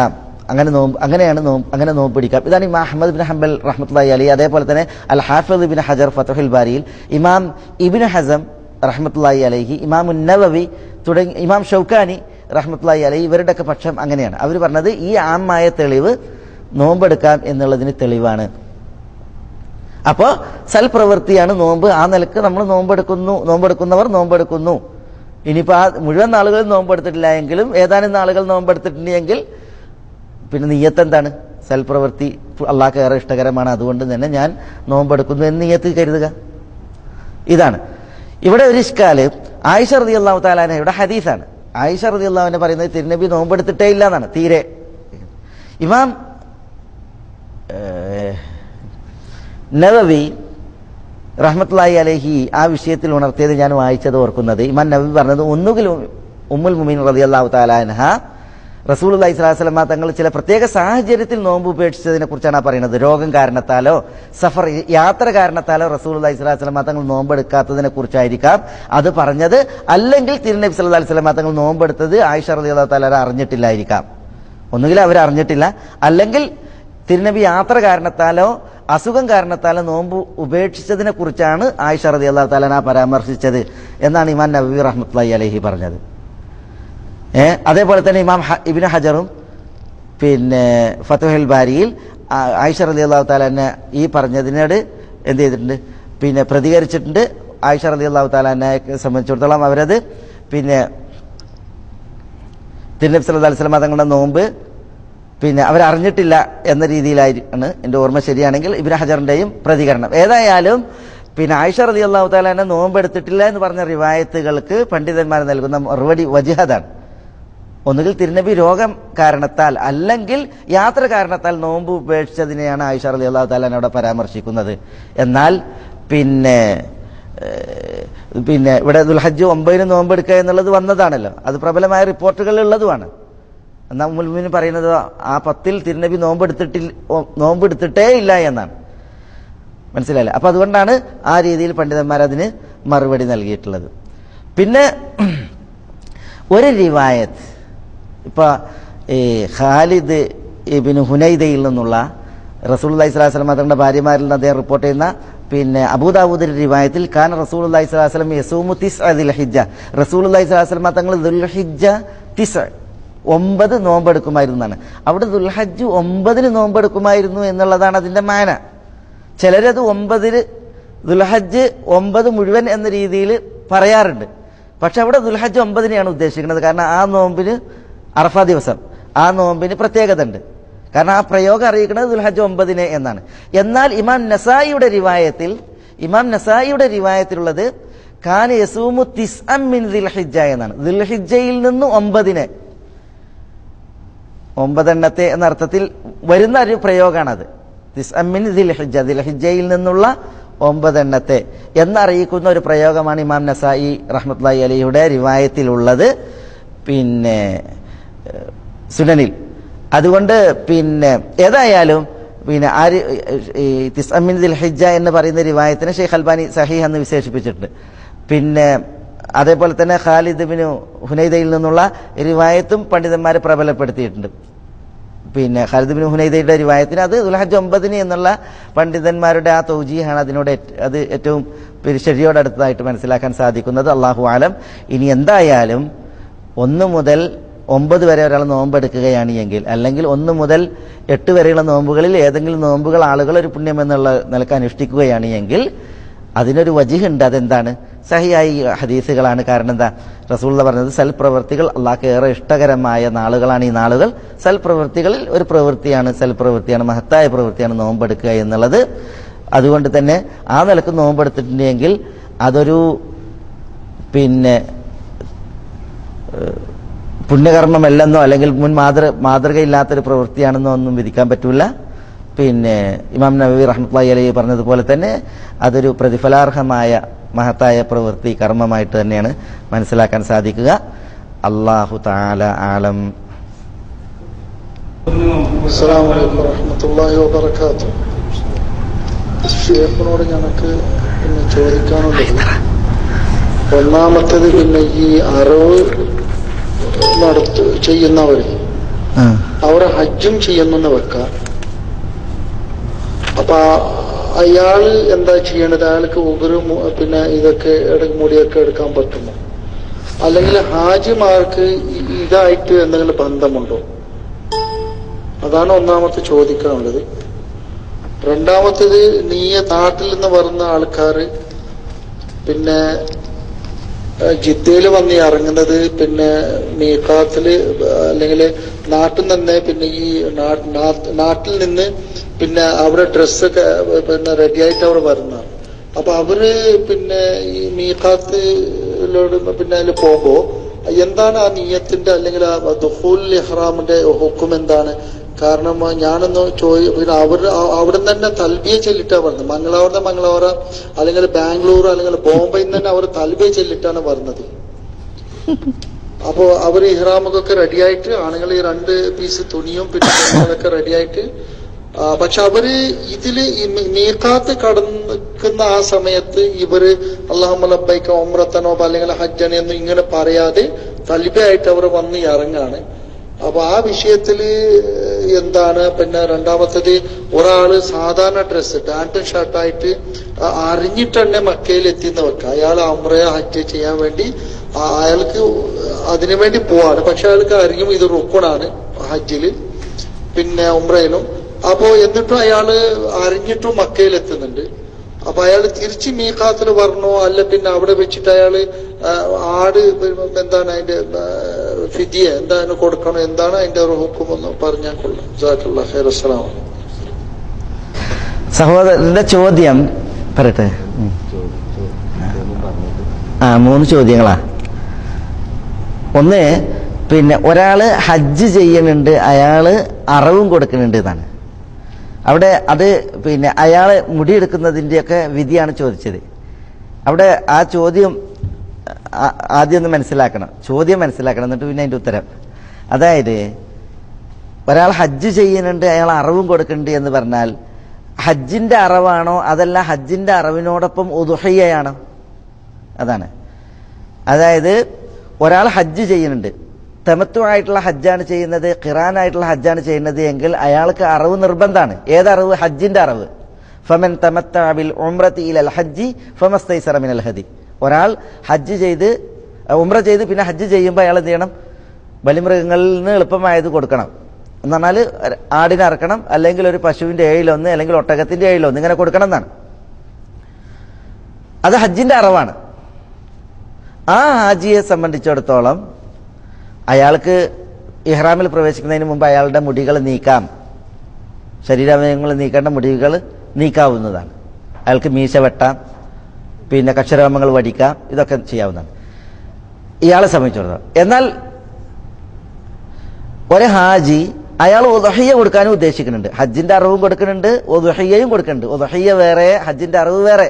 Speaker 3: അങ്ങനെ നോമ്പ് അങ്ങനെയാണ് നോമ്പ് അങ്ങനെ നോമ്പ് പിടിക്കാം ഇതാണ് ഇമാം അഹമ്മദ് ബിൻ ഹംബൽ റഹ്മത്തുള്ളി അലി അതേപോലെ തന്നെ അൽ ഹാഫിദ് ബിൻ ഹജർ ഫത്തുഹുൽ ബാരിയിൽ ഇമാം ഇബിൻ ഹസം റഹ്മത്തുള്ളി അലൈഹി ഇമാം ഉന്നവവി തുടങ്ങി ഇമാം ഷൗക്കാനി റഹ്മത്തുള്ളി അലൈഹി ഇവരുടെയൊക്കെ പക്ഷം അങ്ങനെയാണ് അവർ പറഞ്ഞത് ഈ ആമായ തെളിവ് നോമ്പെടുക്കാം എന്നുള്ളതിന് തെളിവാണ് അപ്പോൾ സൽപ്രവൃത്തിയാണ് നോമ്പ് ആ നിലക്ക് നമ്മൾ നോമ്പെടുക്കുന്നു നോമ്പെടുക്കുന്നവർ നോമ്പെടുക്കുന്നു ഇനിയിപ്പോൾ ആ മുഴുവൻ നാളുകൾ നോമ്പെടുത്തിട്ടില്ല എങ്കിലും ഏതാനും നാളുകൾ നോമ്പെടുത്തിട്ടുണ്ടെങ്കിൽ പിന്നെ നീയത്ത് എന്താണ് സൽപ്രവൃത്തി അള്ളാഹ്ക്ക് ഏറെ ഇഷ്ടകരമാണ് അതുകൊണ്ട് തന്നെ ഞാൻ നോമ്പെടുക്കുന്നു എന്ന് നീയത്ത് കരുതുക ഇതാണ് ഇവിടെ ഒരു ഇഷ്കാല് ആയിഷ റതി അള്ളാഹു താലാന ഇവിടെ ഹദീസാണ് ആയിഷ റതി അള്ളാഹുവിനെ പറയുന്നത് തിരുനബി നോമ്പെടുത്തിട്ടേ ഇല്ല എന്നാണ് തീരെ ഇമാം ഏഹ്, നവവി റഹ്മത്തുള്ളാഹി അലഹി ആ വിഷയത്തിൽ ഉണർത്തിയത് ഞാൻ വായിച്ചത് ഓർക്കുന്നത് ഇമാൻ നബി പറഞ്ഞത് ഒന്നുകിൽ ഉമ്മുൽ മുമീൻ റതി അള്ളാഹു താലാൻഹ റസൂൽ അള്ളഹി സ്വലാസ്ലമ തങ്ങൾ ചില പ്രത്യേക സാഹചര്യത്തിൽ നോമ്പ് ഉപേക്ഷിച്ചതിനെ കുറിച്ചാണ് ആ പറയുന്നത് രോഗം കാരണത്താലോ സഫർ യാത്ര കാരണത്താലോ റസൂൽ അള്ളഹി സ്വലാസ്ലമ തങ്ങൾ നോമ്പെടുക്കാത്തതിനെ കുറിച്ചായിരിക്കാം അത് പറഞ്ഞത് അല്ലെങ്കിൽ തിരുനബി സല്ലല്ലാഹു അലൈഹി വസല്ലമ തങ്ങൾ നോമ്പെടുത്തത് ആയിഷ റതി അള്ളാഹു താല അറിഞ്ഞിട്ടില്ലായിരിക്കാം ഒന്നുകിൽ അവർ അറിഞ്ഞിട്ടില്ല അല്ലെങ്കിൽ തിരുനബി യാത്ര കാരണത്താലോ അസുഖം കാരണത്താലോ നോമ്പ് ഉപേക്ഷിച്ചതിനെ കുറിച്ചാണ് ആയിഷ റതി അള്ളാഹു താലാന പരാമർശിച്ചത് എന്നാണ് ഇമാൻ നബി റഹ്മത്തുള്ളി അലഹി പറഞ്ഞത് ഏ അതേപോലെ തന്നെ ഇമാം ഹ- ഇബ്നു ഹജറും പിന്നെ ഫത്തുഹൽ ബാരിയിൽ ആ- ആയിഷ റലി അള്ളാഹു താലാനെ ഈ പറഞ്ഞതിനോട് എന്ത് ചെയ്തിട്ടുണ്ട് പിന്നെ പ്രതികരിച്ചിട്ടുണ്ട് ആയിഷ റലി അള്ളാഹു താലാനെ സംബന്ധിച്ചിടത്തോളം അവരത് പിന്നെ തിരുനബി സല്ലല്ലാഹു അലൈഹി വസല്ലം തങ്ങളുടെ നോമ്പ് പിന്നെ അവരറിഞ്ഞിട്ടില്ല എന്ന രീതിയിലായിരിക്കാണ് എൻ്റെ ഓർമ്മ ശരിയാണെങ്കിൽ ഇബ്നു ഹജറിൻ്റെയും പ്രതികരണം ഏതായാലും പിന്നെ ആയിഷ റതി അള്ളാഹു താലാനെ നോമ്പെടുത്തിട്ടില്ല എന്ന് പറഞ്ഞ റിവായത്തുകൾക്ക് പണ്ഡിതന്മാർ നൽകുന്ന മറുപടി വജിഹദാണ് ഒന്നുകിൽ തിരുനബി രോഗം കാരണത്താൽ അല്ലെങ്കിൽ യാത്ര കാരണത്താൽ നോമ്പ് ഉപേക്ഷിച്ചതിനെയാണ് ആയിഷ റലി അള്ളാഹു താലാൻ അവിടെ പരാമർശിക്കുന്നത് എന്നാൽ പിന്നെ ഏഹ്, പിന്നെ ഇവിടെ ദുൽഹജ്ജ് ഒമ്പതിന് നോമ്പെടുക്കുക എന്നുള്ളത് വന്നതാണല്ലോ അത് പ്രബലമായ റിപ്പോർട്ടുകളിൽ ഉള്ളതുമാണ് എന്നാൽ മുൽമിന് പറയുന്നത് ആ പത്തിൽ തിരുനബി നോമ്പെടുത്തിട്ടില്ല നോമ്പെടുത്തിട്ടേ ഇല്ല എന്നാണ് മനസ്സിലായില്ലേ അപ്പൊ അതുകൊണ്ടാണ് ആ രീതിയിൽ പണ്ഡിതന്മാർ അതിന് മറുപടി നൽകിയിട്ടുള്ളത് പിന്നെ ഒരു റിവായത്ത് ഇപ്പൊ ഈ ഖാലിദ് ഇബിന് ഹുനൈദയിൽ നിന്നുള്ള റസൂൽ അലൈഹി സ്വലാസ്ലം തങ്ങളുടെ ഭാര്യമാരിൽ നിന്ന് അദ്ദേഹം റിപ്പോർട്ട് ചെയ്യുന്ന പിന്നെ അബൂദാബൂദിന്റെ റിവായത്തിൽ ഖാൻ റസൂൽ അലൈഹി സ്വലാസ്ലം യസൂമു തിസ് അതിൽ ഹിജ റസൂൽ അലൈഹി സ്വലാസ്ലം തങ്ങൾ ദുൽഹിജ തിസ് ഒമ്പത് നോമ്പെടുക്കുമായിരുന്നു എന്നാണ് അവിടെ ദുൽഹജ്ജ് ഒമ്പതിന് നോമ്പെടുക്കുമായിരുന്നു എന്നുള്ളതാണ് അതിന്റെ മാന ചിലരത് ഒമ്പതിന് ദുൽഹജ്ജ് ഒമ്പത് മുഴുവൻ എന്ന രീതിയിൽ പറയാറുണ്ട് പക്ഷെ അവിടെ ദുൽഹജ്ജ് ഒമ്പതിനെയാണ് ഉദ്ദേശിക്കുന്നത് കാരണം ആ നോമ്പിന് അറഫ ദിവസം ആ നോമ്പിന് പ്രത്യേകത ഉണ്ട് കാരണം ആ പ്രയോഗം അറിയിക്കുന്നത് ദുൽഹജ്ജ് ഒമ്പതിനെ എന്നാണ് എന്നാൽ ഇമാം നസായിയുടെ റിവായത്തിൽ ഇമാം നസായിയുടെ റിവായത്തിലുള്ളത് ഖാൻ യസൂമു തിസ് മിൻ ദിൽഹിജ എന്നാണ് ദിൽഹിജയിൽ നിന്ന് ഒമ്പതിനെ ഒമ്പതെണ്ണത്തെ എന്ന അർത്ഥത്തിൽ വരുന്ന ഒരു പ്രയോഗമാണത് തിസ്അമ്മിൻ ദിൽഹിജ ദിൽഹിജയിൽ നിന്നുള്ള ഒമ്പതെണ്ണത്തെ എന്നറിയിക്കുന്ന ഒരു പ്രയോഗമാണ് ഇമാം നസായി റഹ്മത്തുള്ളാഹി അലിയുടെ റിവായത്തിലുള്ളത് പിന്നെ ഏഹ്, സുനനിൽ അതുകൊണ്ട് പിന്നെ ഏതായാലും പിന്നെ ആര് ഈ തിസ്അമ്മിൻ ദിൽഹിജ എന്ന് പറയുന്ന റിവായത്തിനെ ഷെയ്ഖ് അൽബാനി സഹീഹ് എന്ന് വിശേഷിപ്പിച്ചിട്ടുണ്ട് പിന്നെ അതേപോലെ തന്നെ ഖാലിദ് ബിനു ഹുനൈദയിൽ നിന്നുള്ള റിവായത്തും പണ്ഡിതന്മാർ പ്രബലപ്പെടുത്തിയിട്ടുണ്ട് പിന്നെ ഖാലിദ് ബിൻ ഹുനൈദയുടെ റിവായത്തിന് അത് ദുൽഹജ്ജ് ഒമ്പതിന് എന്നുള്ള പണ്ഡിതന്മാരുടെ ആ തൗജീഹാണ് അതിനോട് ഏറ്റ്- അത് ഏറ്റവും പിന്നെ ശരിയോടടുത്തതായിട്ട് മനസ്സിലാക്കാൻ സാധിക്കുന്നത് അള്ളാഹു ആലം ഇനി എന്തായാലും ഒന്ന് മുതൽ ഒമ്പത് വരെ ഒരാൾ നോമ്പെടുക്കുകയാണ് എങ്കിൽ അല്ലെങ്കിൽ ഒന്ന് മുതൽ എട്ട് വരെയുള്ള നോമ്പുകളിൽ ഏതെങ്കിലും നോമ്പുകൾ ആളുകൾ ഒരു പുണ്യം എന്നുള്ള നിലക്ക് അനുഷ്ഠിക്കുകയാണ് എങ്കിൽ അതിനൊരു വജിഹുണ്ട് അതെന്താണ് സഹിയായി ഹദീസുകളാണ് കാരണം എന്താ റസൂള്ള പറഞ്ഞത് സൽപ്രവൃത്തികൾ അള്ളാഹ്ക്ക് ഏറെ ഇഷ്ടകരമായ നാളുകളാണ് ഈ നാളുകൾ സൽപ്രവൃത്തികളിൽ ഒരു പ്രവൃത്തിയാണ് സൽപ്രവൃത്തിയാണ് മഹത്തായ പ്രവൃത്തിയാണ് നോമ്പെടുക്കുക എന്നുള്ളത് അതുകൊണ്ട് തന്നെ ആ നിലക്ക് നോമ്പെടുത്തിട്ടുണ്ടെങ്കിൽ അതൊരു പിന്നെ ഏഹ്, പുണ്യകർമ്മമല്ലെന്നോ അല്ലെങ്കിൽ മുൻ മാതൃ മാതൃകയില്ലാത്തൊരു പ്രവൃത്തിയാണെന്നോ ഒന്നും വിധിക്കാൻ പറ്റൂല പിന്നെ ഇമാം നബി റഹ്മത്തുള്ളാഹി അലൈഹി പറഞ്ഞതുപോലെ തന്നെ അതൊരു പ്രതിഫലാർഹമായ മഹത്തായ പ്രവൃത്തി കർമ്മമായിട്ട് തന്നെയാണ് മനസ്സിലാക്കാൻ സാധിക്കുക അള്ളാഹു താല ആലം
Speaker 5: അസ്സാം വലൈക്കും വറഹമത്തല്ലാഹി വബർക്കാത്തു ഷേഖിനോട് ഞങ്ങൾക്ക് പിന്നെ ചോദിക്കാനുള്ളത് ഒന്നാമത്തേത് പിന്നെ ഈ അറിവ് നടത്തു ചെയ്യുന്നവർ
Speaker 3: ആ
Speaker 5: അവർ ഹജ്ജും ചെയ്യുന്നെന്ന് വെക്കാം അപ്പൊ ആ- അയാള് എന്താ ചെയ്യേണ്ടത് അയാൾക്ക് ഉബറ് മു- പിന്നെ ഇതൊക്കെ എടു- മുടിയൊക്കെ എടുക്കാൻ പറ്റുമോ അല്ലെങ്കിൽ ഹാജിമാർക്ക് ഇ- ഇതായിട്ട് എന്തെങ്കിലും ബന്ധമുണ്ടോ അതാണ് ഒന്നാമത്തെ ചോദിക്കാനുള്ളത് രണ്ടാമത്തേത് നീ നാട്ടിൽ നിന്ന് വരുന്ന ആൾക്കാര് പിന്നെ ജിദ്ദയിൽ വന്ന് ഇറങ്ങുന്നത് പിന്നെ മീക്കാത്തില് അല്ലെങ്കിൽ നാട്ടിൽ നിന്ന് പിന്നെ ഈ നാ- നാ- നാട്ടിൽ നിന്ന് പിന്നെ അവിടെ ഡ്രസ്സൊക്കെ പിന്നെ റെഡിയായിട്ട് അവർ വരുന്നതാണ് അപ്പൊ അവര് പിന്നെ ഈ മീക്കാത്തിലോട് പിന്നെ അതിൽ പോകുമ്പോ എന്താണ് ആ നീയത്തിന്റെ അല്ലെങ്കിൽ ആ ദുഹൂൽ ഇഹ്റാമിന്റെ ഹുക്കും എന്താണ് കാരണം ഞാനൊന്ന് ചോദി പിന്നെ അവർ അവിടെ നിന്ന് തന്നെ തൽബിയ ചെല്ലിട്ടാ പറഞ്ഞത് മംഗളാവറിന്റെ മംഗളാവറ അല്ലെങ്കിൽ ബാംഗ്ലൂർ അല്ലെങ്കിൽ ബോംബെയിൽ നിന്ന് തന്നെ അവർ തൽബിയ ചെല്ലിട്ടാണ് പറഞ്ഞത് അപ്പോ അവർ ഇഹ്റാമൊക്കെ റെഡിയായിട്ട് ആണുങ്ങൾ ഈ രണ്ട് പീസ് തുണിയും പിന്നെ പെണ്ണുങ്ങളൊക്കെ റെഡിയായിട്ട് ആ, പക്ഷെ അവര് ഇതില് ഈ മീ- മീഖാത്ത് കടക്കുന്ന ആ സമയത്ത് ഇവര് അള്ളാഹുലബൈക്ക ഒമ്രത്തനോ അല്ലെങ്കിൽ ഹജ്ജനെന്നോ ഇങ്ങനെ പറയാതെ തലിബയായിട്ട് അവർ വന്ന് ഇറങ്ങാണ് അപ്പൊ ആ വിഷയത്തില് എന്താണ് പിന്നെ രണ്ടാമത്തത് ഒരാള് സാധാരണ ഡ്രസ്സ് പാന്റും ഷർട്ടായിട്ട് അറിഞ്ഞിട്ട് തന്നെ മക്കയിൽ എത്തിയെന്ന് വെക്കാം അയാൾ അമ്രയ ഹജ്ജ് ചെയ്യാൻ വേണ്ടി ആ- അയാൾക്ക് അതിനു വേണ്ടി പോവാണ് പക്ഷെ അയാൾക്ക് അറിയും ഇത് റുക്കണാണ് ഹജ്ജില് പിന്നെ ഉംറയിലും അപ്പോ എന്നിട്ടും അയാള് അറിഞ്ഞിട്ടും മക്കയിൽ എത്തുന്നുണ്ട് അപ്പൊ അയാൾ തിരിച്ച് മീഖാത്തിൽ പറഞ്ഞോ അല്ല പിന്നെ അവിടെ വെച്ചിട്ട് അയാള് ആ, ആട് എന്താണ് അതിന്റെ ആ, ഫിദിയ എന്താണ് കൊടുക്കണം എന്താണ് അതിന്റെ ഒരു ഹുക്കുമെന്ന് പറഞ്ഞാൽ കൊള്ളാം ജസാക്കുള്ള ഖൈർ അസ്സലാമു അലൈക്കും.
Speaker 3: സഹോദരന്റെ ചോദ്യം പറയട്ടെ ഉം. ആ മൂന്ന് ചോദ്യങ്ങളാ ഒന്ന് പിന്നെ ഒരാള് ഹജ്ജ് ചെയ്യുന്നുണ്ട് അയാള് അറവും കൊടുക്കുന്നുണ്ട് എന്നാണ് അവിടെ അത് പിന്നെ അയാള് മുടിയെടുക്കുന്നതിന്റെയൊക്കെ വിധിയാണ് ചോദിച്ചത് അവിടെ ആ ചോദ്യം ആ- ആദ്യം ഒന്ന് മനസ്സിലാക്കണം ചോദ്യം മനസ്സിലാക്കണം എന്നിട്ട് പിന്നെ അതിന്റെ ഉത്തരം അതായത് ഒരാൾ ഹജ്ജ് ചെയ്യുന്നുണ്ട് അയാൾ അറവും കൊടുക്കുന്നുണ്ട് എന്ന് പറഞ്ഞാൽ ഹജ്ജിന്റെ അറവാണോ അതല്ല ഹജ്ജിന്റെ അറവിനോടൊപ്പം ഉദുഹയ്യയാണോ അതാണ് അതായത് ഒരാൾ ഹജ്ജ് ചെയ്യുന്നുണ്ട് തെമത്വമായിട്ടുള്ള ഹജ്ജാണ് ചെയ്യുന്നത് ഖിറാനായിട്ടുള്ള ഹജ്ജാണ് ചെയ്യുന്നത് എങ്കിൽ അയാൾക്ക് അറിവ് നിർബന്ധമാണ് ഏതറിവ് ഹജ്ജിന്റെ അറിവ് ഫമൻ തമത്തബിൽ ഉംറത്തി ഇലൽ ഹജ്ജി ഫമസ്തൈസറ മിനൽ ഹദി ഒരാൾ ഹജ്ജ് ചെയ്ത് ഉംറ ചെയ്ത് പിന്നെ ഹജ്ജ് ചെയ്യുമ്പോൾ അയാൾ എന്ത് ചെയ്യണം ബലിമൃഗങ്ങളിൽ നിന്ന് എളുപ്പമായത് കൊടുക്കണം എന്ന് പറഞ്ഞാൽ ആടിനെ അറക്കണം അല്ലെങ്കിൽ ഒരു പശുവിന്റെ ഏഴിലൊന്ന് അല്ലെങ്കിൽ ഒട്ടകത്തിന്റെ ഏഴിലൊന്ന് ഇങ്ങനെ കൊടുക്കണം എന്നാണ് അത് ഹജ്ജിന്റെ അറിവാണ് ആ ഹാജിയെ സംബന്ധിച്ചിടത്തോളം അയാൾക്ക് ഇഹ്റാമിൽ പ്രവേശിക്കുന്നതിന് മുമ്പ് അയാളുടെ മുടികൾ നീക്കാം ശരീരാവയവങ്ങൾ നീക്കേണ്ട മുടികൾ നീക്കാവുന്നതാണ് അയാൾക്ക് മീശ വെട്ടാം പിന്നെ കക്ഷരാമങ്ങൾ വടിക്കാം ഇതൊക്കെ ചെയ്യാവുന്നതാണ് ഇയാളെ സംബന്ധിച്ചിടത്തോളം എന്നാൽ ഒരു ഹാജി അയാൾ ഉദഹയ്യ കൊടുക്കാനും ഉദ്ദേശിക്കുന്നുണ്ട് ഹജ്ജിന്റെ അറിവും കൊടുക്കുന്നുണ്ട് ഉദഹയ്യയും കൊടുക്കുന്നുണ്ട് ഉദഹയ്യ വേറെ ഹജ്ജിന്റെ അറിവ് വേറെ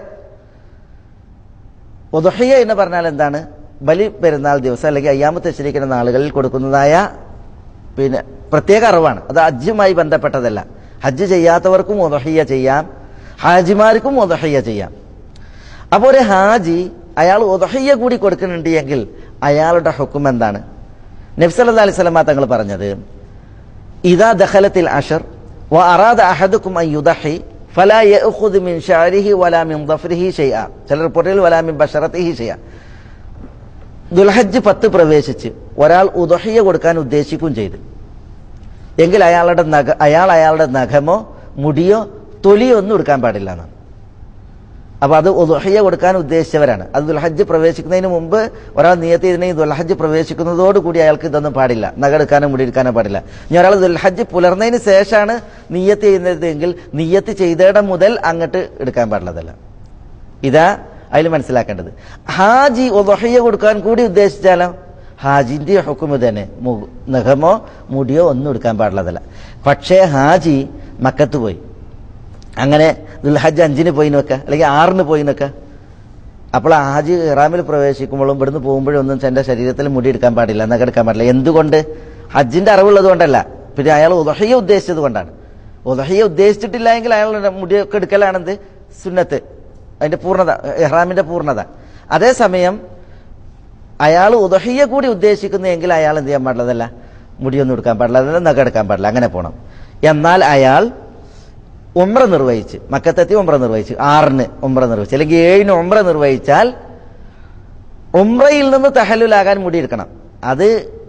Speaker 3: ഉദഹയ്യ എന്ന് പറഞ്ഞാൽ എന്താണ് ബലി പെരുന്നാൾ ദിവസം അല്ലെങ്കിൽ അയ്യാമത്തെ ശരിക്കുന്ന നാളുകളിൽ കൊടുക്കുന്നതായ പിന്നെ പ്രത്യേക അറിവാണ് അത് ഹജ്ജുമായി ബന്ധപ്പെട്ടതല്ല ഹജ്ജ് ചെയ്യാത്തവർക്കും ഉദഹയ്യ ചെയ്യാം ഹാജിമാർക്കും ഉദഹയ്യ ചെയ്യാം അപ്പോൾ ഒരു ഹാജി അയാൾ ഉദഹയ്യ കൂടി കൊടുക്കുന്നുണ്ട് എങ്കിൽ അയാളുടെ ഹുക്കും എന്താണ് നബ്സല്ലാ അലൈഹി സ്വലമ തങ്ങൾ പറഞ്ഞത് ഇതാ ദഖലത്തിൽ അഷർ വ അറാദ അഹദുക്കും അൻ യുദഹി ഫലാ യഅഖുദ് മിൻ ശഅരിഹി വലാ മിൻ ളഫ്രിഹി ഷൈഅ ചില റിപ്പോർട്ടുകളിൽ വലാ മിൻ ബശറത്തിഹി ഷൈഅ ദുൽഹജ്ജ് പത്ത് പ്രവേശിച്ച് ഒരാൾ ഉദഹിയ കൊടുക്കാൻ ഉദ്ദേശിക്കുകയും ചെയ്തു എങ്കിൽ അയാളുടെ നഖ അയാൾ അയാളുടെ നഖമോ മുടിയോ തൊലിയോ ഒന്നും എടുക്കാൻ പാടില്ല എന്നാണ് അപ്പൊ അത് ഉദഹിയ കൊടുക്കാൻ ഉദ്ദേശിച്ചവരാണ് അത് ദുൽഹജ്ജ് പ്രവേശിക്കുന്നതിന് മുമ്പ് ഒരാൾ നിയത്ത് ചെയ്തിട്ടുണ്ടെങ്കിൽ ദുൽഹജ്ജ് പ്രവേശിക്കുന്നതോടുകൂടി അയാൾക്ക് ഇതൊന്നും പാടില്ല നഗെടുക്കാനോ മുടി എടുക്കാനോ പാടില്ല ഇനി ഒരാൾ ദുൽഹജ്ജ് പുലർന്നതിന് ശേഷമാണ് നിയത്ത് ചെയ്യുന്നതെങ്കിൽ നിയത്ത് ചെയ്തയിടം മുതൽ അങ്ങോട്ട് എടുക്കാൻ പാടുള്ളതല്ല ഇതാ അതിൽ മനസ്സിലാക്കേണ്ടത് ഹാജി ഉദഹിയ കൊടുക്കാൻ കൂടി ഉദ്ദേശിച്ചാലോ ഹാജിന്റെ ഹുക്കും ഇത് തന്നെ മു- നഖമോ മുടിയോ ഒന്നും എടുക്കാൻ പാടുള്ളതല്ല പക്ഷേ ഹാജി മക്കത്ത് പോയി അങ്ങനെ ദുൽഹജ്ജ് അഞ്ചിന് പോയി നോക്കുക അല്ലെങ്കിൽ ആറിന് പോയി നോക്കുക അപ്പോൾ ആ ഹാജി ഇറാമിൽ പ്രവേശിക്കുമ്പോഴും ഇവിടുന്ന് പോകുമ്പോഴും ഒന്നും തന്റെ ശരീരത്തിൽ മുടി എടുക്കാൻ പാടില്ല നഖം എടുക്കാൻ പാടില്ല എന്തുകൊണ്ട് ഹജ്ജിന്റെ അറിവുള്ളത് കൊണ്ടല്ല പിന്നെ അയാൾ ഉദഹയ്യ ഉദ്ദേശിച്ചത് കൊണ്ടാണ് ഉദഹയ്യ ഉദ്ദേശിച്ചിട്ടില്ല എങ്കിൽ അയാളുടെ മുടിയൊക്കെ എടുക്കലാണെന്ത് സുന്നത്ത് അതിന്റെ പൂർണ്ണത ഇഹ്റാമിന്റെ പൂർണ്ണത അതേസമയം അയാൾ ഉദഹിയ കൂടി ഉദ്ദേശിക്കുന്നെങ്കിൽ അയാൾ എന്ത് ചെയ്യാൻ പാടുള്ളതല്ല മുടിയൊന്നും എടുക്കാൻ പാടില്ല അതിന് നഖം എടുക്കാൻ പാടില്ല അങ്ങനെ പോകണം എന്നാൽ അയാൾ ഉംറ നിർവഹിച്ച് മക്കത്തെത്തി ഉംറ നിർവഹിച്ച് ആറിന് ഉംറ നിർവഹിച്ച് അല്ലെങ്കിൽ ഏഴിന് ഉംറ നിർവഹിച്ചാൽ ഉംറയിൽ നിന്ന് തഹല്ലുലാകാൻ മുടിയെടുക്കണം അത്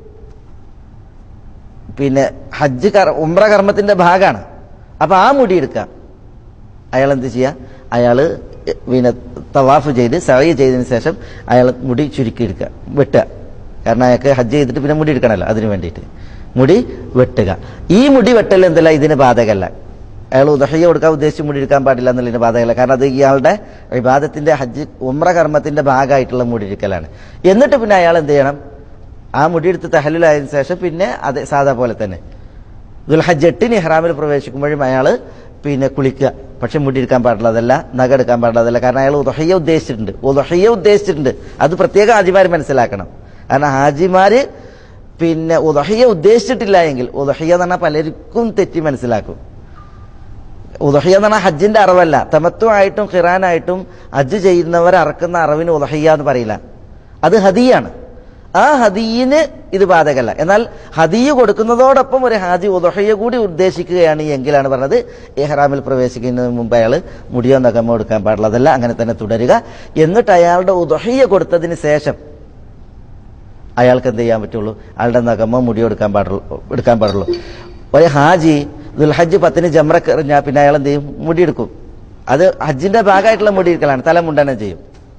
Speaker 3: പിന്നെ ഹജ്ജ് കർ ഉംറ കർമ്മത്തിന്റെ ഭാഗമാണ് അപ്പൊ ആ മുടി എടുക്കാം അയാൾ എന്ത് ചെയ്യുക അയാൾ പിന്നെ തവാഫ് ചെയ്ത് സഴി ചെയ്തതിന് ശേഷം അയാൾ മുടി ചുരുക്കി എടുക്കുക വെട്ടുക കാരണം അയാൾക്ക് ഹജ്ജ് ചെയ്തിട്ട് പിന്നെ മുടി എടുക്കണമല്ലോ അതിന് വേണ്ടിയിട്ട് മുടി വെട്ടുക ഈ മുടി വെട്ടൽ എന്തല്ല ഇതിന് ബാധകമല്ല അയാൾ ഉദഹയ്യ കൊടുക്കാൻ ഉദ്ദേശിച്ച് മുടി എടുക്കാൻ പാടില്ല എന്നുള്ളതിന് ബാധകമല്ല കാരണം അത് ഇയാളുടെ വിവാദത്തിന്റെ ഹജ്ജ് ഉമ്ര കർമ്മത്തിന്റെ ഭാഗമായിട്ടുള്ള മുടി എടുക്കലാണ് എന്നിട്ട് പിന്നെ അയാൾ എന്ത് ചെയ്യണം ആ മുടിയെടുത്ത് തഹലിലായതിനു ശേഷം പിന്നെ അത് സാധാ പോലെ തന്നെ ദുൽഹജ്ജ് എട്ടിന് ഇഹ്റാമിൽ പ്രവേശിക്കുമ്പോഴും അയാൾ പിന്നെ കുളിക്കുക പക്ഷെ മുടി എടുക്കാൻ പാടുള്ളതല്ല നഖ എടുക്കാൻ പാടുള്ളതല്ല കാരണം അയാൾ ഉദഹയ്യ ഉദ്ദേശിച്ചിട്ടുണ്ട് ഉദഹയ്യ ഉദ്ദേശിച്ചിട്ടുണ്ട് അത് പ്രത്യേക ഹാജിമാർ മനസ്സിലാക്കണം കാരണം ഹാജിമാര് പിന്നെ ഉദഹയ്യ ഉദ്ദേശിച്ചിട്ടില്ല എങ്കിൽ ഉദഹയ്യ എന്ന് പറഞ്ഞാൽ പലർക്കും തെറ്റി മനസ്സിലാക്കും ഉദഹയ്യ എന്ന് പറഞ്ഞാൽ ഹജ്ജിന്റെ അറിവല്ല തമത്വമായിട്ടും ഖിറാനായിട്ടും ഹജ്ജ് ചെയ്യുന്നവർ അറക്കുന്ന അറിവിന് ഉദഹയ്യ എന്ന് പറയില്ല അത് ഹദിയാണ് ആ ഹദീന് ഇത് ബാധകല്ല എന്നാൽ ഹദിയ് കൊടുക്കുന്നതോടൊപ്പം ഒരു ഹാജി ഉദഹയ്യ കൂടി ഉദ്ദേശിക്കുകയാണ് എങ്കിലാണ് പറഞ്ഞത് ഇഹ്റാമിൽ പ്രവേശിക്കുന്നതിന് മുമ്പ് അയാൾ മുടിയോ നഖമോ എടുക്കാൻ പാടുള്ളതല്ല അങ്ങനെ തന്നെ തുടരുക എന്നിട്ട് അയാളുടെ ഉദഹയ്യ കൊടുത്തതിന് ശേഷം അയാൾക്ക് എന്ത് ചെയ്യാൻ പറ്റുള്ളൂ അയാളുടെ നഖമോ മുടിയോ എടുക്കാൻ പാടുള്ളൂ എടുക്കാൻ പാടുള്ളൂ ഒരു ഹാജി ദുൽഹജ്ജ് പത്തിന് ജമ്രക്ക് എറിഞ്ഞാൽ പിന്നെ അയാൾ എന്ത് ചെയ്യും മുടിയെടുക്കും അത് ഹജ്ജിന്റെ ഭാഗമായിട്ടുള്ള മുടിയെടുക്കലാണ് തല മുണ്ടനം ചെയ്യും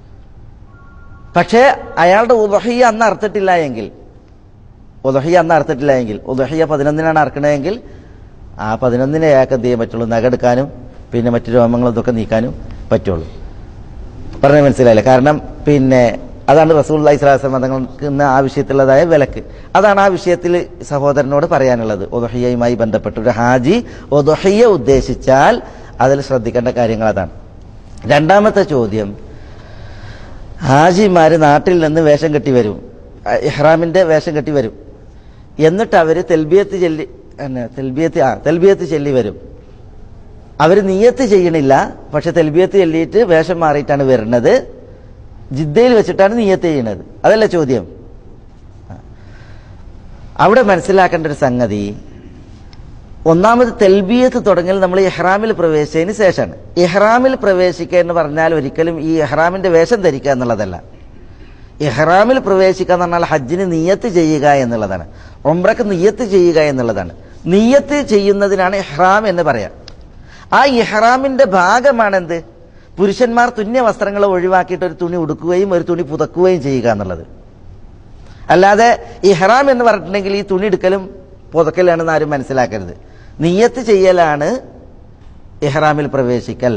Speaker 3: പക്ഷേ അയാളുടെ ഉദഹിയ അന്ന് അറുത്തിട്ടില്ല എങ്കിൽ ഉദഹിയ അന്ന് അറുത്തിട്ടില്ല എങ്കിൽ ഉദഹിയ പതിനൊന്നിനാണ് അറക്കണതെങ്കിൽ ആ പതിനൊന്നിനെ അയാൾക്ക് എന്ത് ചെയ്യാൻ പറ്റുള്ളൂ നഗെടുക്കാനും പിന്നെ മറ്റു രോമങ്ങളും ഇതൊക്കെ നീക്കാനും പറ്റുള്ളൂ പറഞ്ഞ മനസ്സിലായില്ല കാരണം പിന്നെ അതാണ് റസൂൽ ഇസ്ലാം തങ്ങൾക്ക് ഇന്ന് ആ വിഷയത്തിലുള്ളതായ വിലക്ക് അതാണ് ആ വിഷയത്തിൽ സഹോദരനോട് പറയാനുള്ളത് ഒദഹിയയുമായി ബന്ധപ്പെട്ട് ഒരു ഹാജി ഒദഹിയ ഉദ്ദേശിച്ചാൽ അതിൽ ശ്രദ്ധിക്കേണ്ട കാര്യങ്ങൾ അതാണ് രണ്ടാമത്തെ ചോദ്യം ഹാജിമാര് നാട്ടിൽ നിന്ന് വേഷം കെട്ടി വരും അഹ് ഇഹ്റാമിന്റെ വേഷം കെട്ടി വരും എന്നിട്ട് അവര് തെൽബിയത്ത് ചെല്ലി എന്നെ തെൽബിയത്ത് ആ തെൽബിയത്ത് ചെല്ലി വരും അവർ നീയത്ത് ചെയ്യണില്ല പക്ഷെ തെൽബിയത്ത് ചൊല്ലിയിട്ട് വേഷം മാറിയിട്ടാണ് വരുന്നത് ജിദ്ദയിൽ വെച്ചിട്ടാണ് നീയത്ത് ചെയ്യുന്നത് അതല്ല ചോദ്യം അവിടെ മനസ്സിലാക്കേണ്ട ഒരു സംഗതി ഒന്നാമത് തെൽബിയത്ത് തുടങ്ങൽ നമ്മൾ ഇഹ്റാമിൽ പ്രവേശിച്ചതിന് ശേഷമാണ് ഇഹ്റാമിൽ പ്രവേശിക്കുക എന്ന് പറഞ്ഞാൽ ഒരിക്കലും ഈ ഇഹ്റാമിന്റെ വേഷം ധരിക്കുക എന്നുള്ളതല്ല ഇഹ്റാമിൽ പ്രവേശിക്കുക എന്ന് പറഞ്ഞാൽ ഹജ്ജിന് നിയത്ത് ചെയ്യുക എന്നുള്ളതാണ് ഒമ്രക്ക് നിയത്ത് ചെയ്യുക എന്നുള്ളതാണ് നിയത്ത് ചെയ്യുന്നതിനാണ് ഇഹ്റാം എന്ന് പറയാം ആ ഇഹ്റാമിന്റെ ഭാഗമാണ് എന്ത് പുരുഷന്മാർ തുന്യ വസ്ത്രങ്ങൾ ഒഴിവാക്കിയിട്ട് ഒരു തുണി ഉടുക്കുകയും ഒരു തുണി പുതക്കുകയും ചെയ്യുക എന്നുള്ളത് അല്ലാതെ ഇഹ്റാം എന്ന് പറഞ്ഞിട്ടുണ്ടെങ്കിൽ ഈ തുണി എടുക്കലും പുതക്കലാണെന്ന് ആരും മനസ്സിലാക്കരുത് നിയത്ത് ചെയ്യലാണ് ഇഹ്റാമിൽ പ്രവേശിക്കൽ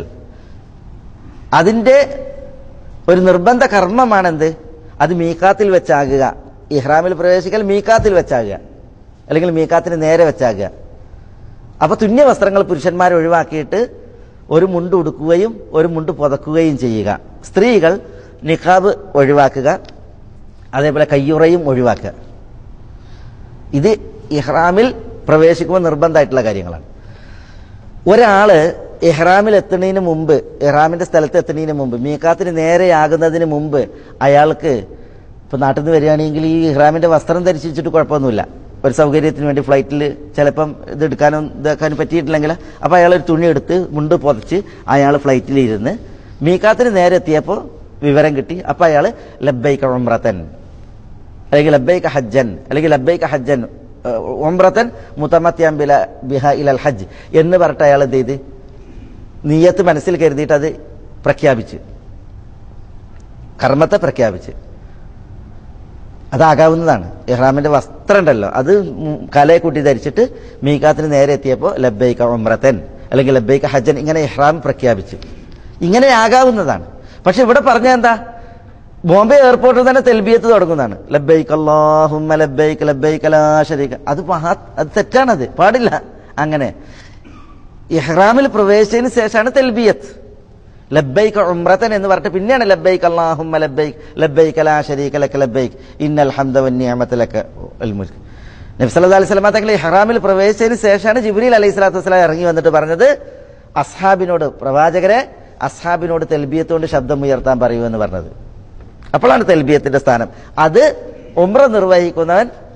Speaker 3: അതിന്റെ ഒരു നിർബന്ധ കർമ്മമാണെന്ത് അത് മീക്കാത്തിൽ വെച്ചാകുക ഇഹ്റാമിൽ പ്രവേശിക്കൽ മീക്കാത്തിൽ വെച്ചാകുക അല്ലെങ്കിൽ മീക്കാത്തിന് നേരെ വെച്ചാകുക അപ്പൊ തുന്യ വസ്ത്രങ്ങൾ പുരുഷന്മാർ ഒഴിവാക്കിയിട്ട് ഒരു മുണ്ട് ഉടുക്കുകയും ഒരു മുണ്ട് പുതക്കുകയും ചെയ്യുക സ്ത്രീകൾ നിഖാബ് ഒഴിവാക്കുക അതേപോലെ കയ്യുറയും ഒഴിവാക്കുക ഇത് ഇഹ്റാമിൽ പ്രവേശിക്കുമ്പോൾ നിർബന്ധമായിട്ടുള്ള കാര്യങ്ങളാണ് ഒരാള് ഇഹ്റാമിൽ എത്തുന്നതിന് മുമ്പ് ഇഹ്റാമിന്റെ സ്ഥലത്ത് എത്തുന്നതിന് മുമ്പ് മീക്കാത്തിന് നേരെയാകുന്നതിന് മുമ്പ് അയാൾക്ക് ഇപ്പൊ നാട്ടിൽ നിന്ന് വരികയാണെങ്കിൽ ഈ ഇഹ്റാമിന്റെ വസ്ത്രം ധരിച്ചിട്ട് കുഴപ്പമൊന്നുമില്ല ഒരു സൗകര്യത്തിന് വേണ്ടി ഫ്ലൈറ്റിൽ ചിലപ്പം ഇത് എടുക്കാനും ഇതാക്കാനും പറ്റിയിട്ടില്ലെങ്കിൽ അപ്പൊ അയാൾ ഒരു തുണി എടുത്ത് മുണ്ട് പുതച്ച് അയാൾ ഫ്ലൈറ്റിൽ ഇരുന്ന് മീക്കാത്തിന് നേരെ എത്തിയപ്പോൾ വിവരം കിട്ടി അപ്പൊ അയാൾ ലബൈക്ക ഉംറത്തൻ അല്ലെങ്കിൽ ലബൈക്ക ഹജ്ജൻ അല്ലെങ്കിൽ ലബൈക്ക ഹജ്ജൻ ഒമ്രത്തൻ മുത്തമത്യാം ബില ബിഹ ഇലൽ ഹജ്ജ് എന്ന് പറഞ്ഞിട്ട് അയാൾ എന്ത് ചെയ്ത് നീയത്ത് മനസ്സിൽ കരുതിയിട്ട് അത് പ്രഖ്യാപിച്ച് കർമ്മത്തെ പ്രഖ്യാപിച്ച് അതാകാവുന്നതാണ് ഇഹ്റാമിന്റെ വസ്ത്രം ഉണ്ടല്ലോ അത് ഉം കലയെ കൂട്ടി ധരിച്ചിട്ട് മീക്കാത്തിന് നേരെ എത്തിയപ്പോൾ ലബൈക്ക ഒമ്രത്തൻ അല്ലെങ്കിൽ ലബൈക്ക ഹജ്ജൻ ഇങ്ങനെ ഇഹ്റാം പ്രഖ്യാപിച്ചു ഇങ്ങനെ ആകാവുന്നതാണ് പക്ഷെ ഇവിടെ പറഞ്ഞ എന്താ ബോംബെ എയർപോർട്ടിൽ തന്നെ തെൽബിയത്ത് തുടങ്ങുന്നതാണ് ലബൈക്ക് അല്ലാഹുമ്മ ലബൈക്ക് ലബൈക്ക് ലാ ശരീക അത് മഹാ അത് തെറ്റാണത് പാടില്ല അങ്ങനെ ഇഹ്റാമിൽ പ്രവേശിച്ചതിന് ശേഷമാണ് തെൽബിയത്ത് ലബൈക്ക് ഉംറത്തൻ എന്ന് പറഞ്ഞിട്ട് പിന്നെയാണ് ലബൈക്ക് അല്ലാഹുമ്മ ലബൈക്ക് ലബൈക്ക് ലാ ശരീക ലക ലബൈക്ക് ഇന്നൽ ഹംദ വന്നിഅമത ലക അൽ മുൽക്ക് നബി സല്ലല്ലാഹു അലൈഹി വസല്ലം തങ്ങൾ ഇഹ്റാമിൽ പ്രവേശിച്ചതിന് ശേഷമാണ് ജിബ്രീൽ അലൈഹി സ്വലാത്തു വസ്സലാം ഇറങ്ങി വന്നിട്ട് പറഞ്ഞത് അസ്ഹാബിനോട് പ്രവാചകരെ അസ്ഹാബിനോട് തെൽബിയത്തോണ്ട് ശബ്ദം ഉയർത്താൻ പറയൂ എന്ന് പറഞ്ഞത് അപ്പോഴാണ് തെൽബിയത്തിന്റെ സ്ഥാനം അത് ഉംറ നിർവഹിക്കുന്നവൻ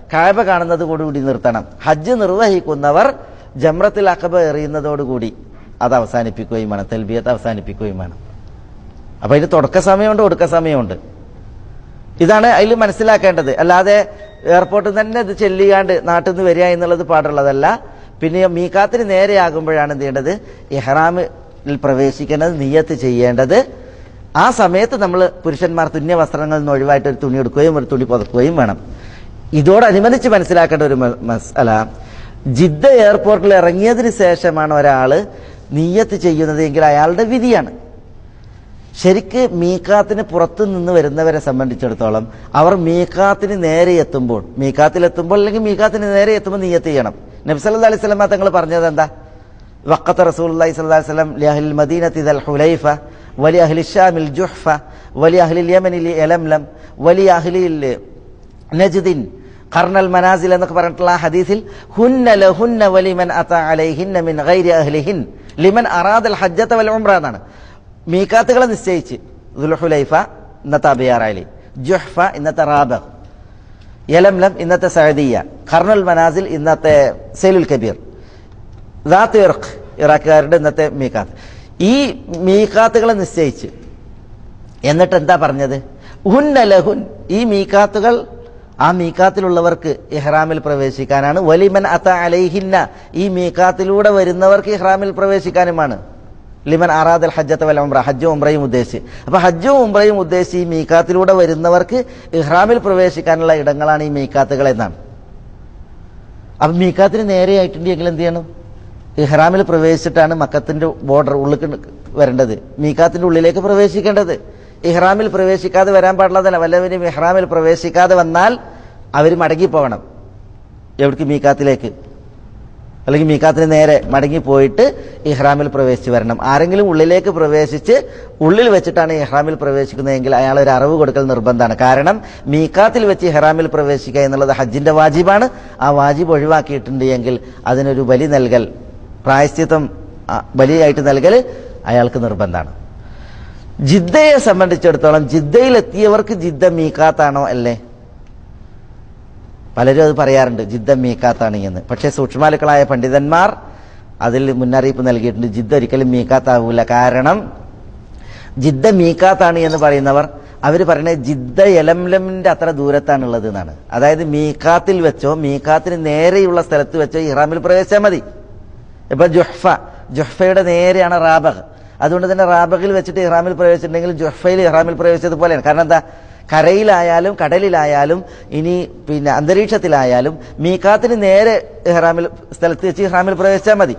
Speaker 3: കായബ കാണുന്നതോടുകൂടി നിർത്തണം ഹജ്ജ് നിർവഹിക്കുന്നവർ ജമ്രത്തിൽ അക്കബ എറിയുന്നതോടുകൂടി അത് അവസാനിപ്പിക്കുകയും വേണം തെൽബിയത്ത് അവസാനിപ്പിക്കുകയും വേണം അപ്പൊ അതിന് തുടക്ക സമയമുണ്ട് ഒടുക്ക സമയമുണ്ട് ഇതാണ് അതിൽ മനസ്സിലാക്കേണ്ടത് അല്ലാതെ എയർപോർട്ടിൽ തന്നെ ഇത് ചെല്ലിയാണ്ട് നാട്ടിൽ നിന്ന് വരിക എന്നുള്ളത് പാടുള്ളതല്ല പിന്നെ മീക്കാത്തിന് നേരെയാകുമ്പോഴാണ് എന്ത് ചെയ്യേണ്ടത് ഇഹ്റാമിൽ പ്രവേശിക്കേണ്ടത് നിയത്ത് ചെയ്യേണ്ടത് ആ സമയത്ത് നമ്മൾ പുരുഷന്മാർ തുന്നിയ വസ്ത്രങ്ങളിൽ നിന്ന് ഒഴിവായിട്ട് ഒരു തുണി എടുക്കുകയും ഒരു തുണി പുതക്കുകയും വേണം ഇതോടനുബന്ധിച്ച് മനസ്സിലാക്കേണ്ട ഒരു മ- മസല ജിദ്ദ എയർപോർട്ടിൽ ഇറങ്ങിയതിന് ശേഷമാണ് ഒരാൾ നീയത്ത് ചെയ്യുന്നത് എങ്കിൽ അയാളുടെ വിധിയാണ് ശരിക്ക് മീക്കാത്തിന് പുറത്തു നിന്ന് വരുന്നവരെ സംബന്ധിച്ചിടത്തോളം അവർ മീക്കാത്തിന് നേരെ എത്തുമ്പോൾ മീക്കാത്തിൽ എത്തുമ്പോൾ അല്ലെങ്കിൽ മീക്കാത്തിന് നേരെ എത്തുമ്പോൾ നീയത്ത് ചെയ്യണം നബി സല്ലല്ലാഹു അലൈഹി വസല്ലം തങ്ങൾ പറഞ്ഞത് എന്താ വഖത്ത റസൂലുള്ളാഹി സ്വല്ലല്ലാഹു അലൈഹി വസല്ലം ലിഅഹ്ലിൽ മദീനത്തി ദൽ ഹുലൈഫ വലി അഹ്ലി ഷാമിൽ ജുഹ്ഫ വലി അഹ്ലിൽ യമനിൽ യലംലം വലി അഹ്ലിൽ നജ്ദിൻ ഖർണൽ മനാസിൽ എന്നൊക്കെ പറഞ്ഞിട്ടുള്ള ആ ഹദീസിൽ ഹുന്ന ലഹുന്ന വലിമൻ അത അലൈഹിന്ന മിൻ ഗൈരി അഹ്ലിഹിൻ ലിമൻ അറാദൽ ഹജ്ജത വൽ ഉംറ എന്നാണ് മീക്കാത്തുകളെ നിശ്ചയിച്ച് ദുൽഹുലൈഫ ഇന്നത്തെ അബിയാറാലി ജുഹ്ഫ ഇന്നത്തെ റാബ യലംലം ഇന്നത്തെ സഅദിയ ഖർണുൽ മനാസിൽ ഇന്നത്തെ സെലുൽ കബീർ ദാത്ത് ഇറഖ് ഇറാഖുകാരുടെ ഇന്നത്തെ മീക്കാത്ത് ഈ മീക്കാത്തുകളെ നിശ്ചയിച്ച് എന്നിട്ട് എന്താ പറഞ്ഞത് ഹുന്ന ലഹുൻ ഈ മീക്കാത്തുകൾ ആ മീക്കാത്തിലുള്ളവർക്ക് ഇഹ്റാമിൽ പ്രവേശിക്കാനാണ് വലിമൻ അത അലൈഹിന്ന ഈ മീക്കാത്തിലൂടെ വരുന്നവർക്ക് ഇഹ്റാമിൽ പ്രവേശിക്കാനുമാണ് ലിമൻ അറാദൽ ഹജ്ജത്തെ വല ഉംറ ഹജ്ജും ഉംറയും ഉദ്ദേശിച്ച് അപ്പൊ ഹജ്ജും ഉംറയും ഉദ്ദേശിച്ച് ഈ മീക്കാത്തിലൂടെ വരുന്നവർക്ക് ഇഹ്റാമിൽ പ്രവേശിക്കാനുള്ള ഇടങ്ങളാണ് ഈ മീക്കാത്തുകൾ എന്നാണ് അപ്പൊ മീക്കാത്തിന് നേരെയായിട്ടുണ്ടെങ്കിൽ എന്ത് ചെയ്യണം ഇഹ്റാമിൽ പ്രവേശിച്ചിട്ടാണ് മക്കത്തിന്റെ ബോർഡർ ഉള്ളിൽ വരേണ്ടത് മീക്കാത്തിന്റെ ഉള്ളിലേക്ക് പ്രവേശിക്കേണ്ടത് ഇഹ്റാമിൽ പ്രവേശിക്കാതെ വരാൻ പാടുള്ളതല്ല വല്ലവരും ഇഹ്റാമിൽ പ്രവേശിക്കാതെ വന്നാൽ അവർ മടങ്ങിപ്പോകണം എവിടേക്ക് മീക്കാത്തിലേക്ക് അല്ലെങ്കിൽ മീക്കാത്തിന് നേരെ മടങ്ങി പോയിട്ട് ഇഹ്റാമിൽ പ്രവേശിച്ച് വരണം ആരെങ്കിലും ഉള്ളിലേക്ക് പ്രവേശിച്ച് ഉള്ളിൽ വെച്ചിട്ടാണ് ഇഹ്റാമിൽ പ്രവേശിക്കുന്നതെങ്കിൽ അയാൾ ഒരു അറിവ് കൊടുക്കൽ നിർബന്ധമാണ് കാരണം മീക്കാത്തിൽ വെച്ച് ഇഹ്റാമിൽ പ്രവേശിക്കുക എന്നുള്ളത് ഹജ്ജിന്റെ വാജിബാണ് ആ വാജിബ് ഒഴിവാക്കിയിട്ടുണ്ട് എങ്കിൽ അതിനൊരു ബലി നൽകൽ പ്രായശ്ചിത്തം ആ, ബലിയായിട്ട് നൽകൽ അയാൾക്ക് നിർബന്ധമാണ് ജിദ്ദയെ സംബന്ധിച്ചിടത്തോളം ജിദ്ദയിലെത്തിയവർക്ക് ജിദ്ദ മീക്കാത്താണോ അല്ലേ പലരും അത് പറയാറുണ്ട് ജിദ്ദ മീക്കാത്താണ് എന്ന് പക്ഷേ സൂക്ഷ്മാലുക്കളായ പണ്ഡിതന്മാർ അതിൽ മുന്നറിയിപ്പ് നൽകിയിട്ടുണ്ട് ജിദ്ദ ഒരിക്കലും മീക്കാത്താവൂല കാരണം ജിദ്ദ മീക്കാത്താണ് എന്ന് പറയുന്നവർ അവർ പറയുന്നത് ജിദ്ദ എലംലമിന്റെ അത്ര ദൂരത്താണുള്ളത് എന്നാണ് അതായത് മീക്കാത്തിൽ വെച്ചോ മീക്കാത്തിന് നേരെയുള്ള സ്ഥലത്ത് വെച്ചോ ഇഹ്റാമിൽ പ്രവേശിച്ചാൽ മതി ഇപ്പൊ ജുഹ്ഫ ജുഹ്ഫയുടെ നേരെയാണ് റാബഗ് അതുകൊണ്ട് തന്നെ റാബഗിൽ വെച്ചിട്ട് ഇഹ്റാമിൽ പ്രവേശിച്ചിട്ടുണ്ടെങ്കിൽ ജുഹ്ഫയിൽ ഇഹ്റാമിൽ പ്രവേശിച്ചതുപോലെയാണ് കാരണം എന്താ കരയിലായാലും കടലിലായാലും ഇനി പിന്നെ അന്തരീക്ഷത്തിലായാലും മീക്കാത്തിന് നേരെ ഇഹ്റാമിൽ സ്ഥലത്ത് വെച്ച് ഇഹ്റാമിൽ പ്രവേശിച്ചാൽ മതി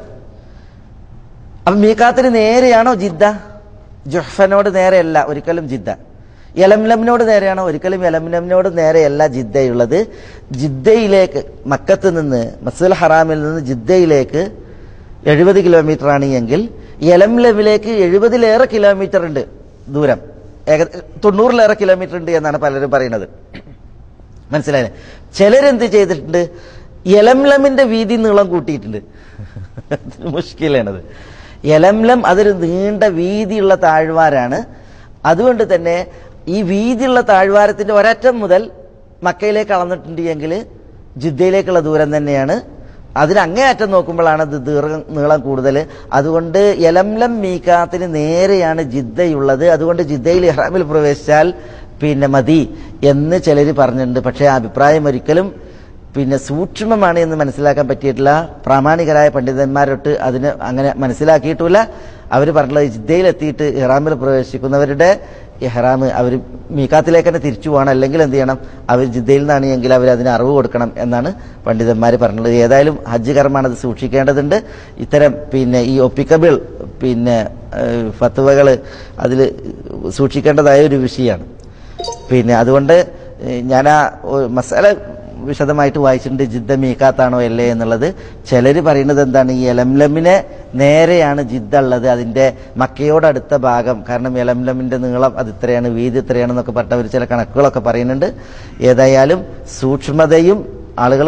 Speaker 3: അപ്പൊ മീക്കാത്തിന് നേരെയാണോ ജിദ്ദ ജുഹ്ഫനോട് നേരെയല്ല ഒരിക്കലും ജിദ്ദ യലംലമിനോട് നേരെയാണോ ഒരിക്കലും യലംലമിനോട് നേരെയല്ല ജിദ്ദയുള്ളത് ജിദ്ദയിലേക്ക് മക്കത്ത് നിന്ന് മസ്ജിദുൽ ഹറാമിൽ നിന്ന് ജിദ്ദയിലേക്ക് എഴുപത് കിലോമീറ്റർ ആണ് എങ്കിൽ യലംലമിലേക്ക് എഴുപതിലേറെ കിലോമീറ്റർ ഉണ്ട് ദൂരം ഏക തൊണ്ണൂറിലേറെ കിലോമീറ്റർ ഉണ്ട് എന്നാണ് പലരും പറയുന്നത് മനസ്സിലായില്ലേ ചിലരെന്ത് ചെയ്തിട്ടുണ്ട് യലംലമിന്റെ വീതി നീളം കൂട്ടിയിട്ടുണ്ട് മുഷ്കിലാണത് യലംലം അതൊരു നീണ്ട വീതിയുള്ള താഴ്വാരാണ് അതുകൊണ്ട് തന്നെ ഈ വീതിയുള്ള താഴ്വാരത്തിന്റെ ഒരറ്റം മുതൽ മക്കയിലേക്ക് അളന്നിട്ടുണ്ട് എങ്കിൽ ജിദ്ദയിലേക്കുള്ള ദൂരം തന്നെയാണ് അതിന് അങ്ങേയറ്റം നോക്കുമ്പോഴാണ് ഇത് ദീർഘം നീളം കൂടുതൽ അതുകൊണ്ട് യലംലം മീക്കാത്തിന് നേരെയാണ് ജിദ്ദയുള്ളത് അതുകൊണ്ട് ജിദ്ദയിൽ ഇഹ്റാമിൽ പ്രവേശിച്ചാൽ പിന്നെ മതി എന്ന് ചിലർ പറഞ്ഞിട്ടുണ്ട് പക്ഷേ ആ അഭിപ്രായം ഒരിക്കലും പിന്നെ സൂക്ഷ്മമാണ് എന്ന് മനസ്സിലാക്കാൻ പറ്റിയിട്ടില്ല പ്രാമാണികരായ പണ്ഡിതന്മാരൊട്ട് അതിന് അങ്ങനെ മനസ്സിലാക്കിയിട്ടുമില്ല അവർ പറഞ്ഞത് ജിദ്ദയിലെത്തിയിട്ട് ഇഹ്റാമിൽ പ്രവേശിക്കുന്നവരുടെ ഇഹ്റാം അവർ മീക്കാത്തിലേക്ക് തന്നെ തിരിച്ചു പോകണം അല്ലെങ്കിൽ എന്ത് ചെയ്യണം അവർ ജിദ്ദയിൽ നിന്നാണ് എങ്കിൽ അവർ അതിന് അറിവ് കൊടുക്കണം എന്നാണ് പണ്ഡിതന്മാർ പറഞ്ഞത് ഏതായാലും ഹജ്ജ് കർമ്മമാണ് അത് സൂക്ഷിക്കേണ്ടതുണ്ട് ഇത്തരം പിന്നെ ഈ ഒപ്പിക്കബിൾ പിന്നെ ഫത്തുവകൾ അതിൽ സൂക്ഷിക്കേണ്ടതായ ഒരു വിഷയമാണ് പിന്നെ അതുകൊണ്ട് ഏഹ്, ഞാൻ ആ ഒ- മസാല വിശദമായിട്ട് വായിച്ചിട്ടുണ്ട് ജിദ്ദ മീക്കാത്താണോ അല്ലേ എന്നുള്ളത് ചിലർ പറയുന്നത് എന്താണ് ഈ എലംലമിനെ നേരെയാണ് ജിദ്ദ ഉള്ളത് അതിന്റെ മക്കയോടടുത്ത ഭാഗം കാരണം എലംലമിന്റെ നീളം അത് ഇത്രയാണ് വീതി ഇത്രയാണെന്നൊക്കെ പറഞ്ഞ അവർ ചില കണക്കുകളൊക്കെ പറയുന്നുണ്ട് ഏതായാലും സൂക്ഷ്മതയും ആളുകൾ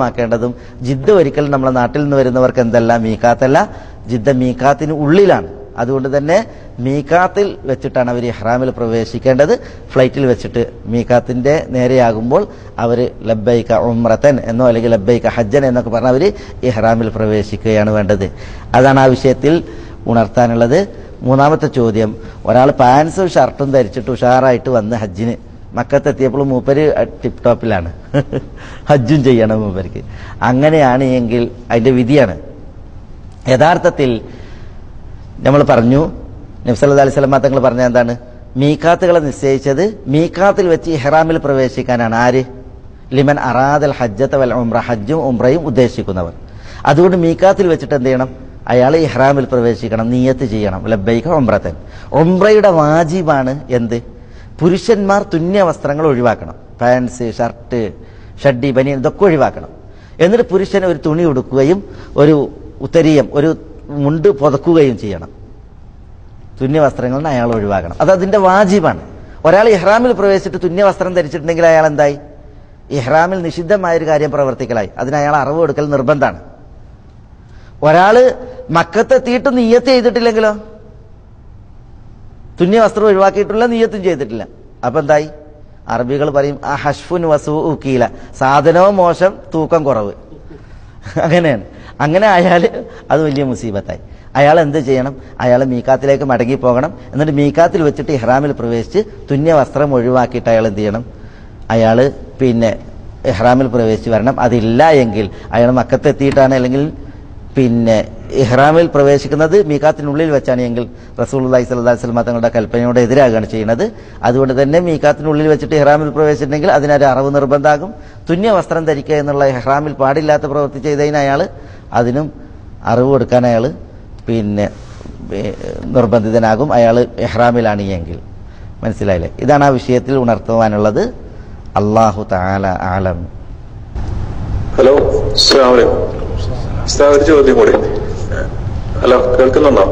Speaker 3: പ്രാവർത്തികമാക്കേണ്ടതും ജിദ്ദ ഒരിക്കലും നമ്മുടെ നാട്ടിൽ നിന്ന് വരുന്നവർക്ക് എന്തല്ല മീക്കാത്തല്ല ജിദ്ദ മീക്കാത്തിന് ഉള്ളിലാണ് അതുകൊണ്ട് തന്നെ മീക്കാത്തിൽ വെച്ചിട്ടാണ് അവർ ഇഹ്റാമിൽ പ്രവേശിക്കേണ്ടത് ഫ്ലൈറ്റിൽ വെച്ചിട്ട് മീക്കാത്തിന്റെ നേരെയാകുമ്പോൾ അവർ ലബ്ബൈക്ക ഉമ്രത്തൻ എന്നോ അല്ലെങ്കിൽ ലബ്ബൈക്ക ഹജ്ജൻ എന്നൊക്കെ പറഞ്ഞ് അവർ ഇഹ്റാമിൽ പ്രവേശിക്കുകയാണ് വേണ്ടത് അതാണ് ആ വിഷയത്തിൽ ഉണർത്താനുള്ളത് മൂന്നാമത്തെ ചോദ്യം ഒരാൾ പാൻസും ഷർട്ടും ധരിച്ചിട്ട് ഉഷാറായിട്ട് വന്ന് ഹജ്ജിന് മക്കത്തെത്തിയപ്പോൾ മൂപ്പര് ടിപ് ടോപ്പിലാണ് ഹജ്ജും ചെയ്യണം മൂപ്പർക്ക് അങ്ങനെയാണ് എങ്കിൽ അതിന്റെ വിധിയാണ് യഥാർത്ഥത്തിൽ നമ്മൾ പറഞ്ഞു നബ്സല്ലാ അലൈഹി സ്വലമ തങ്ങൾ പറഞ്ഞ എന്താണ് മീക്കാത്തുകളെ നിശ്ചയിച്ചത് മീക്കാത്തിൽ വെച്ച് ഇഹ്റാമിൽ പ്രവേശിക്കാനാണ് ആര് ലിമൻ അറാദൽ ഹജ്ജത്ത് വൽ ഉംറ ഹജ്ജും ഉംറയും ഉദ്ദേശിക്കുന്നവർ അതുകൊണ്ട് മീക്കാത്തിൽ വെച്ചിട്ട് എന്ത് ചെയ്യണം അയാൾ ഇഹ്റാമിൽ പ്രവേശിക്കണം നീയത്ത് ചെയ്യണം ലബ്ബൈക ഉംറത്തൻ ഉംറയുടെ വാജിബാണ് എന്ത് പുരുഷന്മാർ തുന്യ വസ്ത്രങ്ങൾ ഒഴിവാക്കണം പാൻസ് ഷർട്ട് ഷഡ്ഡി ബനിയൻ ഇതൊക്കെ ഒഴിവാക്കണം എന്നിട്ട് പുരുഷൻ ഒരു തുണി ഉടുക്കുകയും ഒരു ഉത്തരീയം ഒരു മുണ്ട് പുതക്കുകയും ചെയ്യണം തുന്യ വസ്ത്രങ്ങളിൽ അയാൾ ഒഴിവാക്കണം അത് അതിന്റെ വാജിബാണ് ഒരാൾ ഇഹ്റാമിൽ പ്രവേശിച്ചിട്ട് തുന്യ വസ്ത്രം ധരിച്ചിട്ടുണ്ടെങ്കിൽ അയാൾ എന്തായി ഇഹ്റാമിൽ നിഷിദ്ധമായ ഒരു കാര്യം പ്രവർത്തിക്കലായി അതിന് അയാൾ അറിവ് കൊടുക്കൽ നിർബന്ധമാണ് ഒരാള് മക്കത്തെത്തിയിട്ട് നീയത്ത് ചെയ്തിട്ടില്ലെങ്കിലോ തുന്യ വസ്ത്രം ഒഴിവാക്കിയിട്ടുള്ള നീയത്തും ചെയ്തിട്ടില്ല അപ്പൊ എന്തായി അറബികൾ പറയും ആ ഹഷ്ഫുൻ വസു ഉക്കീല സാധനവും മോശം തൂക്കം കുറവ് അങ്ങനെയാണ് അങ്ങനെ ആയാൽ അത് വലിയ മുസീബത്തായി അയാൾ എന്ത് ചെയ്യണം അയാൾ മീക്കാത്തിലേക്ക് മടങ്ങി പോകണം എന്നിട്ട് മീക്കാത്തിൽ വെച്ചിട്ട് ഇഹ്റാമിൽ പ്രവേശിച്ച് തുന്യ വസ്ത്രം ഒഴിവാക്കിയിട്ട് അയാൾ എന്ത് ചെയ്യണം അയാൾ പിന്നെ ഇഹ്റാമിൽ പ്രവേശിച്ച് വരണം അതില്ല എങ്കിൽ അയാൾ മക്കത്തെത്തിയിട്ടാണ് അല്ലെങ്കിൽ പിന്നെ ഇഹ്റാമിൽ പ്രവേശിക്കുന്നത് മീക്കാത്തിനുള്ളിൽ വെച്ചാണ് എങ്കിൽ റസൂൽ അള്ളഹി സ്വല്ലാ സ്വലമ തങ്ങളുടെ കൽപ്പനയോട് എതിരാകുകയാണ് ചെയ്യുന്നത് അതുകൊണ്ട് തന്നെ മീക്കാത്തിനുള്ളിൽ വെച്ചിട്ട് ഇഹ്റാമിൽ പ്രവേശിച്ചിട്ടുണ്ടെങ്കിൽ അതിനൊരു അറിവ് നിർബന്ധമാകും തുന്യ വസ്ത്രം ധരിക്കുക എന്നുള്ള ഇഹ്റാമിൽ പാടില്ലാത്ത പ്രവൃത്തി ചെയ്തതിന് അയാൾ അതിനും അറിവ് കൊടുക്കാൻ അയാൾ പിന്നെ ഏ, നിർബന്ധിതനാകും അയാൾ ഇഹ്റാമിലാണ് എങ്കിൽ മനസ്സിലായില്ലേ ഇതാണ് ആ വിഷയത്തിൽ ഉണർത്തുവാനുള്ളത് അള്ളാഹു താല ആലം
Speaker 6: ഹലോ അസ്സലാമു അലൈക്കും ഉസ്താദ് ഒരു ചോദ്യം കൂടി ഹലോ കേൾക്കുന്നുണ്ടോ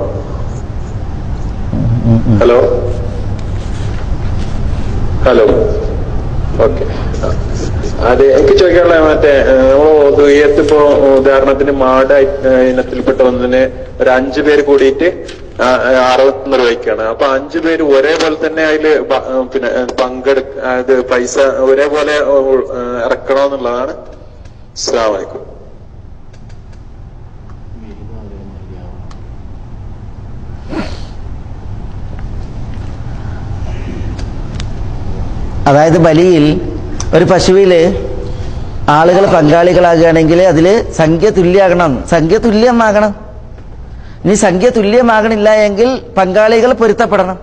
Speaker 6: ഹലോ ഹലോ ഓക്കെ അതെ എനിക്ക് ചോദിക്കാനുള്ള മറ്റേ നമ്മൾ ദുയ്യത്ത് ഇപ്പോ ഉദാഹരണത്തിന് മാട് ഇനത്തിൽപ്പെട്ട ഒന്നിന് ഒരു അഞ്ചു പേര് കൂടിയിട്ട് ആ, അറുപത്തി നിർവഹിക്കുകയാണ് അപ്പൊ അഞ്ചു പേര് ഒരേപോലെ തന്നെ അതില് ബ- പിന്നെ പങ്കെടുക്ക അത് പൈസ ഒരേപോലെ ഇറക്കണമെന്നുള്ളതാണ് അസ്സാം വലൈക്കും
Speaker 3: അതായത് ബലിയിൽ ഒരു പശുവിൽ ആളുകൾ പങ്കാളികളാകുകയാണെങ്കിൽ അതിൽ സംഖ്യ തുല്യമാകണം സംഖ്യ തുല്യമാകണം ഇനി സംഖ്യ തുല്യമാകണില്ല എങ്കിൽ പങ്കാളികൾ പൊരുത്തപ്പെടണം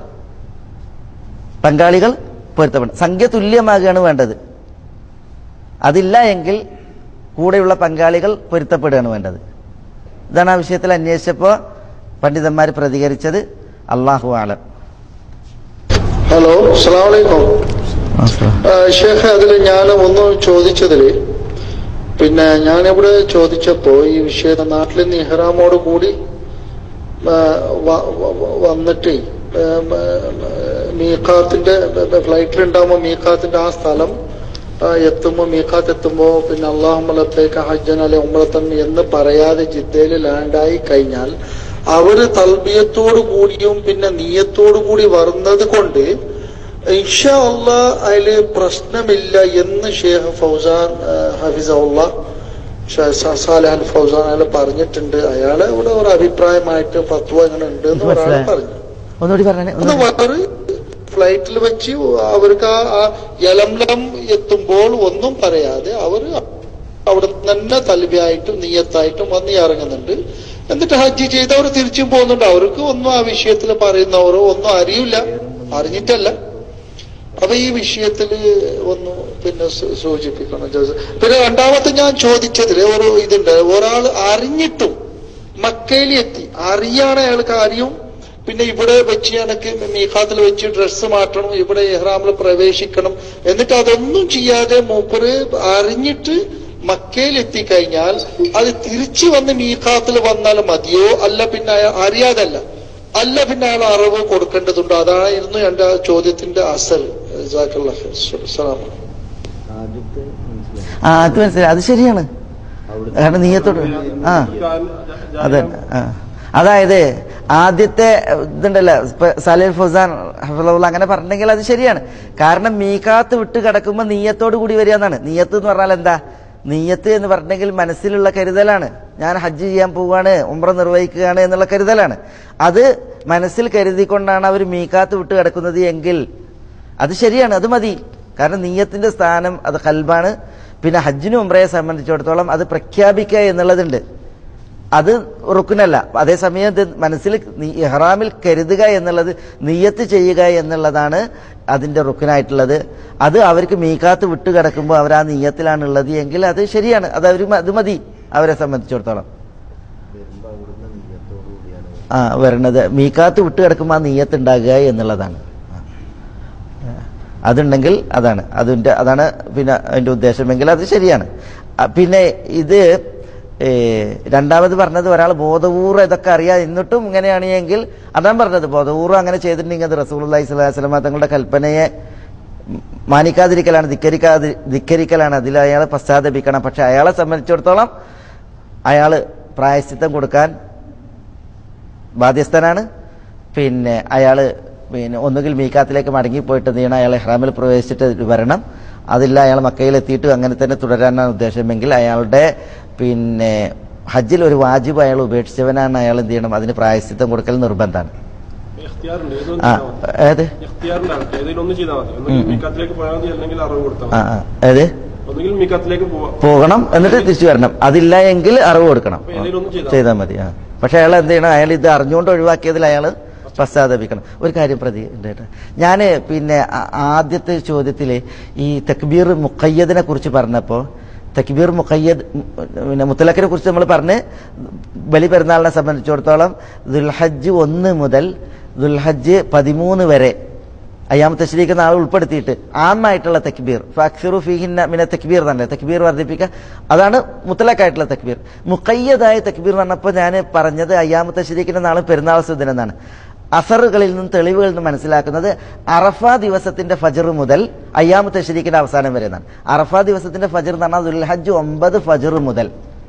Speaker 3: പങ്കാളികൾ പൊരുത്തപ്പെടണം സംഖ്യ തുല്യമാകുകയാണ് വേണ്ടത് അതില്ല എങ്കിൽ കൂടെയുള്ള പങ്കാളികൾ പൊരുത്തപ്പെടുകയാണ് വേണ്ടത് ഇതാണ് ആ വിഷയത്തിൽ അന്വേഷിച്ചപ്പോൾ പണ്ഡിതന്മാർ പ്രതികരിച്ചത് അള്ളാഹു ആലം
Speaker 5: ഹലോ അസ്സലാമു അലൈക്കും ആ, ഷേഖ് അതിൽ ഞാൻ ഒന്ന് ചോദിച്ചതില് പിന്നെ ഞാനിവിടെ ചോദിച്ചപ്പോ ഈ വിഷയത്തെ നാട്ടിൽ നിന്ന് ഇഹ്റാമോട് കൂടി ആ, വ- വ- വ- വന്നിട്ട് ആ, മ- മ- മീഖാത്തിന്റെ ഫ്ലൈറ്റിൽ ഉണ്ടാകുമ്പോൾ മീഖാത്തിന്റെ ആ സ്ഥലം ആ, എത്തുമ്പോ മീഖാത്ത് എത്തുമ്പോ പിന്നെ അള്ളാഹുലത്തേക്ക് ഹജ്ജൻ അല്ലെ ഉമ്രത്തൻ എന്ന് പറയാതെ ജിദ്ദയിൽ ലാൻഡായി കഴിഞ്ഞാൽ അവര് തൽബിയത്തോടു കൂടിയും പിന്നെ നീയത്തോടു കൂടി വരുന്നത് കൊണ്ട് ഇൻഷാ അള്ളാ അതില് പ്രശ്നമില്ല എന്ന് ഷേഖ് ഫൗസാൻ ഹഫിസുള്ള സാലിഹ് അൽ ഫൗസാൻ അയാൾ പറഞ്ഞിട്ടുണ്ട് അയാളെ ഇവിടെ ഒരു അഭിപ്രായമായിട്ട് ഫത്വ ഇങ്ങനെ ഉണ്ട് എന്ന് ഒരാൾ
Speaker 3: മനസ്സിലായോ?
Speaker 5: പറഞ്ഞു
Speaker 3: ഒന്നുകൂടി പറഞ്ഞേ
Speaker 5: ഒന്ന് വേറെ ഫ്ലൈറ്റിൽ വെച്ച് അവർക്ക് ആ ആ യലംലം എത്തുമ്പോൾ ഒന്നും പറയാതെ അവർ അവിടെ തന്നെ തൽബിയായിട്ടും നീയത്തായിട്ടും വന്ന് ഇറങ്ങുന്നുണ്ട് എന്നിട്ട് ഹജ്ജ് ചെയ്ത് അവർ തിരിച്ചും പോകുന്നുണ്ട് അവർക്ക് ഒന്നും ആ വിഷയത്തിൽ പറയുന്നവരോ ഒന്നും അറിയില്ല അറിഞ്ഞിട്ടല്ല അപ്പൊ ഈ വിഷയത്തിൽ ഒന്ന് പിന്നെ സൂ- സൂചിപ്പിക്കണം ജോസ് പിന്നെ രണ്ടാമത്തെ ഞാൻ ചോദിച്ചതില് ഒരു ഇതുണ്ട് ഒരാൾ അറിഞ്ഞിട്ടും മക്കയിൽ എത്തി അറിയാണ് അയാൾ കാര്യം പിന്നെ ഇവിടെ വെച്ച് എനിക്ക് മീഖാത്തിൽ വെച്ച് ഡ്രസ്സ് മാറ്റണം ഇവിടെ ഇഹ്റാമിൽ പ്രവേശിക്കണം എന്നിട്ട് അതൊന്നും ചെയ്യാതെ മൂപ്പര് അറിഞ്ഞിട്ട് മക്കയിൽ എത്തിക്കഴിഞ്ഞാൽ അത് തിരിച്ചു വന്ന് മീഖാത്തിൽ വന്നാൽ മതിയോ അല്ല പിന്നെ അയാൾ അറിയാതല്ല അല്ല പിന്നെ അയാൾ അറിവ് കൊടുക്കേണ്ടതുണ്ടോ അതായിരുന്നു എന്റെ ആ ചോദ്യത്തിന്റെ അസൽ ജസാക്കല്ലാഹ് ഖൈർ. അസ്സലാമു അലൈക്കും.
Speaker 3: ആ അത് മനസ്സിലായി അത് ശരിയാണ് കാരണം നീയത്തോട് ആ അതെ ആ അതായത് ആദ്യത്തെ ഇതുണ്ടല്ലോ ഇപ്പൊ സലീൽ ഫുസാൻ ഹഫിളുള്ള അങ്ങനെ പറഞ്ഞെങ്കിൽ അത് ശരിയാണ് കാരണം മീക്കാത്ത് വിട്ട് കിടക്കുമ്പോൾ നീയത്തോട് കൂടി വരിക എന്നാണ് നീയത്ത് എന്ന് പറഞ്ഞാൽ എന്താ നീയത്ത് എന്ന് പറഞ്ഞെങ്കിൽ മനസ്സിലുള്ള കരുതലാണ് ഞാൻ ഹജ്ജ് ചെയ്യാൻ പോവുകയാണ് ഉംറ നിർവഹിക്കുകയാണ് എന്നുള്ള കരുതലാണ് അത് മനസ്സിൽ കരുതിക്കൊണ്ടാണ് അവർ മീക്കാത്ത് വിട്ട് കിടക്കുന്നത് എങ്കിൽ അത് ശരിയാണ് അത് മതി കാരണം നീയത്തിന്റെ സ്ഥാനം അത് കൽബാണ് പിന്നെ ഹജ്ജിനും ഉംറയെ സംബന്ധിച്ചിടത്തോളം അത് പ്രഖ്യാപിക്കുക എന്നുള്ളതുണ്ട് അത് റുക്കുനല്ല അതേസമയം ഇത് മനസ്സിൽ നീ- ഇഹ്റാമിൽ കരുതുക എന്നുള്ളത് നീയത്ത് ചെയ്യുക എന്നുള്ളതാണ് അതിന്റെ റുക്കുനായിട്ടുള്ളത് അത് അവർക്ക് മീക്കാത്ത് വിട്ട് കിടക്കുമ്പോൾ അവർ ആ നീയത്തിലാണുള്ളത് എങ്കിൽ അത് ശരിയാണ് അത് അവർ അത് മതി അവരെ സംബന്ധിച്ചിടത്തോളം ആ വരണത് മീക്കാത്ത് വിട്ട് കിടക്കുമ്പോൾ ആ നീയത്ത് ഉണ്ടാകുക എന്നുള്ളതാണ് അതുണ്ടെങ്കിൽ അതാണ് അതിന്റെ അതാണ് പിന്നെ അതിന്റെ ഉദ്ദേശമെങ്കിൽ അത് ശരിയാണ് ആ, പിന്നെ ഇത് ഏ, രണ്ടാമത് പറഞ്ഞത് ഒരാൾ ബോധപൂർവ്വം ഇതൊക്കെ അറിയാം എന്നിട്ടും ഇങ്ങനെയാണ് എങ്കിൽ അതാണ് പറഞ്ഞത് ബോധപൂർവ്വം അങ്ങനെ ചെയ്തിട്ടുണ്ടെങ്കിൽ അത് റസൂൽ അള്ളഹി സ്വലാഹു വസ്ലമ തങ്ങളുടെ കൽപ്പനയെ മാനിക്കാതിരിക്കലാണ് ധിക്കരിക്കാതി ധിക്കരിക്കലാണ് അതിൽ അയാൾ പശ്ചാത്തപിക്കണം പക്ഷെ അയാളെ സംബന്ധിച്ചിടത്തോളം അയാൾ പ്രായശ്ചിത്തം കൊടുക്കാൻ ബാധ്യസ്ഥനാണ് പിന്നെ അയാൾ പിന്നെ ഒന്നുകിൽ മീക്കാത്തിലേക്ക് മടങ്ങിപ്പോയിട്ട് എന്ത് ചെയ്യണം അയാൾ ഇഹ്റാമിൽ പ്രവേശിച്ചിട്ട് വരണം അതില്ല അയാൾ മക്കയിൽ എത്തിയിട്ട് അങ്ങനെ തന്നെ തുടരാനാണ് ഉദ്ദേശമെങ്കിൽ അയാളുടെ പിന്നെ ഹജ്ജിൽ ഒരു വാജിബ് അയാൾ ഉപേക്ഷിച്ചവനാണ് അയാൾ എന്ത് ചെയ്യണം അതിന് പ്രായശ്ചിത്തം കൊടുക്കൽ നിർബന്ധമാണ്
Speaker 7: ഇഖ്തിയാറുണ്ട് ഏതൊന്നും
Speaker 3: ആ
Speaker 7: ചെയ്താൽ മതി
Speaker 3: ഏത്
Speaker 7: ഇഖ്തിയാറിന്റെ ആൾക്ക് ഏതെങ്കിലും ഒന്ന് ചെയ്താൽ മതി ഒന്നുകിൽ മീക്കാത്തിലേക്ക് പോയാൽ മതി അല്ലെങ്കിൽ അറിവ് കൊടുത്താൽ
Speaker 3: ആ
Speaker 7: മതി
Speaker 3: ആ ഏത്
Speaker 7: ഒന്നുകിൽ മീക്കാത്തിലേക്ക് പോവാം
Speaker 3: പോകണം എന്നിട്ട് തിരിച്ചു വരണം അതില്ല എങ്കിൽ അറിവ് കൊടുക്കണം
Speaker 7: അപ്പൊ ഏതെങ്കിലും ഒന്ന് ചെയ്താൽ
Speaker 3: ചെയ്താൽ മതി ആ പക്ഷെ അയാൾ എന്ത് ചെയ്യണം അയാൾ ഇത് അറിഞ്ഞുകൊണ്ട് ഒഴിവാക്കിയതിൽ അയാൾ പശ്ചാത്തപിക്കണം ഒരു കാര്യം പ്രതി ഉണ്ട് ഞാൻ പിന്നെ ആ- ആദ്യത്തെ ചോദ്യത്തിൽ ഈ തക്ബീർ മുഖയ്യദിനെ കുറിച്ച് പറഞ്ഞപ്പോൾ തക്ബീർ മുഖയ്യദ് ഉം, പിന്നെ മുത്തലക്കിനെ കുറിച്ച് നമ്മൾ പറഞ്ഞ് ബലി പെരുന്നാളിനെ സംബന്ധിച്ചിടത്തോളം ദുൽഹജ്ജ് ഒന്ന് മുതൽ ദുൽഹജ്ജ് പതിമൂന്ന് വരെ അയ്യാമ തശ്രീക്ക് നാളെ ഉൾപ്പെടുത്തിയിട്ട് ആമായിട്ടുള്ള തക്ബീർ ഫാക്സിറു ഫീഹിന്ന മിന തക്ബീർ തന്നെ തക്ബീർ വർദ്ധിപ്പിക്കുക അതാണ് മുത്തലക്കായിട്ടുള്ള തക്ബീർ മുക്കയ്യതായ തക്ബീർ എന്ന് പറഞ്ഞപ്പോൾ ഞാൻ പറഞ്ഞത് അയ്യാമ തശ്രീക്കിന്റെ നാളെ പെരുന്നാൾ സുദിനം എന്നാണ് അസറുകളിൽ നിന്നും തെളിവുകളിൽ നിന്നും മനസ്സിലാക്കുന്നത് അറഫ ദിവസത്തിന്റെ ഫജർ മുതൽ അയ്യാമ തശ്രീക്കിന്റെ അവസാനം വരെ എന്നാണ് അറഫ ദിവസത്തിന്റെ ഫജർ എന്ന് പറഞ്ഞാൽ ദുൽഹജ്ജ് ഒമ്പത് ഫജർ മുതൽ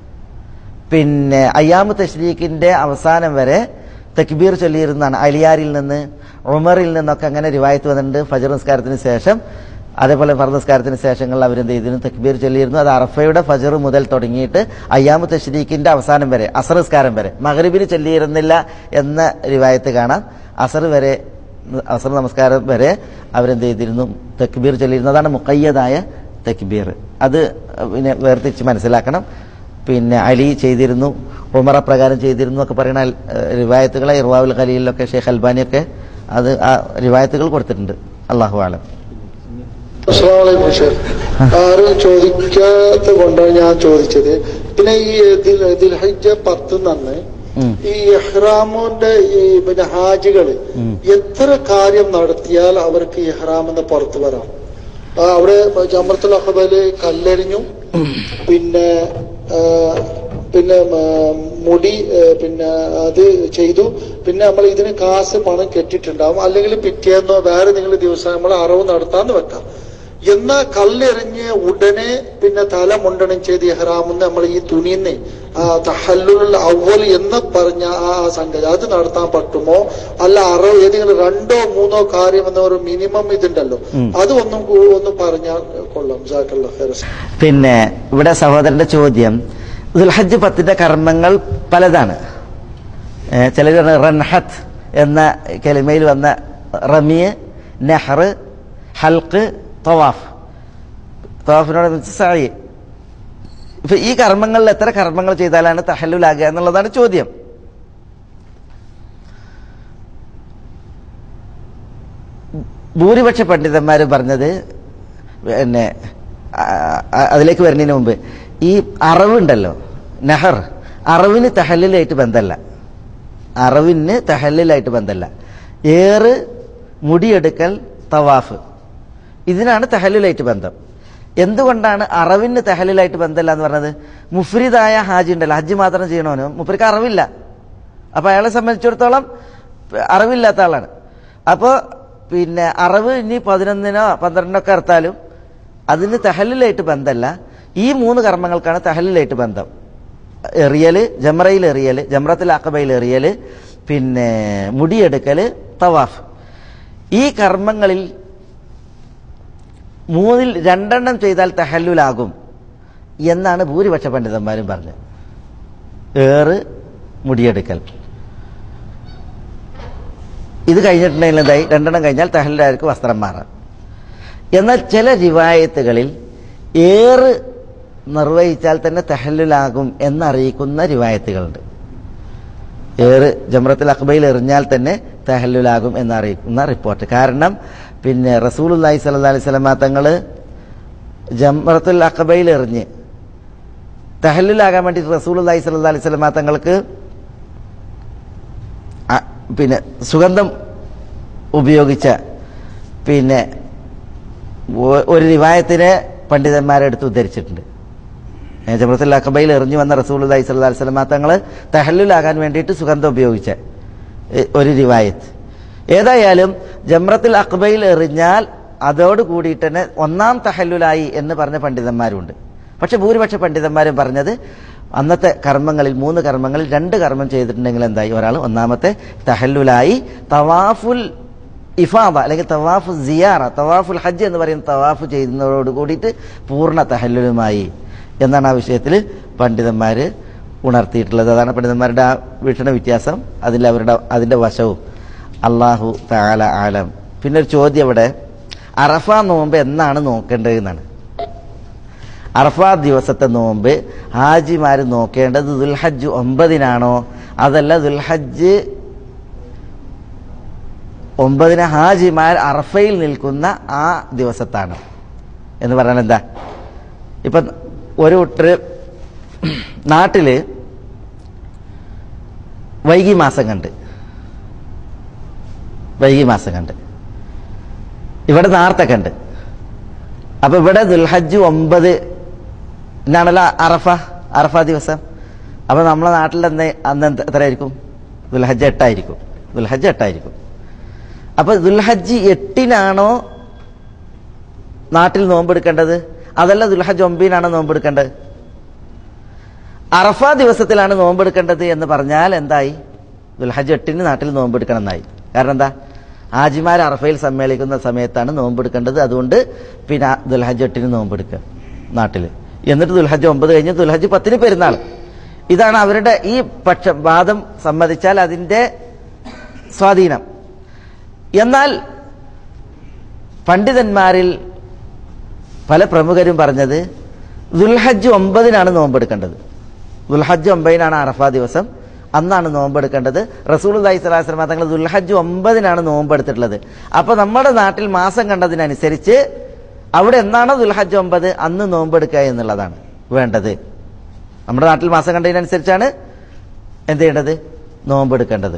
Speaker 3: പിന്നെ അയ്യാമു തഷ്രീഖിന്റെ അവസാനം വരെ തക്ബീർ ചൊല്ലിയിരുന്നാണ് അലിയാരിൽ നിന്ന് ഉമറിൽ നിന്നൊക്കെ അങ്ങനെ റിവായത്ത് വന്നിട്ടുണ്ട് ഫജർ നിസ്കാരത്തിന് ശേഷം അതേപോലെ ഫർ നിസ്കാരത്തിന് ശേഷങ്ങളിൽ അവരെന്ത് ചെയ്തിരുന്നു തക്ബീർ ചൊല്ലിയിരുന്നു അത് അറഫയുടെ ഫജർ മുതൽ തുടങ്ങിയിട്ട് അയ്യാമു തഷ്രീഖിന്റെ അവസാനം വരെ അസർ നിസ്കാരം വരെ മഹറിബിന് ചൊല്ലിയിരുന്നില്ല എന്ന റിവായത്ത് കാണാം അസർ വരെ അസർ നമസ്കാരം വരെ അവരെന്ത് ചെയ്തിരുന്നു തക്ബീർ ചൊല്ലിയിരുന്നു അതാണ് മുക്കയ്യതായ തക്ബീർ അത് പിന്നെ വേർതിരിച്ച് മനസ്സിലാക്കണം പിന്നെ അലി ചെയ്തിരുന്നു ഉമറ പ്രകാരം ചെയ്തിരുന്നു ഒക്കെ പറയുന്ന ഏഹ്, റിവായത്തുകളെ ഇർവാവുൽ ഖലീലിലൊക്കെ ഷെയ്ഖ് അൽബാനിയൊക്കെ അത് ആ റിവായത്തുകൾ കൊടുത്തിട്ടുണ്ട് അള്ളാഹു ആലം
Speaker 5: അസ്സലാമലൈക്കും ഷെയ്ഖ് ആരും ചോദിക്കാത്ത കൊണ്ടാണ് ഞാൻ ചോദിച്ചത് പിന്നെ ഈ ദിൽ- ദിൽഹജ്ജ പത്ത് നന്ന്
Speaker 3: ഉം.
Speaker 5: ഈ ഇഹ്റാമിന്റെ ഈ പിന്നെ ഹാജികള്
Speaker 3: ഉം.
Speaker 5: എത്ര കാര്യം നടത്തിയാൽ അവർക്ക് ഇഹ്റാമെന്ന് പുറത്തു വരാം ആ, അവിടെ ജമർത്തുൽ അഹബല് കല്ലെറിഞ്ഞു പിന്നെ ആ, പിന്നെ ആ, മുടി ആ, പിന്നെ അത് ചെയ്തു പിന്നെ നമ്മൾ ഇതിന് കാശ് പണം കെട്ടിട്ടുണ്ടാവും അല്ലെങ്കിൽ പിറ്റേന്നോ വേറെ നിങ്ങൾ ദിവസം നമ്മൾ അറവ് നടത്താന്ന് വെക്കാം എന്നാ കല്ലെറിഞ്ഞ് ഉടനെ പിന്നെ തല മുണ്ടനം ചെയ്ത് ഇഹ്റാമെന്ന് നമ്മൾ ഈ തുണിന്ന് തഹല്ലുൽ അവൽ എന്ന് പറഞ്ഞ ആ സംഗതി അത് നടത്താൻ പറ്റുമോ അല്ല അറവ് ഏതെങ്കിലും രണ്ടോ മൂന്നോ കാര്യം എന്ന ഒരു മിനിമം ഇതുണ്ടല്ലോ അത് ഒന്നും കൂ- ഒന്ന് പറഞ്ഞാൽ കൊള്ളാം ജാക്കല്ല ഖൈറസ്
Speaker 3: പിന്നെ ഇവിടെ സഹോദരന്റെ ചോദ്യം ദുൽഹജ്ജ് പത്തിന്റെ കർമ്മങ്ങൾ പലതാണ് ചിലർ റൻഹത്ത് എന്ന കെലിമയിൽ വന്ന റമിയ് നെഹ്റ് ഹൽക്ക് തവാഫ് തവാഫിനോട് സായി ഇപ്പൊ ഈ കർമ്മങ്ങളിൽ എത്ര കർമ്മങ്ങൾ ചെയ്താലാണ് തഹല്ലുലാകുക എന്നുള്ളതാണ് ചോദ്യം ഭൂരിപക്ഷ പണ്ഡിതന്മാർ പറഞ്ഞത് പിന്നെ ആ, ആ, അതിലേക്ക് വരുന്നതിന് മുമ്പ് ഈ അറവുണ്ടല്ലോ നെഹർ അറവിന് തഹല്ലിലായിട്ട് ബന്ധമല്ല അറവിന് തഹല്ലിലായിട്ട് ബന്ധമല്ല ഏറ് മുടിയെടുക്കൽ തവാഫ് ഇതിനാണ് തഹല്ലിലായിട്ട് ബന്ധം എന്തുകൊണ്ടാണ് അറവിന് തഹല്ലിലായിട്ട് ബന്ധമല്ല എന്ന് പറഞ്ഞത് മുഫ്രിദായ ഹാജി ഉണ്ടല്ലോ ഹജ്ജ് മാത്രം ചെയ്യണവന് മുഫ്രിക്ക് അറിവില്ല അപ്പൊ അയാളെ സംബന്ധിച്ചിടത്തോളം അറിവില്ലാത്ത ആളാണ് അപ്പോൾ പിന്നെ അറിവ് ഇനി പതിനൊന്നിനോ പന്ത്രണ്ടിനോ ഒക്കെ അറുത്താലും അതിന് തഹല്ലിലായിട്ട് ബന്ധമല്ല ഈ മൂന്ന് കർമ്മങ്ങൾക്കാണ് തഹല്ലിലായിട്ട് ബന്ധം എറിയല് ജംറയിൽ എറിയല് ജംറത്തിൽ അക്കബയിൽ എറിയല് പിന്നെ മുടിയെടുക്കല് തവാഫ് ഈ കർമ്മങ്ങളിൽ മൂന്നിൽ രണ്ടെണ്ണം ചെയ്താൽ തഹല്ലുലാകും എന്നാണ് ഭൂരിപക്ഷ പണ്ഡിതന്മാരും പറഞ്ഞത് ഏറ് മുടിയെടുക്കൽ ഇത് കഴിഞ്ഞിട്ടുണ്ടെങ്കിൽ എന്തായി രണ്ടെണ്ണം കഴിഞ്ഞാൽ തഹല്ലുലാർക്ക് വസ്ത്രം മാറാം എന്നാൽ ചില റിവായത്തുകളിൽ ഏറ് നിർവഹിച്ചാൽ തന്നെ തഹല്ലുലാകും എന്നറിയിക്കുന്ന റിവായത്തുകളുണ്ട് ഏറ് ജമ്രത്തിൽ അക്ബയിൽ എറിഞ്ഞാൽ തന്നെ തഹല്ലുലാകും എന്നറിയിക്കുന്ന റിപ്പോർട്ട് കാരണം പിന്നെ റസൂലുല്ലാഹി സ്വല്ലല്ലാഹി അലൈഹി വസല്ലമ തങ്ങൾ ജമ്രത്തുൽ അക്ബയിൽ എറിഞ്ഞ് തഹല്ലുലാകാൻ വേണ്ടി റസൂലുല്ലാഹി സ്വല്ലല്ലാഹി അലൈഹി വസല്ലമ തങ്ങൾക്ക് അ- പിന്നെ സുഗന്ധം ഉപയോഗിച്ച പിന്നെ ഒ- ഒരു റിവായത്തിനെ പണ്ഡിതന്മാരെടുത്ത് ഉദ്ധരിച്ചിട്ടുണ്ട് ഏ, ജംറത്തുൽ അക്കബയിൽ എറിഞ്ഞു വന്ന റസൂലുല്ലാഹി സ്വല്ലല്ലാഹി അലൈഹി വസല്ലമ തങ്ങൾ തഹല്ലുലാകാൻ വേണ്ടിയിട്ട് സുഗന്ധം ഉപയോഗിച്ച ഏ, ഒരു റിവായത്ത് ഏതായാലും ജംറത്തുൽ അക്ബയിൽ എറിഞ്ഞാൽ അതോട് കൂടിയിട്ട് തന്നെ ഒന്നാം തഹല്ലുലായി എന്ന് പറഞ്ഞ പണ്ഡിതന്മാരുണ്ട് പക്ഷെ ഭൂരിപക്ഷ പണ്ഡിതന്മാരും പറഞ്ഞത് അന്നത്തെ കർമ്മങ്ങളിൽ മൂന്ന് കർമ്മങ്ങളിൽ രണ്ട് കർമ്മം ചെയ്തിട്ടുണ്ടെങ്കിൽ എന്തായി ഒരാൾ ഒന്നാമത്തെ തഹല്ലുലായി തവാഫുൽ ഇഫാദ അല്ലെങ്കിൽ തവാഫു സിയാറ തവാഫുൽ ഹജ്ജ് എന്ന് പറയുന്ന തവാഫ് ചെയ്യുന്നതോട് കൂടിയിട്ട് പൂർണ്ണ തഹല്ലുലുമായി എന്നാണ് ആ വിഷയത്തിൽ പണ്ഡിതന്മാർ ഉണർത്തിയിട്ടുള്ളത് അതാണ് പണ്ഡിതന്മാരുടെ ആ വീക്ഷണ വ്യത്യാസം അതിൽ അവരുടെ അതിൻ്റെ വശവും അള്ളാഹു താല ആലം പിന്നെ ഒരു ചോദ്യം ഇവിടെ അറഫ നോമ്പ് എന്നാണ് നോക്കേണ്ടത് എന്നാണ് അറഫ ദിവസത്തെ നോമ്പ് ഹാജിമാർ നോക്കേണ്ടത് ദുൽഹജ്ജ് ഒമ്പതിനാണോ അതല്ല ദുൽഹജ്ജ് ഒമ്പതിന് ഹാജിമാർ അറഫയിൽ നിൽക്കുന്ന ആ ദിവസത്താണ് എന്ന് പറഞ്ഞാൽ എന്താ ഇപ്പം ഒരു കൂട്ടര് നാട്ടില് വൈകി മാസം കണ്ട് വൈകി മാസം കണ്ട് ഇവിടെ നേരത്തെ കണ്ട് അപ്പൊ ഇവിടെ ദുൽഹജ്ജ് ഒമ്പത് എന്നാണല്ലോ അറഫ അറഫ ദിവസം അപ്പൊ നമ്മളെ നാട്ടിൽ അന്ന് അന്ന് എന്ത് എത്രയായിരിക്കും ദുൽഹജ്ജ് എട്ടായിരിക്കും ദുൽഹജ്ജ് എട്ടായിരിക്കും അപ്പൊ ദുൽഹജ്ജ് എട്ടിനാണോ നാട്ടിൽ നോമ്പെടുക്കേണ്ടത് അതല്ല ദുൽഹജ്ജ് ഒമ്പതിനാണോ നോമ്പെടുക്കേണ്ടത് അറഫ ദിവസത്തിലാണ് നോമ്പെടുക്കേണ്ടത് എന്ന് പറഞ്ഞാൽ എന്തായി ദുൽഹജ്ജ് എട്ടിന് നാട്ടിൽ നോമ്പെടുക്കണം എന്നായി കാരണം എന്താ ഹാജിമാർ അറഫയിൽ സമ്മേളിക്കുന്ന സമയത്താണ് നോമ്പെടുക്കേണ്ടത് അതുകൊണ്ട് പിന്നെ ദുൽഹജ്ജ് എട്ടിന് നോമ്പെടുക്കുക നാട്ടിൽ എന്നിട്ട് ദുൽഹജ്ജ് ഒമ്പത് കഴിഞ്ഞ് ദുൽഹജ്ജ് പത്തിന് പെരുന്നാൾ ഇതാണ് അവരുടെ ഈ പക്ഷം വാദം സമ്മതിച്ചാൽ അതിന്റെ സ്വാധീനം എന്നാൽ പണ്ഡിതന്മാരിൽ പല പ്രമുഖരും പറഞ്ഞത് ദുൽഹജ്ജ് ഒമ്പതിനാണ് നോമ്പെടുക്കേണ്ടത് ദുൽഹജ്ജ് ഒമ്പതിനാണ് അറഫ ദിവസം അന്നാണ് നോമ്പെടുക്കേണ്ടത് റസൂൽ അലൈഹി സ്വലാസ്ലമ തങ്ങൾ ദുൽഹജ്ജ് ഒമ്പതിനാണ് നോമ്പെടുത്തിട്ടുള്ളത് അപ്പൊ നമ്മുടെ നാട്ടിൽ മാസം കണ്ടതിനനുസരിച്ച് അവിടെ എന്നാണോ ദുൽഹജ്ജ് ഒമ്പത് അന്ന് നോമ്പെടുക്കുക എന്നുള്ളതാണ് വേണ്ടത് നമ്മുടെ നാട്ടിൽ മാസം കണ്ടതിനനുസരിച്ചാണ് എന്ത് ചെയ്യേണ്ടത് നോമ്പെടുക്കേണ്ടത്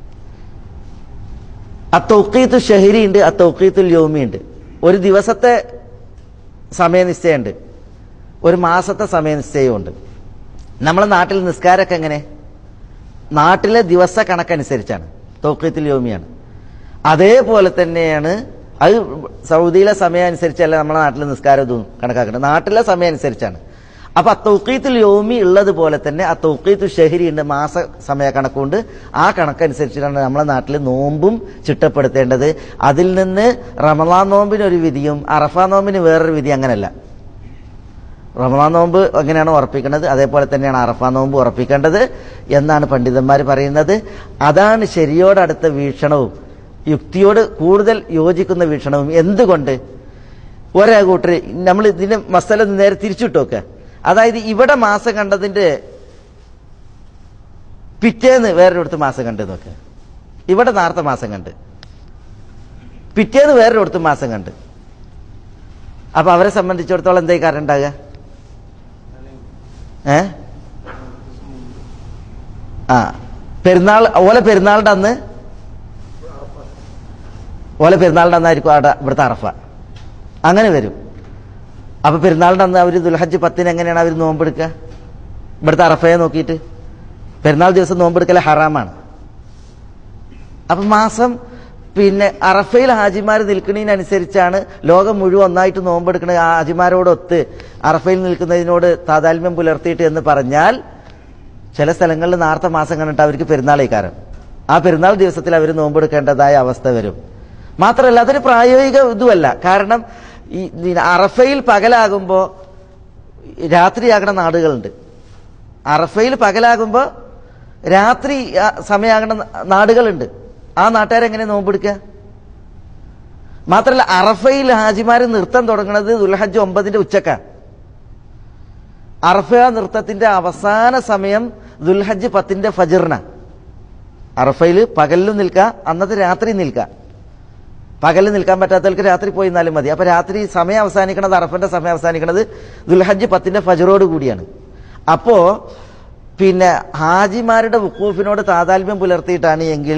Speaker 3: അത്തൗക്കീത്തു ഷഹരി ഉണ്ട് അത്തൗക്കീത്തുൽ യോമി ഉണ്ട് ഒരു ദിവസത്തെ സമയനിശ്ചയമുണ്ട് ഒരു മാസത്തെ സമയനിശ്ചയമുണ്ട് നമ്മളെ നാട്ടിൽ നിസ്കാരമൊക്കെ എങ്ങനെ നാട്ടിലെ ദിവസ കണക്കനുസരിച്ചാണ് തൗക്കീത്തുൽ യോമിയാണ് അതേപോലെ തന്നെയാണ് അത് സൗദിയിലെ സമയം അനുസരിച്ചല്ല നമ്മുടെ നാട്ടിലെ നിസ്കാരം ഇതും കണക്കാക്കുന്നത് നാട്ടിലെ സമയം അനുസരിച്ചാണ് അപ്പൊ ആ തൗക്കീത്തുൽ യോമി ഉള്ളതുപോലെ തന്നെ ആ തൗക്കീത്തു ഷഹരി ഉണ്ട് മാസ സമയ കണക്കുണ്ട് ആ കണക്കനുസരിച്ചിട്ടാണ് നമ്മളെ നാട്ടിൽ നോമ്പും ചിട്ടപ്പെടുത്തേണ്ടത് അതിൽ നിന്ന് റമദാൻ നോമ്പിന് ഒരു വിധിയും അറഫ നോമ്പിന് വേറൊരു വിധി അങ്ങനല്ല റമദാൻ നോമ്പ് എങ്ങനെയാണ് ഉറപ്പിക്കുന്നത് അതേപോലെ തന്നെയാണ് അറഫ നോമ്പ് ഉറപ്പിക്കേണ്ടത് എന്നാണ് പണ്ഡിതന്മാർ പറയുന്നത് അതാണ് ശരിയോടടുത്ത വീക്ഷണവും യുക്തിയോട് കൂടുതൽ യോജിക്കുന്ന വീക്ഷണവും എന്തുകൊണ്ട് ഒരേ കൂട്ടർ നമ്മൾ ഇതിന് മസല നേരെ തിരിച്ചിട്ട് നോക്കുക അതായത് ഇവിടെ മാസം കണ്ടതിന്റെ പിറ്റേന്ന് വേറൊരിടത്ത് മാസം കണ്ട് നോക്കുക ഇവിടെ നേരത്തെ മാസം കണ്ട് പിറ്റേന്ന് വേറൊരിടത്ത് മാസം കണ്ട് അപ്പൊ അവരെ സംബന്ധിച്ചിടത്തോളം എന്തേ കാരണം ഉണ്ടാകുക ഏ ആ പെരുന്നാൾ ഓല പെരുന്നാളിന്റെ അന്ന് ഓല പെരുന്നാളിന്റെ അന്നായിരിക്കും അവിടെ ഇവിടുത്തെ അറഫ അങ്ങനെ വരും അപ്പൊ പെരുന്നാളിന്റെ അന്ന് അവർ ദുൽഹജ്ജ് പത്തിന് എങ്ങനെയാണ് അവർ നോമ്പെടുക്കുക ഇവിടുത്തെ അറഫയെ നോക്കിയിട്ട് പെരുന്നാൾ ദിവസം നോമ്പെടുക്കൽ ഹറാമാണ് അപ്പൊ മാസം പിന്നെ അറഫയിൽ ഹാജിമാർ നിൽക്കുന്നതിനനുസരിച്ചാണ് ലോകം മുഴുവൻ ഒന്നായിട്ട് നോമ്പെടുക്കുന്നത് ആ ഹാജിമാരോടൊത്ത് അറഫയിൽ നിൽക്കുന്നതിനോട് താതാത്മ്യം പുലർത്തിയിട്ട് എന്ന് പറഞ്ഞാൽ ചില സ്ഥലങ്ങളിൽ നാർത്ത മാസം കണ്ടിട്ട് അവർക്ക് പെരുന്നാളേക്കാരം ആ പെരുന്നാൾ ദിവസത്തിൽ അവർ നോമ്പെടുക്കേണ്ടതായ അവസ്ഥ വരും മാത്രമല്ല അതൊരു പ്രായോഗിക ഇതുമല്ല കാരണം ഈ ഈ അറഫയിൽ പകലാകുമ്പോൾ രാത്രിയാകണ നാടുകളുണ്ട് അറഫയിൽ പകലാകുമ്പോൾ രാത്രി ആ സമയമാകണ നാടുകളുണ്ട് ആ നാട്ടുകാരെങ്ങനെ നോമ്പെടുക്കുക മാത്രമല്ല അറഫയിൽ ഹാജിമാർ നൃത്തം തുടങ്ങുന്നത് ദുൽഹജ്ജ് ഒമ്പതിന്റെ ഉച്ചക്കാണ് അറഫ നൃത്തത്തിന്റെ അവസാന സമയം ദുൽഹജ്ജ് പത്തിന്റെ ഫജിറിന അറഫയിൽ പകലിലും നിൽക്കുക അന്നത്തെ രാത്രി നിൽക്കുക പകലിൽ നിൽക്കാൻ പറ്റാത്തവർക്ക് രാത്രി പോയി നിന്നാലും മതി അപ്പൊ രാത്രി സമയം അവസാനിക്കണത് അറഫന്റെ സമയം അവസാനിക്കണത് ദുൽഹജ്ജ് പത്തിന്റെ ഫജറോട് കൂടിയാണ് അപ്പോ പിന്നെ ഹാജിമാരുടെ വുക്കൂഫിനോട് താതാൽമ്യം പുലർത്തിയിട്ടാണ് എങ്കിൽ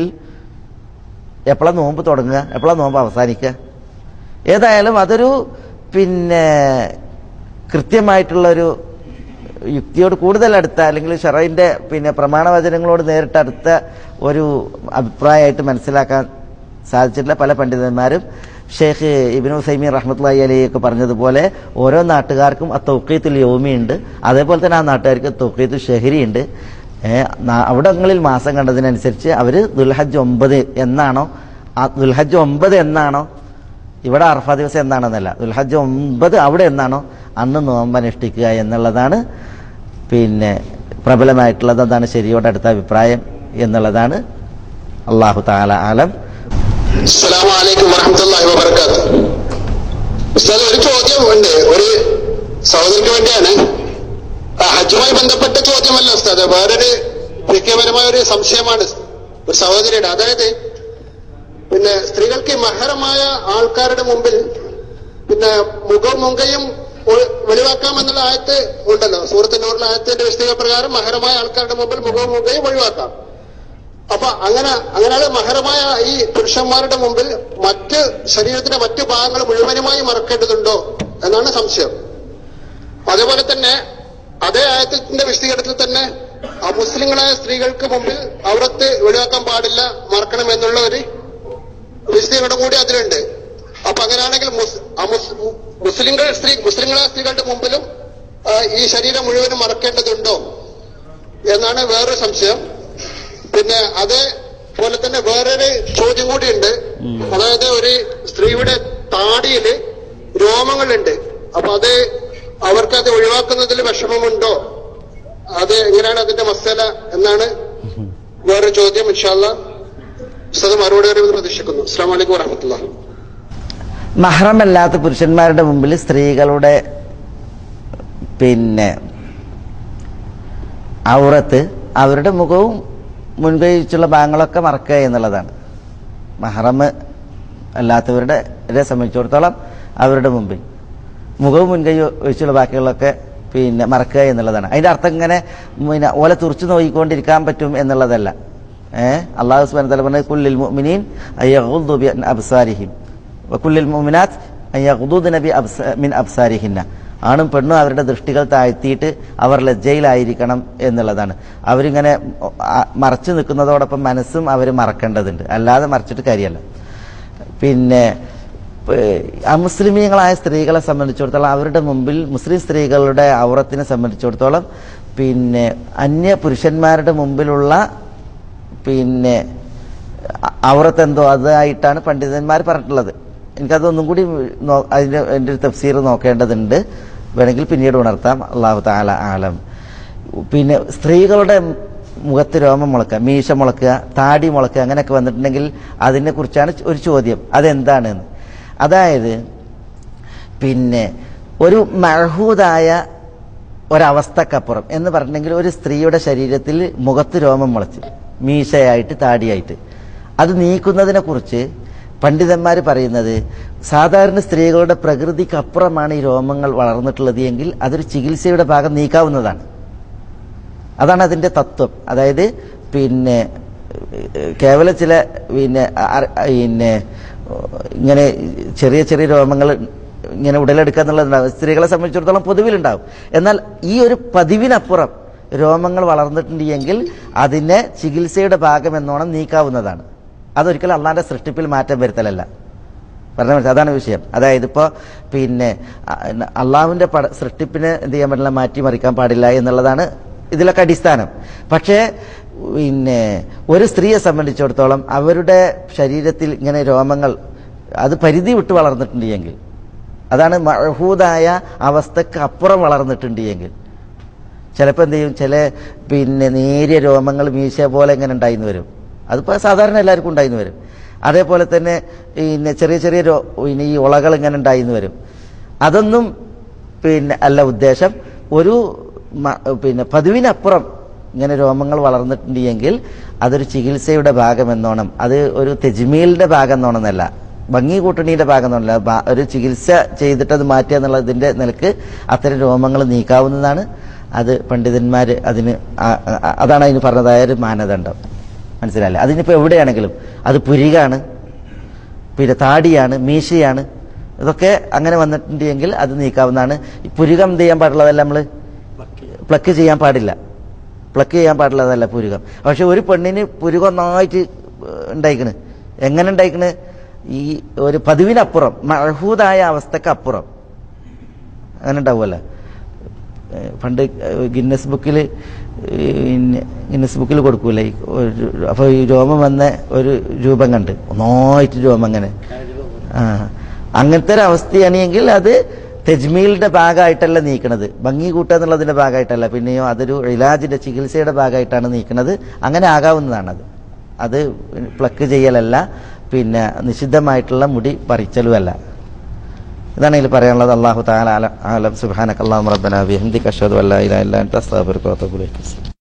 Speaker 3: എപ്പോഴാണ് നോമ്പ് തുടങ്ങുക എപ്പോഴാണ് നോമ്പ് അവസാനിക്കുക ഏതായാലും അതൊരു പിന്നെ കൃത്യമായിട്ടുള്ളൊരു യുക്തിയോട് കൂടുതൽ അടുത്ത അല്ലെങ്കിൽ ഷറൈന്റെ പിന്നെ പ്രമാണവചനങ്ങളോട് നേരിട്ട് അടുത്ത ഒരു അഭിപ്രായമായിട്ട് മനസ്സിലാക്കാൻ സാധിച്ചിട്ടില്ല പല പണ്ഡിതന്മാരും ഷെയ്ഖ് ഇബിനു സൈമി റഹ്മത്ലായി അലിയൊക്കെ പറഞ്ഞതുപോലെ ഓരോ നാട്ടുകാർക്കും ആ തൗക്കീത്തുൽ യോമി ഉണ്ട് അതേപോലെ തന്നെ ആ നാട്ടുകാർക്ക് തൗക്കീത്തു ഷെഹരി ഉണ്ട് ഏഹ് നാ- അവിടങ്ങളിൽ മാസം കണ്ടതിനനുസരിച്ച് അവർ ദുൽഹജ്ജ് ഒമ്പത് എന്നാണോ ആ ദുൽഹജ്ജ് ഒമ്പത് എന്നാണോ ഇവിടെ അർഫ ദിവസം എന്നാണെന്നല്ല ദുൽഹജ്ജ് ഒമ്പത് അവിടെ എന്നാണോ അന്ന് നോമ്പനുഷ്ഠിക്കുക എന്നുള്ളതാണ് പിന്നെ പ്രബലമായിട്ടുള്ളത് അതാണ് ശരിയോട് അടുത്ത അഭിപ്രായം എന്നുള്ളതാണ് അള്ളാഹു താല ആലം
Speaker 8: അസ്സലാമു അലൈക്കും വറഹ്മത്തുള്ളാഹി വബറകാത്ത് ഉസ്താദ് ഒരു ചോദ്യം ഉണ്ട് ഒരു സഹോദരന് വേണ്ടിയാണ് ആ, ഹജ്ജുമായി ബന്ധപ്പെട്ട ചോദ്യമല്ല ഉസ്താദ് വേറൊരു വ്യക്തിപരമായ ഒരു സംശയമാണ് ഒരു സഹോദരിയുടെ അതായത് പിന്നെ സ്ത്രീകൾക്ക് മഹരമായ ആൾക്കാരുടെ മുമ്പിൽ പിന്നെ മുഖവും മുങ്കയും ഒ- വെളിവാക്കാമെന്നുള്ള ആയത്ത് ഉണ്ടല്ലോ സൂറത്തിനോടുള്ള ആയത്തിന്റെ വിശദീകരണ പ്രകാരം മഹരമായ ആൾക്കാരുടെ മുമ്പിൽ മുഖവും മുങ്കയും ഒഴിവാക്കാം അപ്പൊ അങ്ങനെ അങ്ങനെയാണ് മഹരമായ ഈ പുരുഷന്മാരുടെ മുമ്പിൽ മറ്റ് ശരീരത്തിന്റെ മറ്റു ഭാഗങ്ങൾ മുഴുവനുമായി മറക്കേണ്ടതുണ്ടോ എന്നാണ് സംശയം അതേപോലെ തന്നെ അതേ ആയത്തിന്റെ വിശദീകരണത്തിൽ തന്നെ ആ മുസ്ലിങ്ങളായ സ്ത്രീകൾക്ക് മുമ്പിൽ അവിടത്ത് വെളിവാക്കാൻ പാടില്ല മറക്കണം എന്നുള്ള ഒരു വിശദീകരണം കൂടി അതിലുണ്ട് അപ്പൊ അങ്ങനെയാണെങ്കിൽ മുസ്- ആ മുസ്- മുസ്ലിങ്ങൾ സ്ത്രീ മുസ്ലിങ്ങളായ സ്ത്രീകളുടെ മുമ്പിലും ആ, ഈ ശരീരം മുഴുവനും മറക്കേണ്ടതുണ്ടോ എന്നാണ് വേറൊരു സംശയം പിന്നെ അതേപോലെ തന്നെ വേറൊരു ചോദ്യം കൂടിയുണ്ട് അതായത് ഒരു സ്ത്രീയുടെ താടിയില് രോമങ്ങളുണ്ട് അപ്പൊ അത് അവർക്ക് അത് ഒഴിവാക്കുന്നതിൽ വിഷമമുണ്ടോ അത് എങ്ങനെയാണ് അതിന്റെ മസാല എന്നാണ് വേറൊരു ചോദ്യം ഇൻഷാല്ല ഉസ്താദ് മറുപടി വരുമെന്ന് പ്രതീക്ഷിക്കുന്നു അസ്സാം വലൈക്കും വറഹമത്തുള്ള
Speaker 3: മഹ്റമല്ലാത്ത പുരുഷന്മാരുടെ മുമ്പിൽ സ്ത്രീകളുടെ പിന്നെ ഔറത്ത് അവരുടെ മുഖവും മുൻകഴിച്ചുള്ള ഭാഗങ്ങളൊക്കെ മറക്കുക എന്നുള്ളതാണ് മഹറമ് അല്ലാത്തവരുടെ ഇവരെ സംബന്ധിച്ചിടത്തോളം അവരുടെ മുമ്പിൽ മുഖവും മുൻകൈ ഒഴിച്ചുള്ള ബാക്കികളൊക്കെ പിന്നെ മറക്കുക എന്നുള്ളതാണ് അതിന്റെ അർത്ഥം ഇങ്ങനെ പിന്നെ ഓല തുറച്ചു നോക്കിക്കൊണ്ടിരിക്കാൻ പറ്റും എന്നുള്ളതല്ല ഏഹ് അള്ളാഹു സുബാൻ തല പറഞ്ഞത് കുല്ലിൽ മുഅ്മിനീൻ അയ്യഗ്ദു ബി അബ്സാരിഹിം വകുല്ലിൽ മുഅ്മിനാത്ത് അയ്യഗ്ദൂദന ബി അബ്സ മിൻ അബ്സാരിഹിന്ന ആണും പെണ്ണും അവരുടെ ദൃഷ്ടികൾ താഴ്ത്തിയിട്ട് അവർ ലജ്ജയിലായിരിക്കണം എന്നുള്ളതാണ് അവരിങ്ങനെ ആ, മറച്ചു നിൽക്കുന്നതോടൊപ്പം മനസ്സും അവർ മറക്കേണ്ടതുണ്ട് അല്ലാതെ മറച്ചിട്ട് കാര്യമല്ല പിന്നെ ഏഹ്, അമുസ്ലിമീങ്ങളായ സ്ത്രീകളെ സംബന്ധിച്ചിടത്തോളം അവരുടെ മുമ്പിൽ മുസ്ലിം സ്ത്രീകളുടെ ഔറത്തിനെ സംബന്ധിച്ചിടത്തോളം പിന്നെ അന്യ പുരുഷന്മാരുടെ മുമ്പിലുള്ള പിന്നെ അ- ഔറത്ത് എന്തോ അതായിട്ടാണ് പണ്ഡിതന്മാർ പറഞ്ഞിട്ടുള്ളത് എനിക്കതൊന്നും കൂടി നോ- അതിന്റെ എൻ്റെ ഒരു തഫ്സീർ നോക്കേണ്ടതുണ്ട് വേണമെങ്കിൽ പിന്നീട് ഉണർത്താം അള്ളാഹു താല ആലം പിന്നെ സ്ത്രീകളുടെ മുഖത്ത് രോമം മുളക്കുക മീശ മുളക്കുക താടി മുളക്കുക അങ്ങനെയൊക്കെ വന്നിട്ടുണ്ടെങ്കിൽ അതിനെ കുറിച്ചാണ് ഒരു ചോദ്യം അതെന്താണെന്ന് അതായത് പിന്നെ ഒരു മഴഹൂതായ ഒരവസ്ഥക്കപ്പുറം എന്ന് പറഞ്ഞിട്ടുണ്ടെങ്കിൽ ഒരു സ്ത്രീയുടെ ശരീരത്തിൽ മുഖത്ത് രോമം മുളച്ച് മീശയായിട്ട് താടിയായിട്ട് അത് നീക്കുന്നതിനെ കുറിച്ച് പണ്ഡിതന്മാർ പറയുന്നത് സാധാരണ സ്ത്രീകളുടെ പ്രകൃതിക്കപ്പുറമാണ് ഈ രോമങ്ങൾ വളർന്നിട്ടുള്ളത് എങ്കിൽ അതൊരു ചികിത്സയുടെ ഭാഗം നീക്കാവുന്നതാണ് അതാണ് അതിന്റെ തത്വം അതായത് പിന്നെ ഏഹ്, കേവലം ചില പിന്നെ അ- പിന്നെ ഇങ്ങനെ ചെറിയ ചെറിയ രോമങ്ങൾ ഇങ്ങനെ ഉടലെടുക്കുക എന്നുള്ളതുണ്ടാവും സ്ത്രീകളെ സംബന്ധിച്ചിടത്തോളം പൊതുവിലുണ്ടാവും എന്നാൽ ഈ ഒരു പതിവിനപ്പുറം രോമങ്ങൾ വളർന്നിട്ടുണ്ട് എങ്കിൽ അതിനെ ചികിത്സയുടെ ഭാഗം എന്നോണം നീക്കാവുന്നതാണ് അതൊരിക്കലും അള്ളാന്റെ സൃഷ്ടിപ്പിൽ മാറ്റം വരുത്തലല്ല പറഞ്ഞ മനസ്സിലായി അതാണ് വിഷയം അതായത് ഇപ്പോൾ പിന്നെ അള്ളാഹുവിന്റെ പട സൃഷ്ടിപ്പിനെ എന്ത് ചെയ്യാൻ പറ്റില്ല മാറ്റിമറിക്കാൻ പാടില്ല എന്നുള്ളതാണ് ഇതിലൊക്കെ അടിസ്ഥാനം പക്ഷേ പിന്നെ ഒരു സ്ത്രീയെ സംബന്ധിച്ചിടത്തോളം അവരുടെ ശരീരത്തിൽ ഇങ്ങനെ രോമങ്ങൾ അത് പരിധി വിട്ട് വളർന്നിട്ടുണ്ട് എങ്കിൽ അതാണ് മഹൂദായ അവസ്ഥക്ക് അപ്പുറം വളർന്നിട്ടുണ്ട് എങ്കിൽ ചിലപ്പോൾ എന്ത് ചെയ്യും ചില പിന്നെ നേരിയ രോമങ്ങൾ മീശ പോലെ ഇങ്ങനെ ഉണ്ടായിന്ന് വരും അതിപ്പോൾ സാധാരണ എല്ലാവർക്കും ഉണ്ടായിന്ന് വരും അതേപോലെ തന്നെ പിന്നെ ചെറിയ ചെറിയ രോ പിന്നെ ഈ ഉളകൾ ഇങ്ങനെ ഉണ്ടായിന്ന് വരും അതൊന്നും പിന്നെ അല്ല ഉദ്ദേശം ഒരു മ- പിന്നെ പതിവിനപ്പുറം ഇങ്ങനെ രോമങ്ങൾ വളർന്നിട്ടുണ്ട് എങ്കിൽ അതൊരു ചികിത്സയുടെ ഭാഗം എന്നോണം അത് ഒരു തെജ്മീലിന്റെ ഭാഗം എന്നോണമെന്നല്ല ഭംഗി കൂട്ടണീന്റെ ഭാഗം എന്നല്ല ബാ- ഒരു ചികിത്സ ചെയ്തിട്ട് അത് മാറ്റുക എന്നുള്ളതിന്റെ നിലക്ക് അത്തരം രോമങ്ങൾ നീക്കാവുന്നതാണ് അത് പണ്ഡിതന്മാർ അതിന് ആ- ആ- അതാണ് അതിന് പറഞ്ഞതായ ഒരു മാനദണ്ഡം മനസ്സിലായില്ലേ അതിനിപ്പോൾ എവിടെയാണെങ്കിലും അത് പുരികാണ് പിന്നെ താടിയാണ് മീശയാണ് ഇതൊക്കെ അങ്ങനെ വന്നിട്ടുണ്ട് എങ്കിൽ അത് നീക്കാവുന്നതാണ് ഈ പുരുകം എന്ത് ചെയ്യാൻ പാടുള്ളതല്ല നമ്മൾ പ്ലക്ക് ചെയ്യാൻ പാടില്ല പ്ലക്ക് ചെയ്യാൻ പാടുള്ളതല്ല പുരുകം പക്ഷെ ഒരു പെണ്ണിന് പുരുകം ഒന്നായിട്ട് ഉണ്ടായിക്കണ് എങ്ങനെ ഉണ്ടായിക്കണ് ഈ ഒരു പതിവിനപ്പുറം മഴഹൂദായ അവസ്ഥക്ക് അപ്പുറം അങ്ങനെ ഉണ്ടാവുമല്ലോ ഏഹ് പണ്ട് ഗിന്നസ് ബുക്കിൽ ഗിന്നസ് ബുക്കിൽ കൊടുക്കൂലേ ഈ ഒരു അപ്പോൾ ഈ രോമം വന്ന ഒരു രൂപം കണ്ട് ഒന്നായിട്ട് രോമം അങ്ങനെ ആ അങ്ങനത്തെ ഒരു അവസ്ഥയാണെങ്കിൽ അത് തെജ്മീലിന്റെ ഭാഗമായിട്ടല്ല നീക്കണത് ഭംഗി കൂട്ടുക എന്നുള്ളതിന്റെ ഭാഗമായിട്ടല്ല പിന്നെയോ അതൊരു ഇലാജിന്റെ ചികിത്സയുടെ ഭാഗമായിട്ടാണ് നീക്കണത് അങ്ങനെ ആകാവുന്നതാണത് അത് പ്ലക്ക് ചെയ്യലല്ല പിന്നെ നിഷിദ്ധമായിട്ടുള്ള മുടി പറിച്ചലുമല്ല ഇതാണ് ഇതിൽ പറയാനുള്ളത് അള്ളാഹു താല ആലം സുബാനക്ക് അള്ളാഹു റബ്ബന ബിഹംദിക അഷ്ഹദു അല്ലാ ഇലാഹ ഇല്ല അൻത അസ്തഗ്ഫിറുക വഅത്തുബു ഇലൈക്